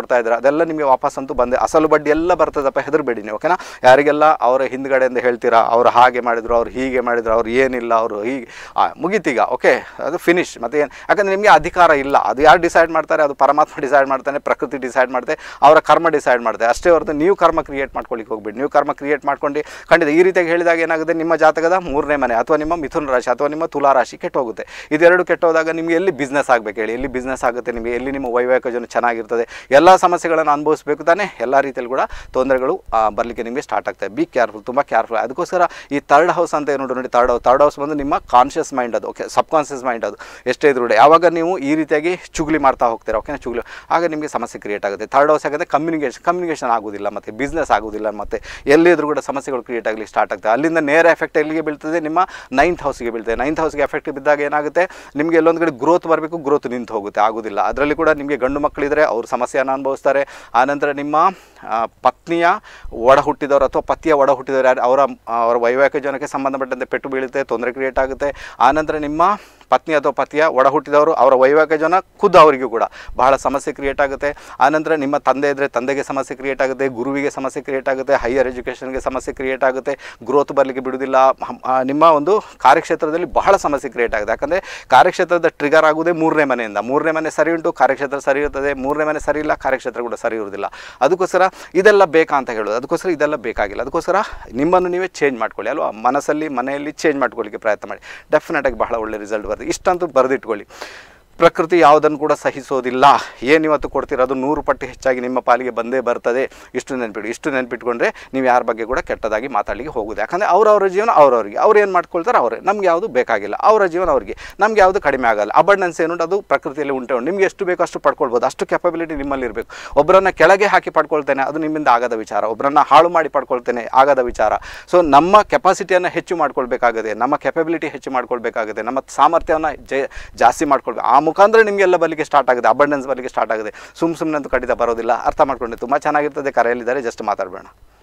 ಕೊಡ್ತಾ ಇದ್ದಾರೆ ಅದೆಲ್ಲ ನಿಮಗೆ ವಾಪಸ್ ಅಂತೂ ಬಂದೆ ಅಸಲು ಬಡ್ಡಿ ಎಲ್ಲ ಬರ್ತದಪ್ಪ ಹೆದರಬೇಡಿ ನೀವು ಓಕೆನಾ ಯಾರಿಗೆಲ್ಲ ಅವರ ಹಿಂದ್ಗಡೆಯಿಂದ ಹೇಳ್ತೀರಾ ಅವ್ರು ಹಾಗೆ ಮಾಡಿದ್ರು ಅವ್ರು ಹೀಗೆ ಮಾಡಿದ್ರು ಅವ್ರು ಏನಿಲ್ಲ ಅವರು ಹೀಗೆ ಆ, ಮುಗೀತೀಗ ಓಕೆ ಅದು ಫಿನಿಶ್ ಮತ್ತೆ ಏನು ಯಾಕಂದರೆ ನಿಮಗೆ ಅಧಿಕಾರ ಇಲ್ಲ ಅದು ಯಾರು ಡಿಸೈಡ್ ಮಾಡ್ತಾರೆ ಅದು ಪರಮಾತ್ಮ ಡಿಸೈಡ್ ಮಾಡ್ತಾನೆ ಪ್ರಕೃತಿ ಡಿಸೈಡ್ ಮಾಡುತ್ತೆ ಅವರ ಕರ್ಮ ಡಿಸೈಡ್ ಮಾಡುತ್ತೆ ಅಷ್ಟೇ ಹೊರತು ನೀವು ಕರ್ಮ ಕ್ರಿಯೇಟ್ ಮಾಡ್ಕೊಳ್ಳಿಕ್ಕೆ ಹೋಗ್ಬೇಡಿ ನೀವು ಕರ್ಮ ಕ್ರಿಯೇಟ್ ಮಾಡ್ಕೊಂಡು ಖಂಡಿತ ಈ ರೀತಿಯಾಗಿ ಹೇಳಿದಾಗ ಏನಾಗುತ್ತೆ ನಿಮ್ಮ ಜಾತಕದ ಮೂರನೇ ಮನೆ ಅಥವಾ ನಿಮ್ಮ ಮಿಥುನ ರಾಶಿ ಅಥವಾ ನಿಮ್ಮ ತುಲಾ ರಾಶಿ ಕೆಟ್ಟೋಗುತ್ತೆ ಇದೆರಡು ಕೆಟ್ಟೋದಾಗ ನಿಮಗೆ ಎಲ್ಲಿ ಬಿಸ್ನೆಸ್ ಆಗಬೇಕು ಹೇಳಿ ಎಲ್ಲಿ ಬಿಸ್ನೆಸ್ ಆಗುತ್ತೆ ನಿಮಗೆ ಎಲ್ಲಿ ನಿಮ್ಮ ವೈವಾಹಿಕ ಜೀವನ ಚೆನ್ನಾಗಿರ್ತದೆ ಎಲ್ಲ ಸಮಸ್ಯೆಗಳನ್ನು ಅನುಭವಿಸಬೇಕು ತಾನೇ ಎಲ್ಲ ರೀತಿಯಲ್ಲಿ ಕೂಡ ತೊಂದರೆಗಳು ಆ, ಬರಲಿಕ್ಕೆ ನಿಮಗೆ ಸ್ಟಾರ್ಟ್ ಆಗ್ತದೆ ಬಿ ಕೇರ್ಫುಲ್ ತುಂಬ ಕೇರ್ಫುಲ್ ಅದಕ್ಕೋಸ್ಕರ ಈ ತರ್ಡ್ ಹೌಸ್ ಅಂತ ಏನು ನೋಡಿ ತರ್ಡ್ ಹೌಸ್ ತರ್ಡ್ ಹೌಸ್ ಬಂದು ನಿಮ್ಮ ಕಾನ್ಷಿಯಸ್ ಮೈಂಡ್ ಅದು ಓಕೆ ಸಬ್ ಕಾನ್ಷಿಯಸ್ ಮೈಂಡ್ ಅದು ಎಷ್ಟೇ ಇದ್ರು ಕೂಡ ಯಾವಾಗ ನೀವು ಈ ರೀತಿಯಾಗಿ ಚುಗ್ಲಿ ಮಾಡ್ತಾ ಹೋಗ್ತೀರಾ ಓಕೆ ಚುಗ್ಲಿ ಆಗ ನಿಮಗೆ ಸಮಸ್ಯೆ ಕ್ರಿಯೇಟ್ ಆಗುತ್ತೆ ಥರ್ಡ್ ಹೌಸ್ ಆಗುತ್ತೆ ಕಮ್ಯುನಿಕೇಷನ್ ಕಮ್ಯುನಿಕೇಷನ್ ಆಗೋದಿಲ್ಲ ಮತ್ತು ಬಿಸ್ನೆಸ್ ಆಗೋದಿಲ್ಲ ಮತ್ತು ಎಲ್ಲಿದ್ರು ಕೂಡ ಸಮಸ್ಯೆಗಳು ಕ್ರಿಯೇಟ್ ಆಗಲಿ ಸ್ಟಾರ್ಟ್ ಆಗ್ತದೆ ಅಲ್ಲಿಂದ ನೇರ ಎಫೆಕ್ಟ್ ಎಲ್ಲಿಗೆ ಬೀಳ್ತದೆ ನಿಮ್ಮ ನೈನ್ತ್ ಹೌಸ್ಗೆ ಬೀಳ್ತದೆ ನೈನ್ತ್ ಹೌಸ್ಗೆ ಎಫೆಕ್ಟ್ ಬಿದ್ದಾಗ ಏನಾಗುತ್ತೆ ನಿಮಗೆ ಎಲ್ಲೊಂದು ಕಡೆ ಗ್ರೋತ್ ಬರಬೇಕು ಗ್ರೋತ್ ನಿಂತು ಹೋಗುತ್ತೆ ಆಗೋದಿಲ್ಲ ಅದರಲ್ಲಿ ಕೂಡ ನಿಮಗೆ ಗಂಡು ಮಕ್ಕಳಿದ್ರೆ ಅವರು ಸಮಸ್ಯೆಯನ್ನು ಅನುಭವಿಸ್ತಾರೆ ಆನಂತರ ನಿಮ್ಮ ಆ, ಪತ್ನಿಯ ಒಡ ಹುಟ್ಟಿದವರು ಅಥವಾ ಪತಿಯ ಒಡ ಹುಟ್ಟಿದವರು ಯಾರು ಅವರ ಅವರ ವೈವಾಹಿಕ ಜೀವನಕ್ಕೆ ಸಂಬಂಧಪಟ್ಟಂತೆ ಪೆಟ್ಟು ಬೀಳುತ್ತೆ ತೊಂದರೆ ಕ್ರಿಯೇಟ್ ಆಗುತ್ತೆ ಆನಂತರ ನಿಮ್ಮ ಪತ್ನಿ ಅಥವಾ ಪತಿಯ ಒಡ ಹುಟ್ಟಿದವರು ಅವರ ವೈವಾಹಿಕ ಜೀವನ ಖುದ್ದು ಅವರಿಗೂ ಕೂಡ ಬಹಳ ಸಮಸ್ಯೆ ಕ್ರಿಯೇಟ್ ಆಗುತ್ತೆ ಆನಂತರ ನಿಮ್ಮ ತಂದೆ ಇದ್ದರೆ ತಂದೆಗೆ ಸಮಸ್ಯೆ ಕ್ರಿಯೇಟ್ ಆಗುತ್ತೆ ಗುರುವಿಗೆ ಸಮಸ್ಯೆ ಕ್ರಿಯೇಟ್ ಆಗುತ್ತೆ ಹೈಯರ್ ಎಜುಕೇಷನ್ಗೆ ಸಮಸ್ಯೆ ಕ್ರಿಯೇಟ್ ಆಗುತ್ತೆ ಗ್ರೋತ್ ಬರಲಿಕ್ಕೆ ಬಿಡುವುದಿಲ್ಲ ಹಮ್- ಆ, ನಿಮ್ಮ ಒಂದು ಕಾರ್ಯಕ್ಷೇತ್ರದಲ್ಲಿ ಬಹಳ ಸಮಸ್ಯೆ ಕ್ರಿಯೇಟ್ ಆಗುತ್ತೆ ಯಾಕಂದರೆ ಕಾರ್ಯಕ್ಷೇತ್ರದ ಟ್ರಿಗರ್ ಆಗುವುದೇ ಮೂರನೇ ಮನೆಯಿಂದ ಮೂರನೇ ಮನೆ ಸರಿ ಉಂಟು ಕಾರ್ಯಕ್ಷೇತ್ರ ಸರಿ ಇರ್ತದೆ ಮೂರನೇ ಮನೆ ಸರಿ ಇಲ್ಲ ಕಾರ್ಯಕ್ಷೇತ್ರ ಕೂಡ ಸರಿ ಇರುವುದಿಲ್ಲ ಅದಕ್ಕೋಸ್ಕರ ಇದೆಲ್ಲ ಬೇಕಾ ಅಂತ ಹೇಳೋದು ಅದಕ್ಕೋಸ್ಕರ ಇದೆಲ್ಲ ಬೇಕಾಗಿಲ್ಲ ಅದಕ್ಕೋಸ್ಕರ ನಿಮ್ಮನ್ನು ನೀವೇ ಚೇಂಜ್ ಮಾಡ್ಕೊಳ್ಳಿ ಅಲ್ವಾ ಮನಸ್ಸಲ್ಲಿ ಮನೆಯಲ್ಲಿ ಚೇಂಜ್ ಮಾಡ್ಕೊಳ್ಳಿಕ್ಕೆ ಪ್ರಯತ್ನ ಮಾಡಿ ಡೆಫಿನೆಟಾಗಿ ಬಹಳ ಒಳ್ಳೆ ರಿಸಲ್ಟ್ ಬರ್ತದೆ ಇಷ್ಟಂತೂ ಬರೆದಿಟ್ಕೊಳ್ಳಿ ಪ್ರಕೃತಿ ಯಾವುದನ್ನು ಕೂಡ ಸಹಿಸೋದಿಲ್ಲ ಏನು ಇವತ್ತು ಕೊಡ್ತೀರ ಅದು ನೂರು ಪಟ್ಟು ಹೆಚ್ಚಾಗಿ ನಿಮ್ಮ ಪಾಲಿಗೆ ಬಂದೇ ಬರ್ತದೆ ಇಷ್ಟು ನೆನ್ಪಿಟ್ಟು ಇಷ್ಟು ನೆನ್ಪಿಟ್ಕೊಂಡ್ರೆ ನೀವು ಯಾರ ಬಗ್ಗೆ ಕೂಡ ಕೆಟ್ಟದಾಗಿ ಮಾತಾಡಲಿಕ್ಕೆ ಹೋಗೋದು ಯಾಕಂದರೆ ಅವ್ರವ್ರ ಜೀವನ ಅವ್ರವ್ರಿಗೆ ಅವ್ರು ಏನು ಮಾಡ್ಕೊಳ್ತಾರೆ ಅವರೇ ನಮ್ಗೆ ಯಾವುದು ಬೇಕಾಗಿಲ್ಲ ಅವರ ಜೀವನ ಅವ್ರಿಗೆ ನಮ್ಗೆ ಯಾವುದು ಕಡಿಮೆ ಆಗಲ್ಲ ಅಬಂಡೆನ್ಸ್ ಏನುಂಟು ಅದು ಪ್ರಕೃತಿಯಲ್ಲಿ ಉಂಟೆ ಉಂಟು ನಿಮ್ಗೆ ಎಷ್ಟು ಬೇಕೋ ಅಷ್ಟು ಪಡ್ಕೊಳ್ಬೋದು ಅಷ್ಟು ಕೆಪಬಿಲಿಟಿ ನಿಮ್ಮಲ್ಲಿ ಇರಬೇಕು ಒಬ್ಬರನ್ನ ಕೆಳಗೆ ಹಾಕಿ ಪಡ್ಕೊಳ್ತೇನೆ ಅದು ನಿಮ್ಮಿಂದ ಆಗದ ವಿಚಾರ ಒಬ್ಬರನ್ನ ಹಾಳು ಮಾಡಿ ಪಡ್ಕೊಳ್ತೇನೆ ಆಗದ ವಿಚಾರ ಸೊ ನಮ್ಮ ಕೆಪಾಸಿಟಿಯನ್ನು ಹೆಚ್ಚು ಮಾಡ್ಕೊಳ್ಬೇಕಾಗುತ್ತೆ ನಮ್ಮ ಕೆಪಬಿಲಿಟಿ ಹೆಚ್ಚು ಮಾಡ್ಕೊಳ್ಬೇಕಾಗುತ್ತೆ ನಮ್ಮ ಸಾಮರ್ಥ್ಯವನ್ನು ಜೆ ಜಾಸ್ತಿ ಮಾಡ್ಕೊಳ್ಬೇಕು ಆ ಮುಖಾಂತರ ನಿಮಗೆಲ್ಲ ಬರಲಿಕ್ಕೆ ಸ್ಟಾರ್ಟ್ ಆಗುತ್ತೆ ಅಬಂಡೆನ್ಸ್ ಬರಲಿಕ್ಕೆ ಸ್ಟಾರ್ಟ್ ಆಗುತ್ತೆ ಸುಮ್ ಸುಮ್ಮನೆ ಅಂತೂ ಖಂಡಿತ ಬರೋದಿಲ್ಲ ಅರ್ಥ ಮಾಡ್ಕೊಂಡೆ ತುಂಬ ಚೆನ್ನಾಗಿರ್ತದೆ ಕರೆಯಲ್ಲಿದ್ದಾರೆ ಜಸ್ಟ್ ಮಾತಾಡಬೇಡ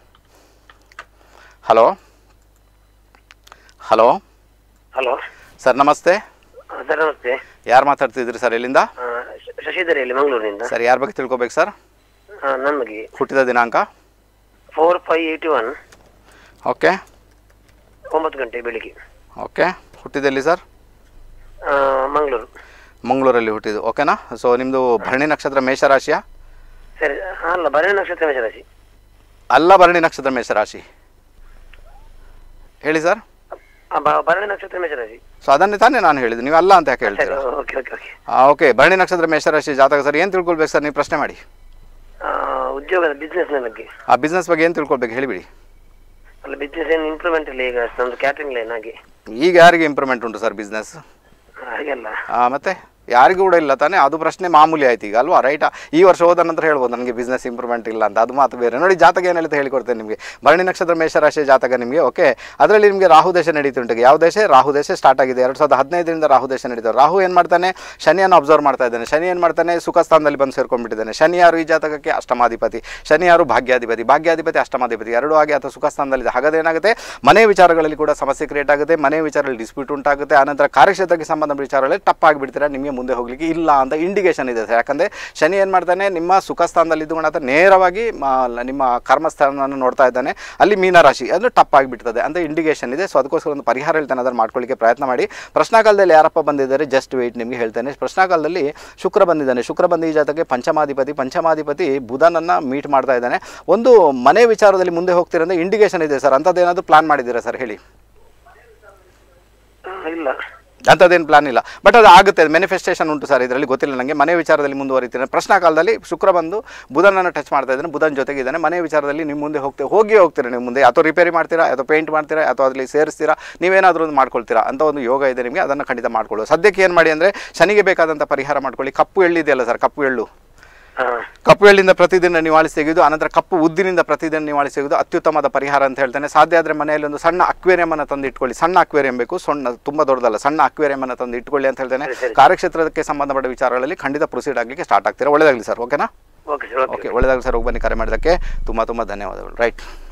hello hello hello sir namaste sir namaste ಯಾರು ಮಾತಾಡ್ತಿದ್ರಿ ಸರ್ ಎಲ್ಲಿಂದ ಆ, ಶ- ಶಶಿಧರ್ ಇಲ್ಲಿ ಮಂಗಳೂರಿನಿಂದ ಸರ್ ಯಾರ ಬಗ್ಗೆ ತಿಳ್ಕೊಬೇಕು ಸರ್ ಆ, ನಮಗೆ ಹುಟ್ಟಿದ ದಿನಾಂಕ four five eighty one okay ಒಂಬತ್ತು ಗಂಟೆ ಬೆಳಿಗ್ಗೆ ಓಕೆ ಹುಟ್ಟಿದೆಲ್ಲಿ ಸರ್ ಆ, ಮಂಗಳೂರು ಮಂಗಳೂರಲ್ಲಿ ಹುಟ್ಟಿದ್ದು ಓಕೆನಾ ಸೊ ನಿಮ್ಮದು ಭರಣಿ ನಕ್ಷತ್ರ ಮೇಷರಾಶಿಯ ಸರಿ ಅಲ್ಲ ಭರಣಿ ನಕ್ಷತ್ರ ಮೇಷರಾಶಿ ಅಲ್ಲ ಭರಣಿ ನಕ್ಷತ್ರ ಮೇಷರಾಶಿ ಹೇಳಿ ಸರ್ ಆ, ಬ- ಭರಣಿ ನಕ್ಷತ್ರ ಮೇಷರಾಶಿ ಸೊ ಅದನ್ನೇ ತಾನೇ ನಾನು ಹೇಳಿದ್ದು ನೀವು ಅಲ್ಲ ಅಂತ ಯಾಕೆ ಸರಿ ಹೇಳ್ತೀರಾ okay okay okay okay Bharani ನಕ್ಷತ್ರ ಮೇಷರಾಶಿ ಜಾತಕ ಸರ್ ಏನು ತಿಳ್ಕೊಳ್ಬೇಕು ಸರ್ ನೀವು ಪ್ರಶ್ನೆ ಮಾಡಿ ಆ, ಉದ್ಯೋಗದ ಬಿಸ್ನೆಸ್ನ ಬಗ್ಗೆ ಆ ಬಿಸ್ನೆಸ್ ಬಗ್ಗೆ ಏನು ತಿಳ್ಕೊಳ್ಬೇಕು ಹೇಳಿಬಿಡಿ ಅಲ್ಲ ಬಿಸ್ನೆಸ್ ಏನು ಇಂಪ್ರೂವ್ಮೆಂಟ್ ಇಲ್ಲ ಈಗ ನಮ್ದು ಕ್ಯಾಟ್ರಿಂಗ್ ಲೈನ್ ಆಗಿ ಈಗ ಯಾರಿಗೆ ಇಂಪ್ರೂವ್ಮೆಂಟ್ ಉಂಟು ಸರ್ ಬಿಸ್ನೆಸ್ ಹಾಗೆಲ್ಲ ಮತ್ತೆ ಯಾರಿಗೂ ಕೂಡ ಇಲ್ಲ ತಾನೇ ಅದು ಪ್ರಶ್ನೆ ಮಾಮೂಲಿ ಆಯ್ತು ಈಗ ಅಲ್ವಾ ರೈಟಾ ಈ ವರ್ಷ ಹೋದ ನಂತರ ಹೇಳ್ಬೋದು ನನಗೆ ಬಿಸ್ನೆಸ್ ಇಂಪ್ರೂವ್ಮೆಂಟ್ ಇಲ್ಲ ಅಂತ ಅದು ಮಾತು ಬೇರೆ ನೋಡಿ ಜಾತಕ ಏನು ಹೇಳ್ತಾ ಹೇಳಿಕೊಡ್ತೇನೆ ನಿಮಗೆ ಭರಣಿ ನಕ್ಷತ್ರ ಮೇಷರಾಶಿಯ ಜಾತಕ ನಿಮಗೆ ಓಕೆ ಅದರಲ್ಲಿ ನಿಮಗೆ ರಾಹು ದೇಶ ನಡೀತುಂಟು ಯಾವ ದೇಶ ರಾಹು ದೇಶ ಸ್ಟಾರ್ಟ್ ಆಗಿದೆ ಎರಡು ಸಾವಿರದ ಹದಿನೈದರಿಂದ ರಾಹು ದೇಶ ನಡೀತಾರೆ ರಾಹು ಏನು ಮಾಡ್ತಾನೆ ಶನಿಯನ್ನು ಅಬ್ಸರ್ವ್ ಮಾಡ್ತಾ ಇದ್ದಾನೆ ಶನಿ ಏನು ಮಾಡ್ತಾನೆ ಸುಖ ಸ್ಥಾನದಲ್ಲಿ ಬಂದು ಸೇರ್ಕೊಂಡ್ಬಿಟ್ಟಿದ್ದಾನೆ ಶನಿ ಯಾರು ಈ ಜಾತಕಕ್ಕೆ ಅಷ್ಟಮಾಧಿಪತಿ ಶನಿ ಯಾರು ಭಾಗ್ಯಾಧಿಪತಿ ಭಾಗ್ಯಾಧಿಪತಿ ಅಷ್ಟಮಾಧಿಪತಿ ಎರಡೂ ಆಗಿ ಅಥವಾ ಸುಖ ಸ್ಥಾನದಲ್ಲಿದೆ ಹಾಗಾದ್ರೆ ಏನಾಗುತ್ತೆ ಮನೆ ವಿಚಾರಗಳಲ್ಲಿ ಕೂಡ ಸಮಸ್ಯೆ ಕ್ರಿಯೇಟ್ ಆಗುತ್ತೆ ಮನೆ ವಿಚಾರದಲ್ಲಿ ಡಿಸ್ಪ್ಯೂಟ್ ಉಂಟಾಗುತ್ತೆ ಆನಂತರ ಕಾರ್ಯಕ್ಷೇತ್ರಕ್ಕೆ ಸಂಬಂಧ ವಿಚಾರಗಳಲ್ಲಿ ಟಪ್ ಆಗಿಬಿಡ್ತೀರಾ ನಿಮಗೆ ಮುಂದೆ ಹೋಗ್ಲಿಕ್ಕೆ ಇಲ್ಲ ಅಂತ ಇಂಡಿಕೇಶನ್ ಇದೆ ಸರ್ ಯಾಕಂದರೆ ಶನಿ ಏನು ಮಾಡ್ತಾನೆ ನಿಮ್ಮ ಸುಖ ಸ್ಥಾನದಲ್ಲಿ ಇದ್ದುಕೊಂಡು ಆತ ನೇರವಾಗಿ ಮ- ನಿಮ್ಮ ಕರ್ಮಸ್ಥಾನವನ್ನು ನೋಡ್ತಾ ಇದ್ದಾನೆ ಅಲ್ಲಿ ಮೀನರಾಶಿ ಅದು ಟಪ್ ಆಗಿಬಿಡ್ತದೆ ಅಂತ ಇಂಡಿಕೇಶನ್ ಇದೆ ಸೊ ಅದಕ್ಕೋಸ್ಕರ ಒಂದು ಪರಿಹಾರ ಹೇಳ್ತಾನೆ ಅದನ್ನು ಮಾಡ್ಕೊಳ್ಳಿಕ್ಕೆ ಪ್ರಯತ್ನ ಮಾಡಿ ಪ್ರಶ್ನಾಕಾಲದಲ್ಲಿ ಯಾರಪ್ಪ ಬಂದಿದ್ದಾರೆ ಜಸ್ಟ್ ವೆಯ್ಟ್ ನಿಮಗೆ ಹೇಳ್ತೇನೆ ಪ್ರಶ್ನಾಕಾಲದಲ್ಲಿ ಶುಕ್ರ ಬಂದಿದ್ದಾನೆ ಶುಕ್ರ ಬಂದ ಈ ಜಾತಕ್ಕೆ ಪಂಚಮಾಧಿಪತಿ ಪಂಚಮಾಧಿಪತಿ ಬುಧನನ್ನು ಮೀಟ್ ಮಾಡ್ತಾ ಇದ್ದಾನೆ ಒಂದು ಮನೆ ವಿಚಾರದಲ್ಲಿ ಮುಂದೆ ಹೋಗ್ತಿರಂದ್ರೆ ಇಂಡಿಕೇಶನ್ ಇದೆ ಸರ್ ಅಂಥದ್ದೇನಾದರೂ ಪ್ಲಾನ್ ಮಾಡಿದ್ದೀರಾ ಸರ್ ಹೇಳಿ ಆ, ಇಲ್ಲ ಅಂಥದ್ದೇನು ಪ್ಲಾನ್ ಇಲ್ಲ ಬಟ್ ಅದು ಆಗುತ್ತೆ ಮ್ಯಾನಿಫೆಸ್ಟೇಷನ್ ಉಂಟು ಸರ್ ಇದರಲ್ಲಿ ಗೊತ್ತಿಲ್ಲ ನನಗೆ ಮನೆ ವಿಚಾರದಲ್ಲಿ ಮುಂದುವರಿತೀನಿ ಪ್ರಶ್ನಾ ಕಾಲದಲ್ಲಿ ಶುಕ್ರ ಬಂದು ಬುಧನನ್ನು ಟಚ್ ಮಾಡ್ತಾ ಇದ್ದಾನೆ ಬುಧನ ಜೊತೆಗೆ ಇದ್ದಾನೆ ಮನೆ ವಿಚಾರದಲ್ಲಿ ನೀವು ಮುಂದೆ ಹೋಗ್ತೀವಿ ಹೋಗಿ ಹೋಗ್ತೀರಾ ನೀವು ಮುಂದೆ ಅಥವಾ ರಿಪೇರಿ ಮಾಡ್ತೀರಾ ಅಥವಾ ಪೇಂಟ್ ಮಾಡ್ತೀರಾ ಅಥವಾ ಅದರಲ್ಲಿ ಸೇರಿಸ್ತೀರಾ ನೀವೇನಾದರೂ ಒಂದು ಮಾಡ್ಕೊಳ್ತೀರಾ ಅಂತ ಒಂದು ಯೋಗ ಇದೆ ನಿಮಗೆ ಅದನ್ನು ಖಂಡಿತ ಮಾಡ್ಕೊಳ್ಳೋದು ಸದ್ಯಕ್ಕೆ ಏನು ಮಾಡಿ ಅಂದರೆ ಶನಿಗೆ ಬೇಕಾದಂಥ ಪರಿಹಾರ ಮಾಡ್ಕೊಳ್ಳಿ ಕಪ್ಪು ಎಳ್ಳಿದೆಯಲ್ಲ ಸರ್ ಕಪ್ಪು ಎಳ್ಳು ಹಾ ಕಪ್ಪು ಎಳ್ಳಿಂದ ಪ್ರತಿದಿನ ನಿವಾಳಿಸಿ ತೆಗೆದು ಅನಂತರ ಕಪ್ಪು ಉದ್ದಿನಿಂದ ಪ್ರತಿದಿನ ನಿವಾಳಿಸಿ ತೆಗೆದು ಅತ್ಯುತ್ತಮವಾದ ಪರಿಹಾರ ಅಂತ ಹೇಳ್ತೇನೆ ಸಾಧ್ಯ ಆದರೆ ಮನೆಯಲ್ಲಿ ಒಂದು ಸಣ್ಣ ಅಕ್ವೇರಿಯಂ ಅನ್ನು ತಂದು ಇಟ್ಕೊಳ್ಳಿ ಸಣ್ಣ ಅಕ್ವೇರಿಯಂ ಬೇಕು ಸಣ್ಣ ತುಂಬ ದೊಡ್ಡದಲ್ಲ ಸಣ್ಣ ಅಕ್ವೇರಿಯಂ ಅನ್ನು ತಂದು ಇಟ್ಕೊಳ್ಳಿ ಅಂತ ಹೇಳ್ತೇನೆ ಸರಿ, ಸರಿ. ಕಾರ್ಯಕ್ಷೇತ್ರಕ್ಕೆ ಸಂಬಂಧಪಟ್ಟ ವಿಚಾರಗಳಲ್ಲಿ ಖಂಡಿತ ಪ್ರೊಸೀಡ್ ಆಗಲಿಕ್ಕೆ ಸ್ಟಾರ್ಟ್ ಆಗ್ತೀರಾ ಒಳ್ಳೆದಾಗಲಿ ಸರ್ ಓಕೆನಾ ಓಕೆ ಸರ್ ಓಕೆ ಓಕೆ ಒಳ್ಳೆದಾಗಲಿ ಸರ್ ಹೋಗಿ ಬನ್ನಿ ಕರೆ ಮಾಡಿದ್ದಕ್ಕೆ ತುಂಬ ತುಂಬ ಧನ್ಯವಾದಗಳು ರೈಟ್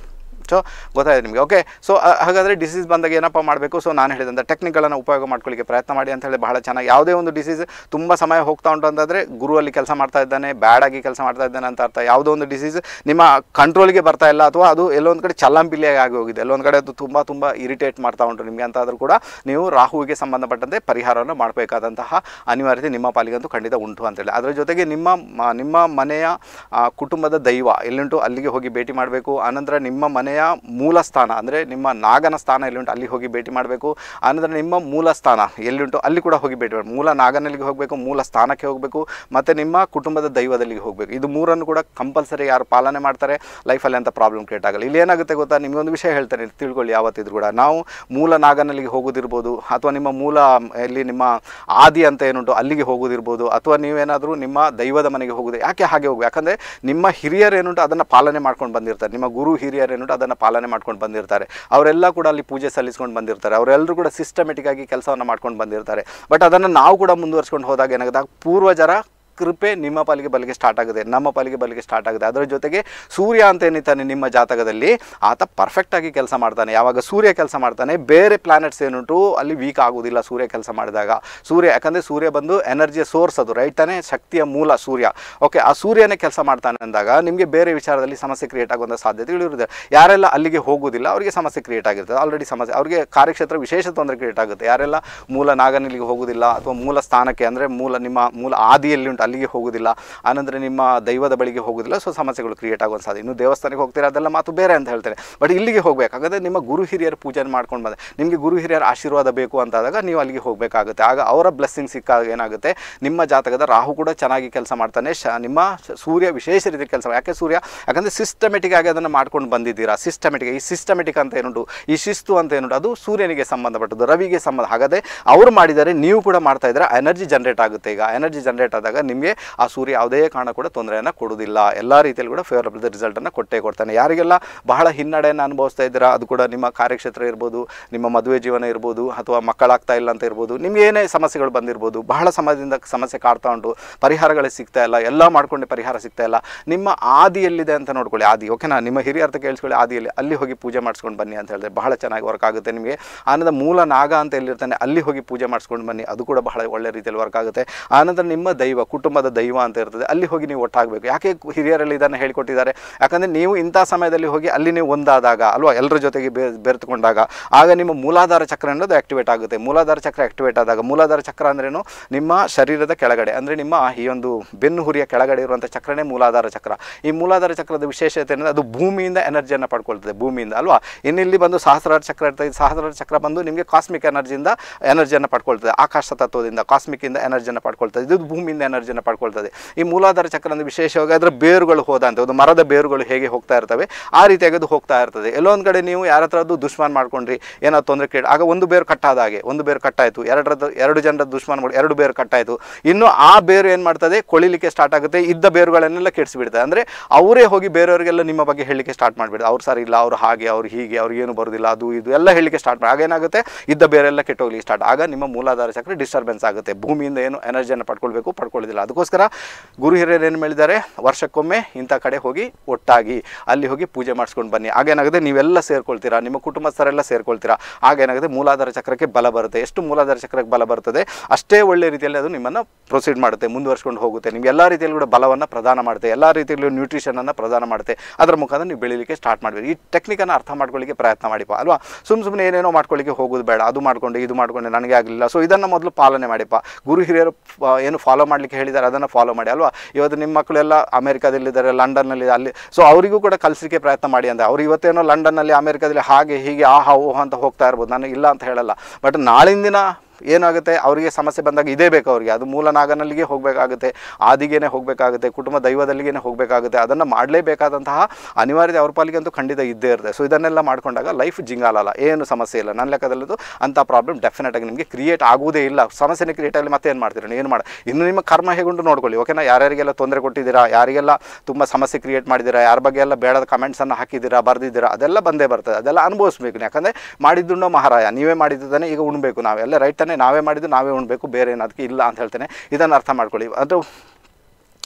ಇಷ್ಟು ಗೊತ್ತಾಯಿತು ನಿಮಗೆ ಓಕೆ ಸೊ ಹಾಗಾದರೆ ಡಿಸೀಸ್ ಬಂದಾಗ ಏನಪ್ಪ ಮಾಡಬೇಕು ಸೊ ನಾನು ಹೇಳಿದಂಥ ಟೆಕ್ನಿಕ್ಗಳನ್ನು ಉಪಯೋಗ ಮಾಡ್ಕೊಳ್ಳಿಕ್ಕೆ ಪ್ರಯತ್ನ ಮಾಡಿ ಅಂತ ಹೇಳಿ ಬಹಳ ಚೆನ್ನಾಗಿ ಯಾವುದೇ ಒಂದು ಡಿಸೀಸ್ ತುಂಬ ಸಮಯ ಹೋಗ್ತಾ ಉಂಟು ಅಂತಂದರೆ ಗುರುವಲ್ಲಿ ಕೆಲಸ ಮಾಡ್ತಾ ಇದ್ದಾನೆ ಬ್ಯಾಡ್ ಆಗಿ ಕೆಲಸ ಮಾಡ್ತಾ ಇದ್ದಾನೆ ಅಂತ ಅರ್ಥ ಯಾವುದೋ ಒಂದು ಡಿಸೀಸ್ ನಿಮ್ಮ ಕಂಟ್ರೋಲ್ಗೆ ಬರ್ತಾ ಇಲ್ಲ ಅಥವಾ ಅದು ಎಲ್ಲೊಂದು ಕಡೆ ಚಲ್ಲಂಪಿಲಿಯಾಗಿ ಆಗಿ ಹೋಗಿದೆ ಎಲ್ಲೊಂದು ಕಡೆ ಅದು ತುಂಬ ತುಂಬ ಇರಿಟೇಟ್ ಮಾಡ್ತಾ ಉಂಟು ನಿಮಗೆ ಅಂತಾದರೂ ಕೂಡ ನೀವು ರಾಹುವಿಗೆ ಸಂಬಂಧಪಟ್ಟಂತೆ ಪರಿಹಾರವನ್ನು ಮಾಡಬೇಕಾದಂತಹ ಅನಿವಾರ್ಯತೆ ನಿಮ್ಮ ಪಾಲಿಗಂತೂ ಖಂಡಿತ ಉಂಟು ಅಂತೇಳಿ ಅದರ ಜೊತೆಗೆ ನಿಮ್ಮ ಮ- ನಿಮ್ಮ ಮನೆಯ ಆ, ಕುಟುಂಬದ ದೈವ ಎಲ್ಲಿಂಟು ಅಲ್ಲಿಗೆ ಹೋಗಿ ಭೇಟಿ ಮಾಡಬೇಕು ಆನಂತರ ನಿಮ್ಮ ಮನೆಯ ಮೂಲ ಸ್ಥಾನ ಅಂದರೆ ನಿಮ್ಮ ನಾಗನ ಸ್ಥಾನ ಎಲ್ಲಿಂಟು ಅಲ್ಲಿ ಹೋಗಿ ಭೇಟಿ ಮಾಡಬೇಕು ಆನಂತರ ನಿಮ್ಮ ಮೂಲ ಸ್ಥಾನ ಎಲ್ಲಿಂಟು ಅಲ್ಲಿ ಕೂಡ ಹೋಗಿ ಭೇಟಿ ಮಾಡಿ ಮೂಲ ನಾಗನಲ್ಲಿಗೆ ಹೋಗಬೇಕು ಮೂಲ ಸ್ಥಾನಕ್ಕೆ ಹೋಗಬೇಕು ಮತ್ತು ನಿಮ್ಮ ಕುಟುಂಬದ ದೈವದಲ್ಲಿಗೆ ಹೋಗಬೇಕು ಇದು ಮೂರನ್ನು ಕೂಡ ಕಂಪಲ್ಸರಿ ಯಾರು ಪಾಲನೆ ಮಾಡ್ತಾರೆ ಲೈಫಲ್ಲಿ ಅಂತ ಪ್ರಾಬ್ಲಮ್ ಕ್ರಿಯೇಟ್ ಆಗಲ್ಲ ಇಲ್ಲಿ ಏನಾಗುತ್ತೆ ಗೊತ್ತಾ ನಿಮಗೊಂದು ವಿಷಯ ಹೇಳ್ತೇನೆ ತಿಳ್ಕೊಳ್ಳಿ ಯಾವತ್ತಿದ್ರು ಕೂಡ ನಾವು ಮೂಲ ನಾಗನಲ್ಲಿಗೆ ಹೋಗೋದಿರ್ಬೋದು ಅಥವಾ ನಿಮ್ಮ ಮೂಲ ಎಲ್ಲಿ ನಿಮ್ಮ ಆದಿ ಅಂತ ಏನುಂಟು ಅಲ್ಲಿಗೆ ಹೋಗೋದಿರ್ಬೋದು ಅಥವಾ ನೀವೇನಾದರೂ ನಿಮ್ಮ ದೈವದ ಮನೆಗೆ ಹೋಗೋದು ಯಾಕೆ ಹಾಗೆ ಹೋಗು ಯಾಕಂದರೆ ನಿಮ್ಮ ಹಿರಿಯರು ಏನುಂಟು ಅದನ್ನು ಪಾಲನೆ ಮಾಡ್ಕೊಂಡು ಬಂದಿರ್ತಾರೆ ನಿಮ್ಮ ಗುರು ಹಿರಿಯರು ಏನುಂಟು ಅದನ್ನು ಪಾಲನೆ ಮಾಡ್ಕೊಂಡು ಬಂದಿರ್ತಾರೆ ಅವರೆಲ್ಲ ಕೂಡ ಅಲ್ಲಿ ಪೂಜೆ ಸಲ್ಲಿಸ್ಕೊಂಡು ಬಂದಿರ್ತಾರೆ ಅವರೆಲ್ಲರೂ ಕೂಡ ಸಿಸ್ಟಮೆಟಿಕ್ ಆಗಿ ಕೆಲಸವನ್ನು ಮಾಡ್ಕೊಂಡು ಬಂದಿರ್ತಾರೆ ಬಟ್ ಅದನ್ನು ನಾವು ಕೂಡ ಮುಂದುವರ್ಸ್ಕೊಂಡು ಹೋದಾಗ ಏನಾಗುತ್ತೆ ಆ ಪೂರ್ವಜರ ಕೃಪೆ ನಿಮ್ಮ ಪಾಲಿಗೆ ಬಲಿಗೆ ಸ್ಟಾರ್ಟ್ ಆಗುತ್ತೆ ನಮ್ಮ ಪಾಲಿಗೆ ಬಲಿಗೆ ಸ್ಟಾರ್ಟ್ ಆಗುತ್ತೆ ಅದರ ಜೊತೆಗೆ ಸೂರ್ಯ ಅಂತ ಏನಿದ್ದಾನೆ ನಿಮ್ಮ ಜಾತಕದಲ್ಲಿ ಆತ ಪರ್ಫೆಕ್ಟಾಗಿ ಕೆಲಸ ಮಾಡ್ತಾನೆ ಯಾವಾಗ ಸೂರ್ಯ ಕೆಲಸ ಮಾಡ್ತಾನೆ ಬೇರೆ ಪ್ಲಾನೆಟ್ಸ್ ಏನುಂಟು ಅಲ್ಲಿ ವೀಕ್ ಆಗೋದಿಲ್ಲ ಸೂರ್ಯ ಕೆಲಸ ಮಾಡಿದಾಗ ಸೂರ್ಯ ಯಾಕಂದರೆ ಸೂರ್ಯ ಬಂದು ಎನರ್ಜಿಯ ಸೋರ್ಸ್ ಅದು ರೈಟ್ ತಾನೇ ಶಕ್ತಿಯ ಮೂಲ ಸೂರ್ಯ ಓಕೆ ಆ ಸೂರ್ಯನೇ ಕೆಲಸ ಮಾಡ್ತಾನೆ ಅಂದಾಗ ನಿಮಗೆ ಬೇರೆ ವಿಚಾರದಲ್ಲಿ ಸಮಸ್ಯೆ ಕ್ರಿಯೇಟ್ ಆಗುವಂಥ ಸಾಧ್ಯತೆಗಳು ಇರುತ್ತೆ ಯಾರೆಲ್ಲ ಅಲ್ಲಿಗೆ ಹೋಗೋದಿಲ್ಲ ಅವರಿಗೆ ಸಮಸ್ಯೆ ಕ್ರಿಯೇಟ್ ಆಗಿರ್ತದೆ ಆಲ್ರೆಡಿ ಸಮಸ್ಯೆ ಅವರಿಗೆ ಕಾರ್ಯಕ್ಷೇತ್ರ ವಿಶೇಷ ತೊಂದರೆ ಕ್ರಿಯೇಟ್ ಆಗುತ್ತೆ ಯಾರೆಲ್ಲ ಮೂಲ ನಾಗನಲ್ಲಿಗೆ ಹೋಗೋದಿಲ್ಲ ಅಥವಾ ಮೂಲ ಸ್ಥಾನಕ್ಕೆ ಅಂದರೆ ಮೂಲ ನಿಮ್ಮ ಮೂಲ ಆದಿಯಲ್ಲಿ ಉಂಟು ಅಲ್ಲಿಗೆ ಹೋಗೋದಿಲ್ಲ ಆನಂತರ ನಿಮ್ಮ ದೈವದ ಬಳಿಗೆ ಹೋಗೋದಿಲ್ಲ ಸೊ ಸಮಸ್ಯೆಗಳು ಕ್ರಿಯೇಟ್ ಆಗುವಂಥ ಸಾಧ್ಯ ಇನ್ನು ದೇವಸ್ಥಾನಕ್ಕೆ ಹೋಗ್ತೀರಾ ಅದೆಲ್ಲ ಮಾತು ಬೇರೆ ಅಂತ ಹೇಳ್ತೇನೆ ಬಟ್ ಇಲ್ಲಿಗೆ ಹೋಗ್ಬೇಕು ಹಾಗಾದರೆ ನಿಮ್ಮ ಗುರು ಹಿರಿಯರ ಪೂಜೆ ಮಾಡ್ಕೊಂಡು ಬಂದೆ ನಿಮಗೆ ಗುರು ಹಿರಿಯರ ಆಶೀರ್ವಾದ ಬೇಕು ಅಂತಾದಾಗ ನೀವು ಅಲ್ಲಿಗೆ ಹೋಗಬೇಕಾಗುತ್ತೆ ಆಗ ಅವರ ಬ್ಲೆಸ್ಸಿಂಗ್ ಸಿಕ್ಕಾಗ ಏನಾಗುತ್ತೆ ನಿಮ್ಮ ಜಾತಕದ ರಾಹು ಕೂಡ ಚೆನ್ನಾಗಿ ಕೆಲಸ ಮಾಡ್ತಾನೆ ಶ ನಿಮ್ಮ ಶ- ಸೂರ್ಯ ವಿಶೇಷ ರೀತಿ ಕೆಲಸ ಯಾಕೆ ಸೂರ್ಯ ಯಾಕಂದರೆ ಸಿಸ್ಟಮೆಟಿಕ್ ಆಗಿ ಅದನ್ನು ಮಾಡ್ಕೊಂಡು ಬಂದಿದ್ದೀರಾ ಸಿಸ್ಟಮೆಟಿಕ್ ಈ ಸಿಸ್ಟಮೆಟಿಕ್ ಅಂತ ಏನುಂಟು ಈ ಶಿಸ್ತು ಅಂತ ಏನುಂಟು ಅದು ಸೂರ್ಯನಿಗೆ ಸಂಬಂಧಪಟ್ಟದ್ದು ರವಿಗೆ ಸಂಬಂಧ ಹಾಗಾದರೆ ಅವರು ಮಾಡಿದರೆ ನೀವು ಕೂಡ ಮಾಡ್ತಾ ಇದ್ದರೆ ಎನರ್ಜಿ ಜನ್ರೇಟ್ ಆಗುತ್ತೆ ಈಗ ಎನರ್ಜಿ ಜನ್ರೇಟ್ ಆದಾಗ ನಿಮಗೆ ಆ ಸೂರ್ಯ ಯಾವುದೇ ಕಾರಣ ಕೂಡ ತೊಂದರೆಯನ್ನು ಕೊಡೋದಿಲ್ಲ ಎಲ್ಲ ರೀತಿಯಲ್ಲಿ ಕೂಡ ಫೇವರಬಲ್ ರಿಸಲ್ಟನ್ನು ಕೊಟ್ಟೇ ಕೊಡ್ತಾನೆ ಯಾರಿಗೆಲ್ಲ ಬಹಳ ಹಿನ್ನಡೆಯನ್ನು ಅನುಭವಿಸ್ತಾ ಇದ್ದೀರಾ ಅದು ಕೂಡ ನಿಮ್ಮ ಕಾರ್ಯಕ್ಷೇತ್ರ ಇರ್ಬೋದು ನಿಮ್ಮ ಮದುವೆ ಜೀವನ ಇರ್ಬೋದು ಅಥವಾ ಮಕ್ಕಳಾಗ್ತಾ ಇಲ್ಲ ಅಂತ ಇರ್ಬೋದು ನಿಮ್ಗೆ ಏನೇ ಸಮಸ್ಯೆಗಳು ಬಂದಿರ್ಬೋದು ಬಹಳ ಸಮಯದಿಂದ ಸಮಸ್ಯೆ ಕಾಡ್ತಾ ಉಂಟು ಪರಿಹಾರಗಳೇ ಸಿಗ್ತಾ ಇಲ್ಲ ಎಲ್ಲ ಮಾಡ್ಕೊಂಡೆ ಪರಿಹಾರ ಸಿಗ್ತಾ ಇಲ್ಲ ನಿಮ್ಮ ಆದಿಯಲ್ಲಿದೆ ಅಂತ ನೋಡ್ಕೊಳ್ಳಿ ಆದಿ ಓಕೆನಾ ನಿಮ್ಮ ಹಿರಿಯರ್ಥ ಕೇಳಿಸ್ಕೊಳ್ಳಿ ಆದಿಯಲ್ಲಿ ಅಲ್ಲಿ ಹೋಗಿ ಪೂಜೆ ಮಾಡಿಸ್ಕೊಂಡು ಬನ್ನಿ ಅಂತ ಹೇಳಿದ್ರೆ ಬಹಳ ಚೆನ್ನಾಗಿ ವರ್ಕ್ ಆಗುತ್ತೆ ನಿಮಗೆ ಆನಂತರ ಮೂಲ ನಾಗ ಅಂತ ಎಲ್ಲಿರ್ತಾನೆ ಅಲ್ಲಿ ಹೋಗಿ ಪೂಜೆ ಮಾಡಿಸ್ಕೊಂಡು ಬನ್ನಿ ಅದು ಕೂಡ ಬಹಳ ಒಳ್ಳೆ ರೀತಿಯಲ್ಲಿ ವರ್ಕ್ ಆಗುತ್ತೆ ಆನಂತರ ನಿಮ್ಮ ದೈವ ಕುಟುಂಬದ ದೈವ ಅಂತ ಇರ್ತದೆ ಅಲ್ಲಿ ಹೋಗಿ ನೀವು ಒಟ್ಟಾಗಬೇಕು ಯಾಕೆ ಹಿರಿಯರಲ್ಲಿ ಇದನ್ನು ಹೇಳಿಕೊಟ್ಟಿದ್ದಾರೆ ಯಾಕಂದರೆ ನೀವು ಇಂಥ ಸಮಯದಲ್ಲಿ ಹೋಗಿ ಅಲ್ಲಿ ನೀವು ಒಂದಾದಾಗ ಅಲ್ವಾ ಎಲ್ಲರ ಜೊತೆಗೆ ಬೇ ಬೆರೆತುಕೊಂಡಾಗ ಆಗ ನಿಮ್ಮ ಮೂಲಾಧಾರ ಚಕ್ರ ಅನ್ನೋದು ಆಕ್ಟಿವೇಟ್ ಆಗುತ್ತೆ ಮೂಲಾಧಾರ ಚಕ್ರ ಆಕ್ಟಿವೇಟ್ ಆದಾಗ ಮೂಲಾಧಾರ ಚಕ್ರ ಅಂದ್ರೇನು ನಿಮ್ಮ ಶರೀರದ ಕೆಳಗಡೆ ಅಂದರೆ ನಿಮ್ಮ ಈ ಒಂದು ಬೆನ್ನು ಹುರಿಯ ಕೆಳಗಡೆ ಇರುವಂಥ ಚಕ್ರನೇ ಮೂಲಾಧಾರ ಚಕ್ರ ಈ ಮೂಲಾಧಾರ ಚಕ್ರದ ವಿಶೇಷತೆ ಏನಂದರೆ ಅದು ಭೂಮಿಯಿಂದ ಎನರ್ಜಿಯನ್ನು ಪಡ್ಕೊಳ್ತದೆ ಭೂಮಿಯಿಂದ ಅಲ್ವಾ ಇನ್ನಿಲ್ಲಿ ಬಂದು ಸಹಸ್ರಾರ ಚಕ್ರ ಇರ್ತದೆ ಈ ಸಹಸ್ರಾರ ಚಕ್ರ ಬಂದು ನಿಮಗೆ ಕಾಸ್ಮಿಕ್ ಎನರ್ಜಿಯಿಂದ ಎನರ್ಜಿಯನ್ನು ಪಡ್ಕೊಳ್ತದೆ ಆಕಾಶ ತತ್ವದಿಂದ ಕಾಸ್ಮಿಕ್ಕಿಂದ ಎನರ್ಜಿಯನ್ನು ಪಡ್ಕೊಳ್ತದೆ ಇದು ಭೂಮಿಯಿಂದ ಎನರ್ಜಿಯನ್ನು ಪಡ್ಕೊಳ್ತದೆ ಈ ಮೂಲಾಧಾರ ಚಕ್ರ ಅಂದ್ರೆ ವಿಶೇಷವಾಗಿ ಅದರ ಬೇರುಗಳು ಹೋದಂತೆ ಒಂದು ಮರದ ಬೇರುಗಳು ಹೇಗೆ ಹೋಗ್ತಾ ಇರ್ತವೆ ಆ ರೀತಿಯಾಗಿ ಅದು ಹೋಗ್ತಾ ಇರ್ತದೆ ಎಲ್ಲೋ ಒಂದು ಕಡೆ ನೀವು ಯಾರ ಹತ್ರದ್ದು ದುಶ್ಮನ್ ಮಾಡ್ಕೊಂಡ್ರಿ ಏನೋ ತೊಂದರೆ ಕೇಳಿ ಆಗ ಒಂದು ಬೇರು ಕಟ್ಟಾದ ಹಾಗೆ ಒಂದು ಬೇರು ಕಟ್ಟಾಯಿತು ಎರಡರದ್ದು ಎರಡು ಜನರ ದುಶ್ಮನ್ ಮಾಡಿ ಎರಡು ಬೇರು ಕಟ್ಟಾಯಿತು ಇನ್ನು ಆ ಬೇರು ಏನು ಮಾಡ್ತದೆ ಕೊಳಿಲಿಕ್ಕೆ ಸ್ಟಾರ್ಟ್ ಆಗುತ್ತೆ ಇದ್ದ ಬೇರುಗಳನ್ನೆಲ್ಲ ಕೆಡಿಸಿಬಿಡ್ತದೆ ಅಂದರೆ ಅವರೇ ಹೋಗಿ ಬೇರೆಯವರಿಗೆಲ್ಲ ನಿಮ್ಮ ಬಗ್ಗೆ ಹೇಳಲಿಕ್ಕೆ ಸ್ಟಾರ್ಟ್ ಮಾಡಿಬಿಡ್ತಾರೆ ಅವ್ರು ಸರಿ ಇಲ್ಲ ಅವ್ರು ಹಾಗೆ ಅವ್ರು ಹೀಗೆ ಅವ್ರಿಗೆ ಏನು ಬರೋದಿಲ್ಲ ಅದು ಇದು ಎಲ್ಲ ಹೇಳಲಿಕ್ಕೆ ಸ್ಟಾರ್ಟ್ ಮಾಡಿ ಆಗೇನಾಗುತ್ತೆ ಇದ್ದ ಬೇರೆಲ್ಲ ಕೆಟ್ಟೋಗ್ಲಿಕ್ಕೆ ಸ್ಟಾರ್ಟ್ ಆಗ ನಿಮ್ಮ ಮೂಲಾಧಾರ ಚಕ್ರ ಡಿಸ್ಟರ್ಬೆನ್ಸ್ ಆಗುತ್ತೆ ಭೂಮಿಯಿಂದ ಏನು ಎನರ್ಜಿಯನ್ನು ಪಡ್ಕೊಳ್ಬೇಕು ಪಡ್ಕೊಳ್ಳೋದಿಲ್ಲ ಅದಕ್ಕೋಸ್ಕರ ಗುರು ಹಿರಿಯರು ಏನು ಹೇಳಿದ್ದಾರೆ ವರ್ಷಕ್ಕೊಮ್ಮೆ ಇಂಥ ಕಡೆ ಹೋಗಿ ಒಟ್ಟಾಗಿ ಅಲ್ಲಿ ಹೋಗಿ ಪೂಜೆ ಮಾಡಿಸ್ಕೊಂಡು ಬನ್ನಿ ಆಗೇನಾಗುತ್ತೆ ನೀವೆಲ್ಲ ಸೇರ್ಕೊಳ್ತೀರಾ ನಿಮ್ಮ ಕುಟುಂಬಸ್ಥರೆಲ್ಲ ಸೇರ್ಕೊಳ್ತೀರಾ ಆಗೇನಾಗುತ್ತೆ ಮೂಲಾಧಾರ ಚಕ್ರಕ್ಕೆ ಬಲ ಬರುತ್ತೆ ಎಷ್ಟು ಮೂಲಾಧಾರ ಚಕ್ರಕ್ಕೆ ಬಲ ಬರ್ತದೆ ಅಷ್ಟೇ ಒಳ್ಳೆ ರೀತಿಯಲ್ಲಿ ಅದು ನಿಮ್ಮನ್ನು ಪ್ರೊಸೀಡ್ ಮಾಡುತ್ತೆ ಮುಂದುವರ್ಸ್ಕೊಂಡು ಹೋಗುತ್ತೆ ನಿಮ್ಗೆ ಎಲ್ಲ ರೀತಿಯಲ್ಲಿ ಕೂಡ ಬಲವನ್ನು ಪ್ರದಾನ ಮಾಡುತ್ತೆ ಎಲ್ಲ ರೀತಿಯಲ್ಲೂ ನ್ಯೂಟ್ರಿಷನನ್ನು ಪ್ರದಾನ ಮಾಡುತ್ತೆ ಅದರ ಮುಖಾಂತರ ನೀವು ಬೆಳೀಲಿಕ್ಕೆ ಸ್ಟಾರ್ಟ್ ಮಾಡಬೇಕು ಈ ಟೆಕ್ನಿಕನ್ನು ಅರ್ಥ ಮಾಡ್ಕೊಳ್ಳಿಕ್ಕೆ ಪ್ರಯತ್ನ ಮಾಡಿಪ್ಪ ಅಲ್ವಾ ಸುಮ್ಮ ಸುಮ್ಮನೆ ಏನೇನೋ ಮಾಡ್ಕೊಳ್ಳಿಕ್ಕೆ ಹೋಗೋದು ಬೇಡ ಅದು ಮಾಡ್ಕೊಂಡು ಇದು ಮಾಡ್ಕೊಂಡು ನನಗೆ ಆಗಲಿಲ್ಲ ಸೊ ಇದನ್ನು ಮೊದಲು ಪಾಲನೆ ಮಾಡಿಪ್ಪ ಗುರು ಹಿರಿಯರು ಆ, ಏನು ಫಾಲೋ ಮಾಡಲಿಕ್ಕೆ ಹೇಳಿದ್ದಾರೆ ಅದನ್ನು ಫಾಲೋ ಮಾಡಿ ಅಲ್ವಾ ಇವತ್ತು ನಿಮ್ಮ ಮಕ್ಕಳೆಲ್ಲ ಅಮೆರಿಕಾದಲ್ಲಿದ್ದಾರೆ ಲಂಡನ್ನಲ್ಲಿ ಅಲ್ಲಿ ಸೊ ಅವರಿಗೂ ಕೂಡ ಕಲಿಸಲಿಕ್ಕೆ ಪ್ರಯತ್ನ ಮಾಡಿ ಅಂತ ಅವ್ರು ಇವತ್ತೇನೋ ಲಂಡನ್ನಲ್ಲಿ ಅಮೆರಿಕಾದಲ್ಲಿ ಹಾಗೆ ಹೀಗೆ ಆಹಾ ಓಹೋ ಅಂತ ಹೋಗ್ತಾ ಇರ್ಬೋದು ನನಗೆ ಇಲ್ಲ ಅಂತ ಹೇಳಲ್ಲ ಬಟ್ ನಾಳಿನ ದಿನ ಏನಾಗುತ್ತೆ ಅವರಿಗೆ ಸಮಸ್ಯೆ ಬಂದಾಗ ಇದೇ ಬೇಕು ಅವರಿಗೆ ಅದು ಮೂಲ ನಾಗನಲ್ಲಿಗೆ ಹೋಗಬೇಕಾಗುತ್ತೆ ಆದಿಗೇನೆ ಹೋಗಬೇಕಾಗುತ್ತೆ ಕುಟುಂಬ ದೈವದಲ್ಲಿಗೇನೆ ಹೋಗಬೇಕಾಗುತ್ತೆ ಅದನ್ನು ಮಾಡಲೇಬೇಕಾದಂತಹ ಅನಿವಾರ್ಯತೆ ಅವ್ರ ಪಾಲಿಗೆ ಅಂತೂ ಖಂಡಿತ ಇದ್ದೇ ಇರುತ್ತೆ ಸೊ ಇದನ್ನೆಲ್ಲ ಮಾಡ್ಕೊಂಡಾಗ ಲೈಫ್ ಜಿಂಗಾಲಲ್ಲ ಏನು ಸಮಸ್ಯೆ ಇಲ್ಲ ನನ್ನ ಲೆಕ್ಕದಲ್ಲದು ಅಂಥ ಪ್ರಾಬ್ಲಮ್ ಡೆಫಿನೆಟ್ ಆಗಿ ನಿಮಗೆ ಕ್ರಿಯೇಟ್ ಆಗುವುದೇ ಇಲ್ಲ ಸಮಸ್ಯೆನೇ ಕ್ರಿಯೇಟ್ ಆಗಲಿ ಮತ್ತೆ ಏನು ಮಾಡ್ತೀರಾ ಏನು ಮಾಡಿ ಇನ್ನು ನಿಮ್ಮ ಕರ್ಮ ಹೇಗುಂಟು ನೋಡ್ಕೊಳ್ಳಿ ಓಕೆನಾ ಯಾರ್ಯಾರಿಗೆಲ್ಲ ತೊಂದರೆ ಕೊಟ್ಟಿದ್ದೀರಾ ಯಾರಿಗೆಲ್ಲ ತುಂಬ ಸಮಸ್ಯೆ ಕ್ರಿಯೇಟ್ ಮಾಡಿದ್ದೀರಾ ಯಾರ ಬಗ್ಗೆ ಎಲ್ಲ ಬೇಡದ ಕಮೆಂಟ್ಸನ್ನು ಹಾಕಿದ್ದೀರಾ ಬರೆದಿದ್ದೀರಾ ಅದೆಲ್ಲ ಬಂದೇ ಬರ್ತದೆ ಅದೆಲ್ಲ ಅನುಭವಿಸ್ಬೇಕು ಯಾಕಂದರೆ ಮಾಡಿದ್ದುಣ್ಣೋ ಮಹಾರಾಯ ನೀವೇ ಮಾಡಿದ್ದಾನೆ ಈಗ ಉಣ್ಬೇಕು ನಾವೆಲ್ಲ ರೈಟ್ ತಾನೇ ನಾವೇ ಮಾಡಿದ್ದು ನಾವೇ ಉಣ್ಬೇಕು ಬೇರೆ ಏನು ಅದಕ್ಕೆ ಇಲ್ಲ ಅಂತ ಹೇಳ್ತೇನೆ ಇದನ್ನು ಅರ್ಥ ಮಾಡ್ಕೊಳ್ಳಿ ಅದು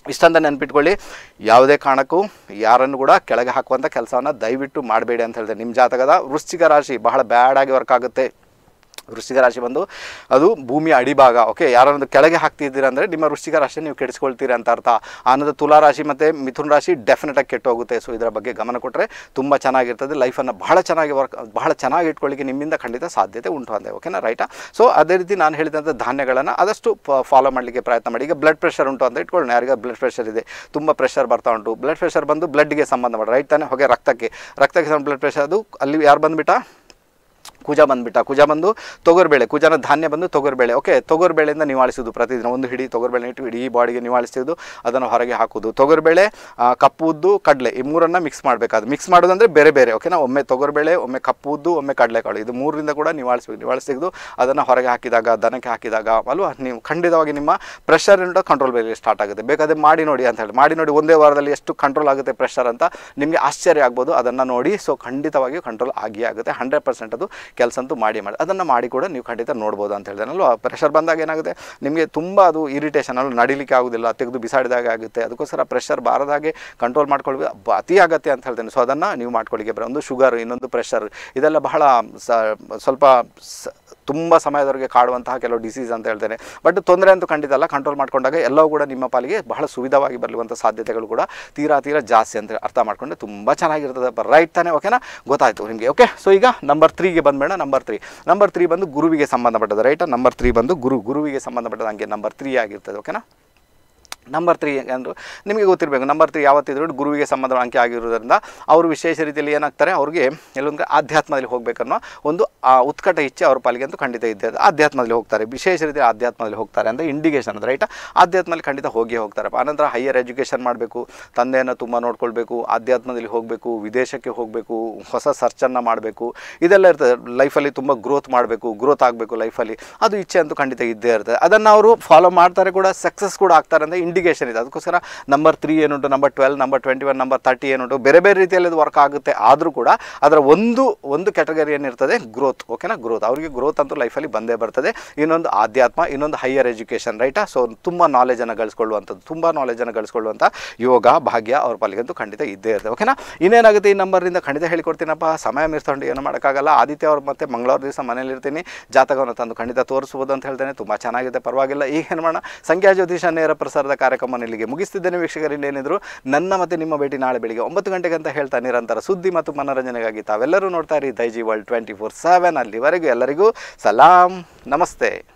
ಇಷ್ಟಂತ ನೆನ್ಪಿಟ್ಕೊಳ್ಳಿ ಯಾವುದೇ ಕಾರಣಕ್ಕೂ ಯಾರನ್ನು ಕೂಡ ಕೆಳಗೆ ಹಾಕುವಂಥ ಕೆಲಸವನ್ನು ದಯವಿಟ್ಟು ಮಾಡಬೇಡಿ ಅಂತ ಹೇಳಿದೆ ನಿಮ್ಮ ಜಾತಕದ ವೃಶ್ಚಿಕ ರಾಶಿ ಬಹಳ ಬ್ಯಾಡಾಗಿ ವರ್ಕ್ ಆಗುತ್ತೆ ವೃಶ್ಚಿಕ ರಾಶಿ ಬಂದು ಅದು ಭೂಮಿಯ ಅಡಿಭಾಗ ಓಕೆ ಯಾರೊಂದು ಕೆಳಗೆ ಹಾಕ್ತಿದ್ದೀರಾ ಅಂದರೆ ನಿಮ್ಮ ವೃಶ್ಚಿಕ ರಾಶಿ ನೀವು ಕೆಡಿಸ್ಕೊಳ್ತೀರಿ ಅಂತ ಅರ್ಥ ಆನಂದ ತುಲಾ ರಾಶಿ ಮತ್ತು ಮಿಥುನ್ ರಾಶಿ ಡೆಫಿನೆಟಾಗಿ ಕೆಟ್ಟು ಹೋಗುತ್ತೆ ಸೊ ಇದರ ಬಗ್ಗೆ ಗಮನ ಕೊಟ್ಟರೆ ತುಂಬ ಚೆನ್ನಾಗಿರ್ತದೆ ಲೈಫನ್ನು ಬಹಳ ಚೆನ್ನಾಗಿ ವರ್ಕ್ ಬಹಳ ಚೆನ್ನಾಗಿ ಇಟ್ಕೊಳ್ಳಿಕ್ಕೆ ನಿಮ್ಮಿಂದ ಖಂಡಿತ ಸಾಧ್ಯತೆ ಉಂಟು ಅಂದೆ ಓಕೆನಾ ರೈಟಾ ಸೊ ಅದೇ ರೀತಿ ನಾನು ಹೇಳಿದಂಥ ಧಾನ್ಯಗಳನ್ನು ಆದಷ್ಟು ಫಾಲೋ ಮಾಡಲಿಕ್ಕೆ ಪ್ರಯತ್ನ ಮಾಡಿ ಈಗ ಬ್ಲಡ್ ಪ್ರೆಷರ್ ಉಂಟು ಅಂತ ಇಟ್ಕೊಳ್ಳೋಣ ಯಾರಿಗೆ ಬ್ಲಡ್ ಪ್ರೆಷರ್ ಇದೆ ತುಂಬ ಪ್ರೆಷರ್ ಬರ್ತಾ ಉಂಟು ಬ್ಲಡ್ ಪ್ರೆಷರ್ ಬಂದು ಬ್ಲಡ್ಗೆ ಸಂಬಂಧ ಮಾಡಿ ರೈಟ್ ತಾನೇ ಹೊಗೆ ರಕ್ತಕ್ಕೆ ರಕ್ತಕ್ಕೆ ಸಂಬಂಧ ಬ್ಲಡ್ ಪ್ರೆಷರ್ ಅದು ಅಲ್ಲಿ ಯಾರು ಬಂದುಬಿಟ್ಟ ಕುಜ ಬಂದುಬಿಟ್ಟ ಕುಜ ಬಂದು ತೊಗರ್ಬೇಳೆ ಕುಜನ ಧಾನ್ಯ ಬಂದು ತೊಗರ್ಬೇಳೆ ಓಕೆ ತೊಗರ್ಬೇಳೆಯಿಂದ ನಿವಾಳಿಸೋದು ಪ್ರತಿದಿನ ಒಂದು ಹಿಡಿ ತೊಗರ್ಬೇಳೆ ಇಟ್ಟು ಇಡೀ ಬಾಡಿಗೆ ನಿವಾಳಿಸೋದು ಅದನ್ನು ಹೊರಗೆ ಹಾಕೋದು ತೊಗರ್ಬೇಳೆ ಆ, ಕಪ್ಪು ಉದ್ದು ಕಡಲೆ ಈ ಮೂರನ್ನು ಮಿಕ್ಸ್ ಮಾಡಬೇಕಾದ್ರು ಮಿಕ್ಸ್ ಮಾಡೋದಂದರೆ ಬೇರೆ ಬೇರೆ ಓಕೆನಾ ಒಮ್ಮೆ ತೊಗರ್ಬೇಳೆ ಒಮ್ಮೆ ಕಪ್ಪು ಉದ್ದು ಒಮ್ಮೆ ಕಡಲೆಕಾಳು ಇದು ಮೂರರಿಂದ ಕೂಡ ನಿವಾಳಿಸ್ಬೇಕು ನಿವಾಳಿಸಿ ತೆಗೆದು ಅದನ್ನು ಹೊರಗೆ ಹಾಕಿದಾಗ ದನಕ್ಕೆ ಹಾಕಿದಾಗ ಅಲ್ವಾ ನೀವು ಖಂಡಿತವಾಗಿ ನಿಮ್ಮ ಪ್ರೆಷರ್ ಇಂದ ಕಂಟ್ರೋಲ್ ಬೇರೆ ಸ್ಟಾರ್ಟ್ ಆಗುತ್ತೆ ಬೇಕಾದ್ರೆ ಮಾಡಿ ನೋಡಿ ಅಂತ ಹೇಳಿ ಮಾಡಿ ನೋಡಿ ಒಂದೇ ವಾರದಲ್ಲಿ ಎಷ್ಟು ಕಂಟ್ರೋಲ್ ಆಗುತ್ತೆ ಪ್ರೆಷರ್ ಅಂತ ನಿಮಗೆ ಆಶ್ಚರ್ಯ ಆಗ್ಬೋದು ಅದನ್ನು ನೋಡಿ ಸೊ ಖಂಡಿತವಾಗಿಯೂ ಕಂಟ್ರೋಲ್ ಆಗಿಯೇ ಆಗುತ್ತೆ ಹಂಡ್ರೆಡ್ ಪರ್ಸೆಂಟ್ ಅದು ಕೆಲಸ ಅಂತೂ ಮಾಡಿ ಮಾಡಿ ಅದನ್ನು ಮಾಡಿ ಕೂಡ ನೀವು ಖಂಡಿತ ನೋಡ್ಬೋದು ಅಂತ ಹೇಳಿದೆನಲ್ವ ಪ್ರೆಷರ್ ಬಂದಾಗ ಏನಾಗುತ್ತೆ ನಿಮಗೆ ತುಂಬ ಅದು ಇರಿಟೇಷನ್ ಅಲ್ಲೂ ನಡಿಲಿಕ್ಕೆ ಆಗೋದಿಲ್ಲ ತೆಗೆದು ಬಿಸಾಡಿದಾಗ ಆಗುತ್ತೆ ಅದಕ್ಕೋಸ್ಕರ ಪ್ರೆಷರ್ ಬಾರದಾಗೆ ಕಂಟ್ರೋಲ್ ಮಾಡ್ಕೊಳ್ಬೇಕು ಬ- ಅತಿ ಅಗತ್ಯ ಅಂತ ಹೇಳ್ತೇನೆ ಸೊ ಅದನ್ನು ನೀವು ಮಾಡ್ಕೊಳ್ಳಿಕ್ಕೆ ಬರೋ ಒಂದು ಶುಗರ್ ಇನ್ನೊಂದು ಪ್ರೆಷರ್ ಇದೆಲ್ಲ ಬಹಳ ಸ ಸ್ವಲ್ಪ ಸ ತುಂಬ ಸಮಯದವರೆಗೆ ಕಾಡುವಂತಹ ಕೆಲವು ಡಿಸೀಸ್ ಅಂತ ಹೇಳ್ತೇನೆ ಬಟ್ ತೊಂದರೆ ಅಂತೂ ಖಂಡಿತ ಅಲ್ಲ ಕಂಟ್ರೋಲ್ ಮಾಡ್ಕೊಂಡಾಗ ಎಲ್ಲವೂ ಕೂಡ ನಿಮ್ಮ ಪಾಲಿಗೆ ಬಹಳ ಸುವಿಧವಾಗಿ ಬರಲಿರುವಂಥ ಸಾಧ್ಯತೆಗಳು ಕೂಡ ತೀರಾ ತೀರಾ ಜಾಸ್ತಿ ಅಂತ ಅರ್ಥ ಮಾಡ್ಕೊಂಡ್ರೆ ತುಂಬ ಚೆನ್ನಾಗಿರ್ತದೆ ರೈಟ್ ತಾನೇ ಓಕೆನಾ ಗೊತ್ತಾಯಿತು ನಿಮಗೆ ಓಕೆ ಸೊ ಈಗ ನಂಬರ್ ತ್ರೀಗೆ ಬಂದ್ಬೇಡ ನಂಬರ್ ತ್ರೀ ನಂಬರ್ ತ್ರೀ ಬಂದು ಗುರುವಿಗೆ ಸಂಬಂಧಪಟ್ಟದ್ದು ರೈಟಾ ನಂಬರ್ ತ್ರೀ ಬಂದು ಗುರು ಗುರುವಿಗೆ ಸಂಬಂಧಪಟ್ಟದ್ದು ಹಂಗೆ ನಂಬರ್ ತ್ರೀ ಆಗಿರ್ತದೆ ಓಕೆನಾ ನಂಬರ್ ತ್ರೀ ಅಂದರು ನಿಮಗೆ ಗೊತ್ತಿರಬೇಕು ನಂಬರ್ ತ್ರೀ ಯಾವತ್ತಿದ್ರು ಗುರುವಿಗೆ ಸಂಬಂಧ ಅಂಕೆ ಆಗಿರೋದ್ರಿಂದ ಅವರು ವಿಶೇಷ ರೀತಿಯಲ್ಲಿ ಏನಾಗ್ತಾರೆ ಅವ್ರಿಗೆ ಎಲ್ಲೊಂದು ಆಧ್ಯಾತ್ಮದಲ್ಲಿ ಹೋಗಬೇಕನ್ನೋ ಒಂದು ಆ ಉತ್ಕಟ ಇಚ್ಛೆ ಅವ್ರ ಪಾಲಿಗೆ ಅಂತೂ ಖಂಡಿತ ಇದ್ದೇ ಇದೆ ಆಧ್ಯಾತ್ಮದಲ್ಲಿ ಹೋಗ್ತಾರೆ ವಿಶೇಷ ರೀತಿಯಲ್ಲಿ ಆಧ್ಯಾತ್ಮದಲ್ಲಿ ಹೋಗ್ತಾರೆ ಅಂತ ಇಂಡಿಕೇಶನ್ ಅದು ರೈಟ್ ಆಧ್ಯಾತ್ಮದಲ್ಲಿ ಖಂಡಿತ ಹೋಗಿ ಹೋಗ್ತಾರೆ ಆನಂತರ ಹೈಯರ್ ಎಜುಕೇಷನ್ ಮಾಡಬೇಕು ತಂದೆಯನ್ನು ತುಂಬ ನೋಡ್ಕೊಳ್ಬೇಕು ಆಧ್ಯಾತ್ಮದಲ್ಲಿ ಹೋಗಬೇಕು ವಿದೇಶಕ್ಕೆ ಹೋಗಬೇಕು ಹೊಸ ಸರ್ಚನ್ನು ಮಾಡಬೇಕು ಇದೆಲ್ಲ ಇರ್ತದೆ ಲೈಫಲ್ಲಿ ತುಂಬ ಗ್ರೋತ್ ಮಾಡಬೇಕು ಗ್ರೋತ್ ಆಗಬೇಕು ಲೈಫಲ್ಲಿ ಅದು ಇಚ್ಛೆ ಅಂತೂ ಖಂಡಿತ ಇದ್ದೇ ಇರ್ತದೆ ಅದನ್ನು ಅವರು ಫಾಲೋ ಮಾಡ್ತಾರೆ ಕೂಡ ಸಕ್ಸಸ್ ಕೂಡ ಆಗ್ತಾರೆ ಅಂತ ಇಂಡಿಕೇಶನ್ ಇದೆ ಅದಕ್ಕೋಸ್ಕರ ನಂಬರ್ ತ್ರೀ ಏನುಂಟು number twelve number twenty one number thirty ಏನುಂಟು ಬೇರೆ ಬೇರೆ ರೀತಿಯಲ್ಲಿ ಅದು ವರ್ಕ್ ಆಗುತ್ತೆ ಆದರೂ ಕೂಡ ಅದರ ಒಂದು ಒಂದು ಕ್ಯಾಟಗರಿ ಏನಿರ್ತದೆ ಗ್ರೋತ್ ಓಕೆನಾ ಗ್ರೋತ್ ಅವರಿಗೆ ಗ್ರೋತ್ ಅಂತೂ ಲೈಫಲ್ಲಿ ಬಂದೇ ಬರ್ತದೆ ಇನ್ನೊಂದು ಆಧ್ಯಾತ್ಮ ಇನ್ನೊಂದು ಹೈಯರ್ ಎಜುಕೇಷನ್ ರೈಟಾ ಸೊ ತುಂಬ ನಾಲೆಜನ್ನು ಗಳಿಸ್ಕೊಳ್ಳುವಂಥದ್ದು ತುಂಬ ನಾಲೆಜನ್ನು ಗಳಿಸ್ಕೊಳ್ಳುವಂಥ ಯೋಗ ಭಾಗ್ಯ ಅವ್ರ ಪಾಲಿಗಂತೂ ಖಂಡಿತ ಇದ್ದೇ ಇರ್ತದೆ ಓಕೆನಾ ಇನ್ನೇನಾಗುತ್ತೆ ಈ ನಂಬರಿಂದ ಖಂಡಿತ ಹೇಳಿಕೊಡ್ತೀನಪ್ಪ ಸಮಯ ಮೀರ್ಕೊಂಡು ಏನು ಮಾಡೋಕ್ಕಾಗಲ್ಲ ಆದಿತ್ಯ ಅವ್ರು ಮತ್ತೆ ಮಂಗಳವಾರ ದಿವಸ ಮನೇಲಿ ಇರ್ತೀನಿ ಜಾತಕವನ್ನು ತಂದು ಖಂಡಿತ ತೋರಿಸ್ಬೋದು ಅಂತ ಹೇಳ್ತೇನೆ ತುಂಬ ಚೆನ್ನಾಗಿದೆ ಪರವಾಗಿಲ್ಲ ಈಗ ಏನು ಮಾಡೋಣ ಸಂಖ್ಯಾ ಜ್ಯೋತಿಷ ನೇರ ಪ್ರಸಾರದ ಕಾರ್ಯಕ್ರಮ ಇಲ್ಲಿಗೆ ಮುಗಿಸ್ತಿದ್ದೇನೆ ವೀಕ್ಷಕರಿಂದ ಏನಿದ್ರು ನನ್ನ ಮತ್ತೆ ನಿಮ್ಮ ಭೇಟಿ ನಾಳೆ ಬೆಳಿಗ್ಗೆ ಒಂಬತ್ತು ಗಂಟೆಗೆ ಅಂತ ಹೇಳ್ತಾ ನಿರಂತರ ಸುದ್ದಿ ಮತ್ತು ಮನೋರಂಜನೆಗಾಗಿ ತಾವೆಲ್ಲರೂ ನೋಡ್ತಾ ಇರಿ Daijiworld twenty four seven ಅಲ್ಲಿವರೆಗೂ ಎಲ್ಲರಿಗೂ ಸಲಾಂ ನಮಸ್ತೆ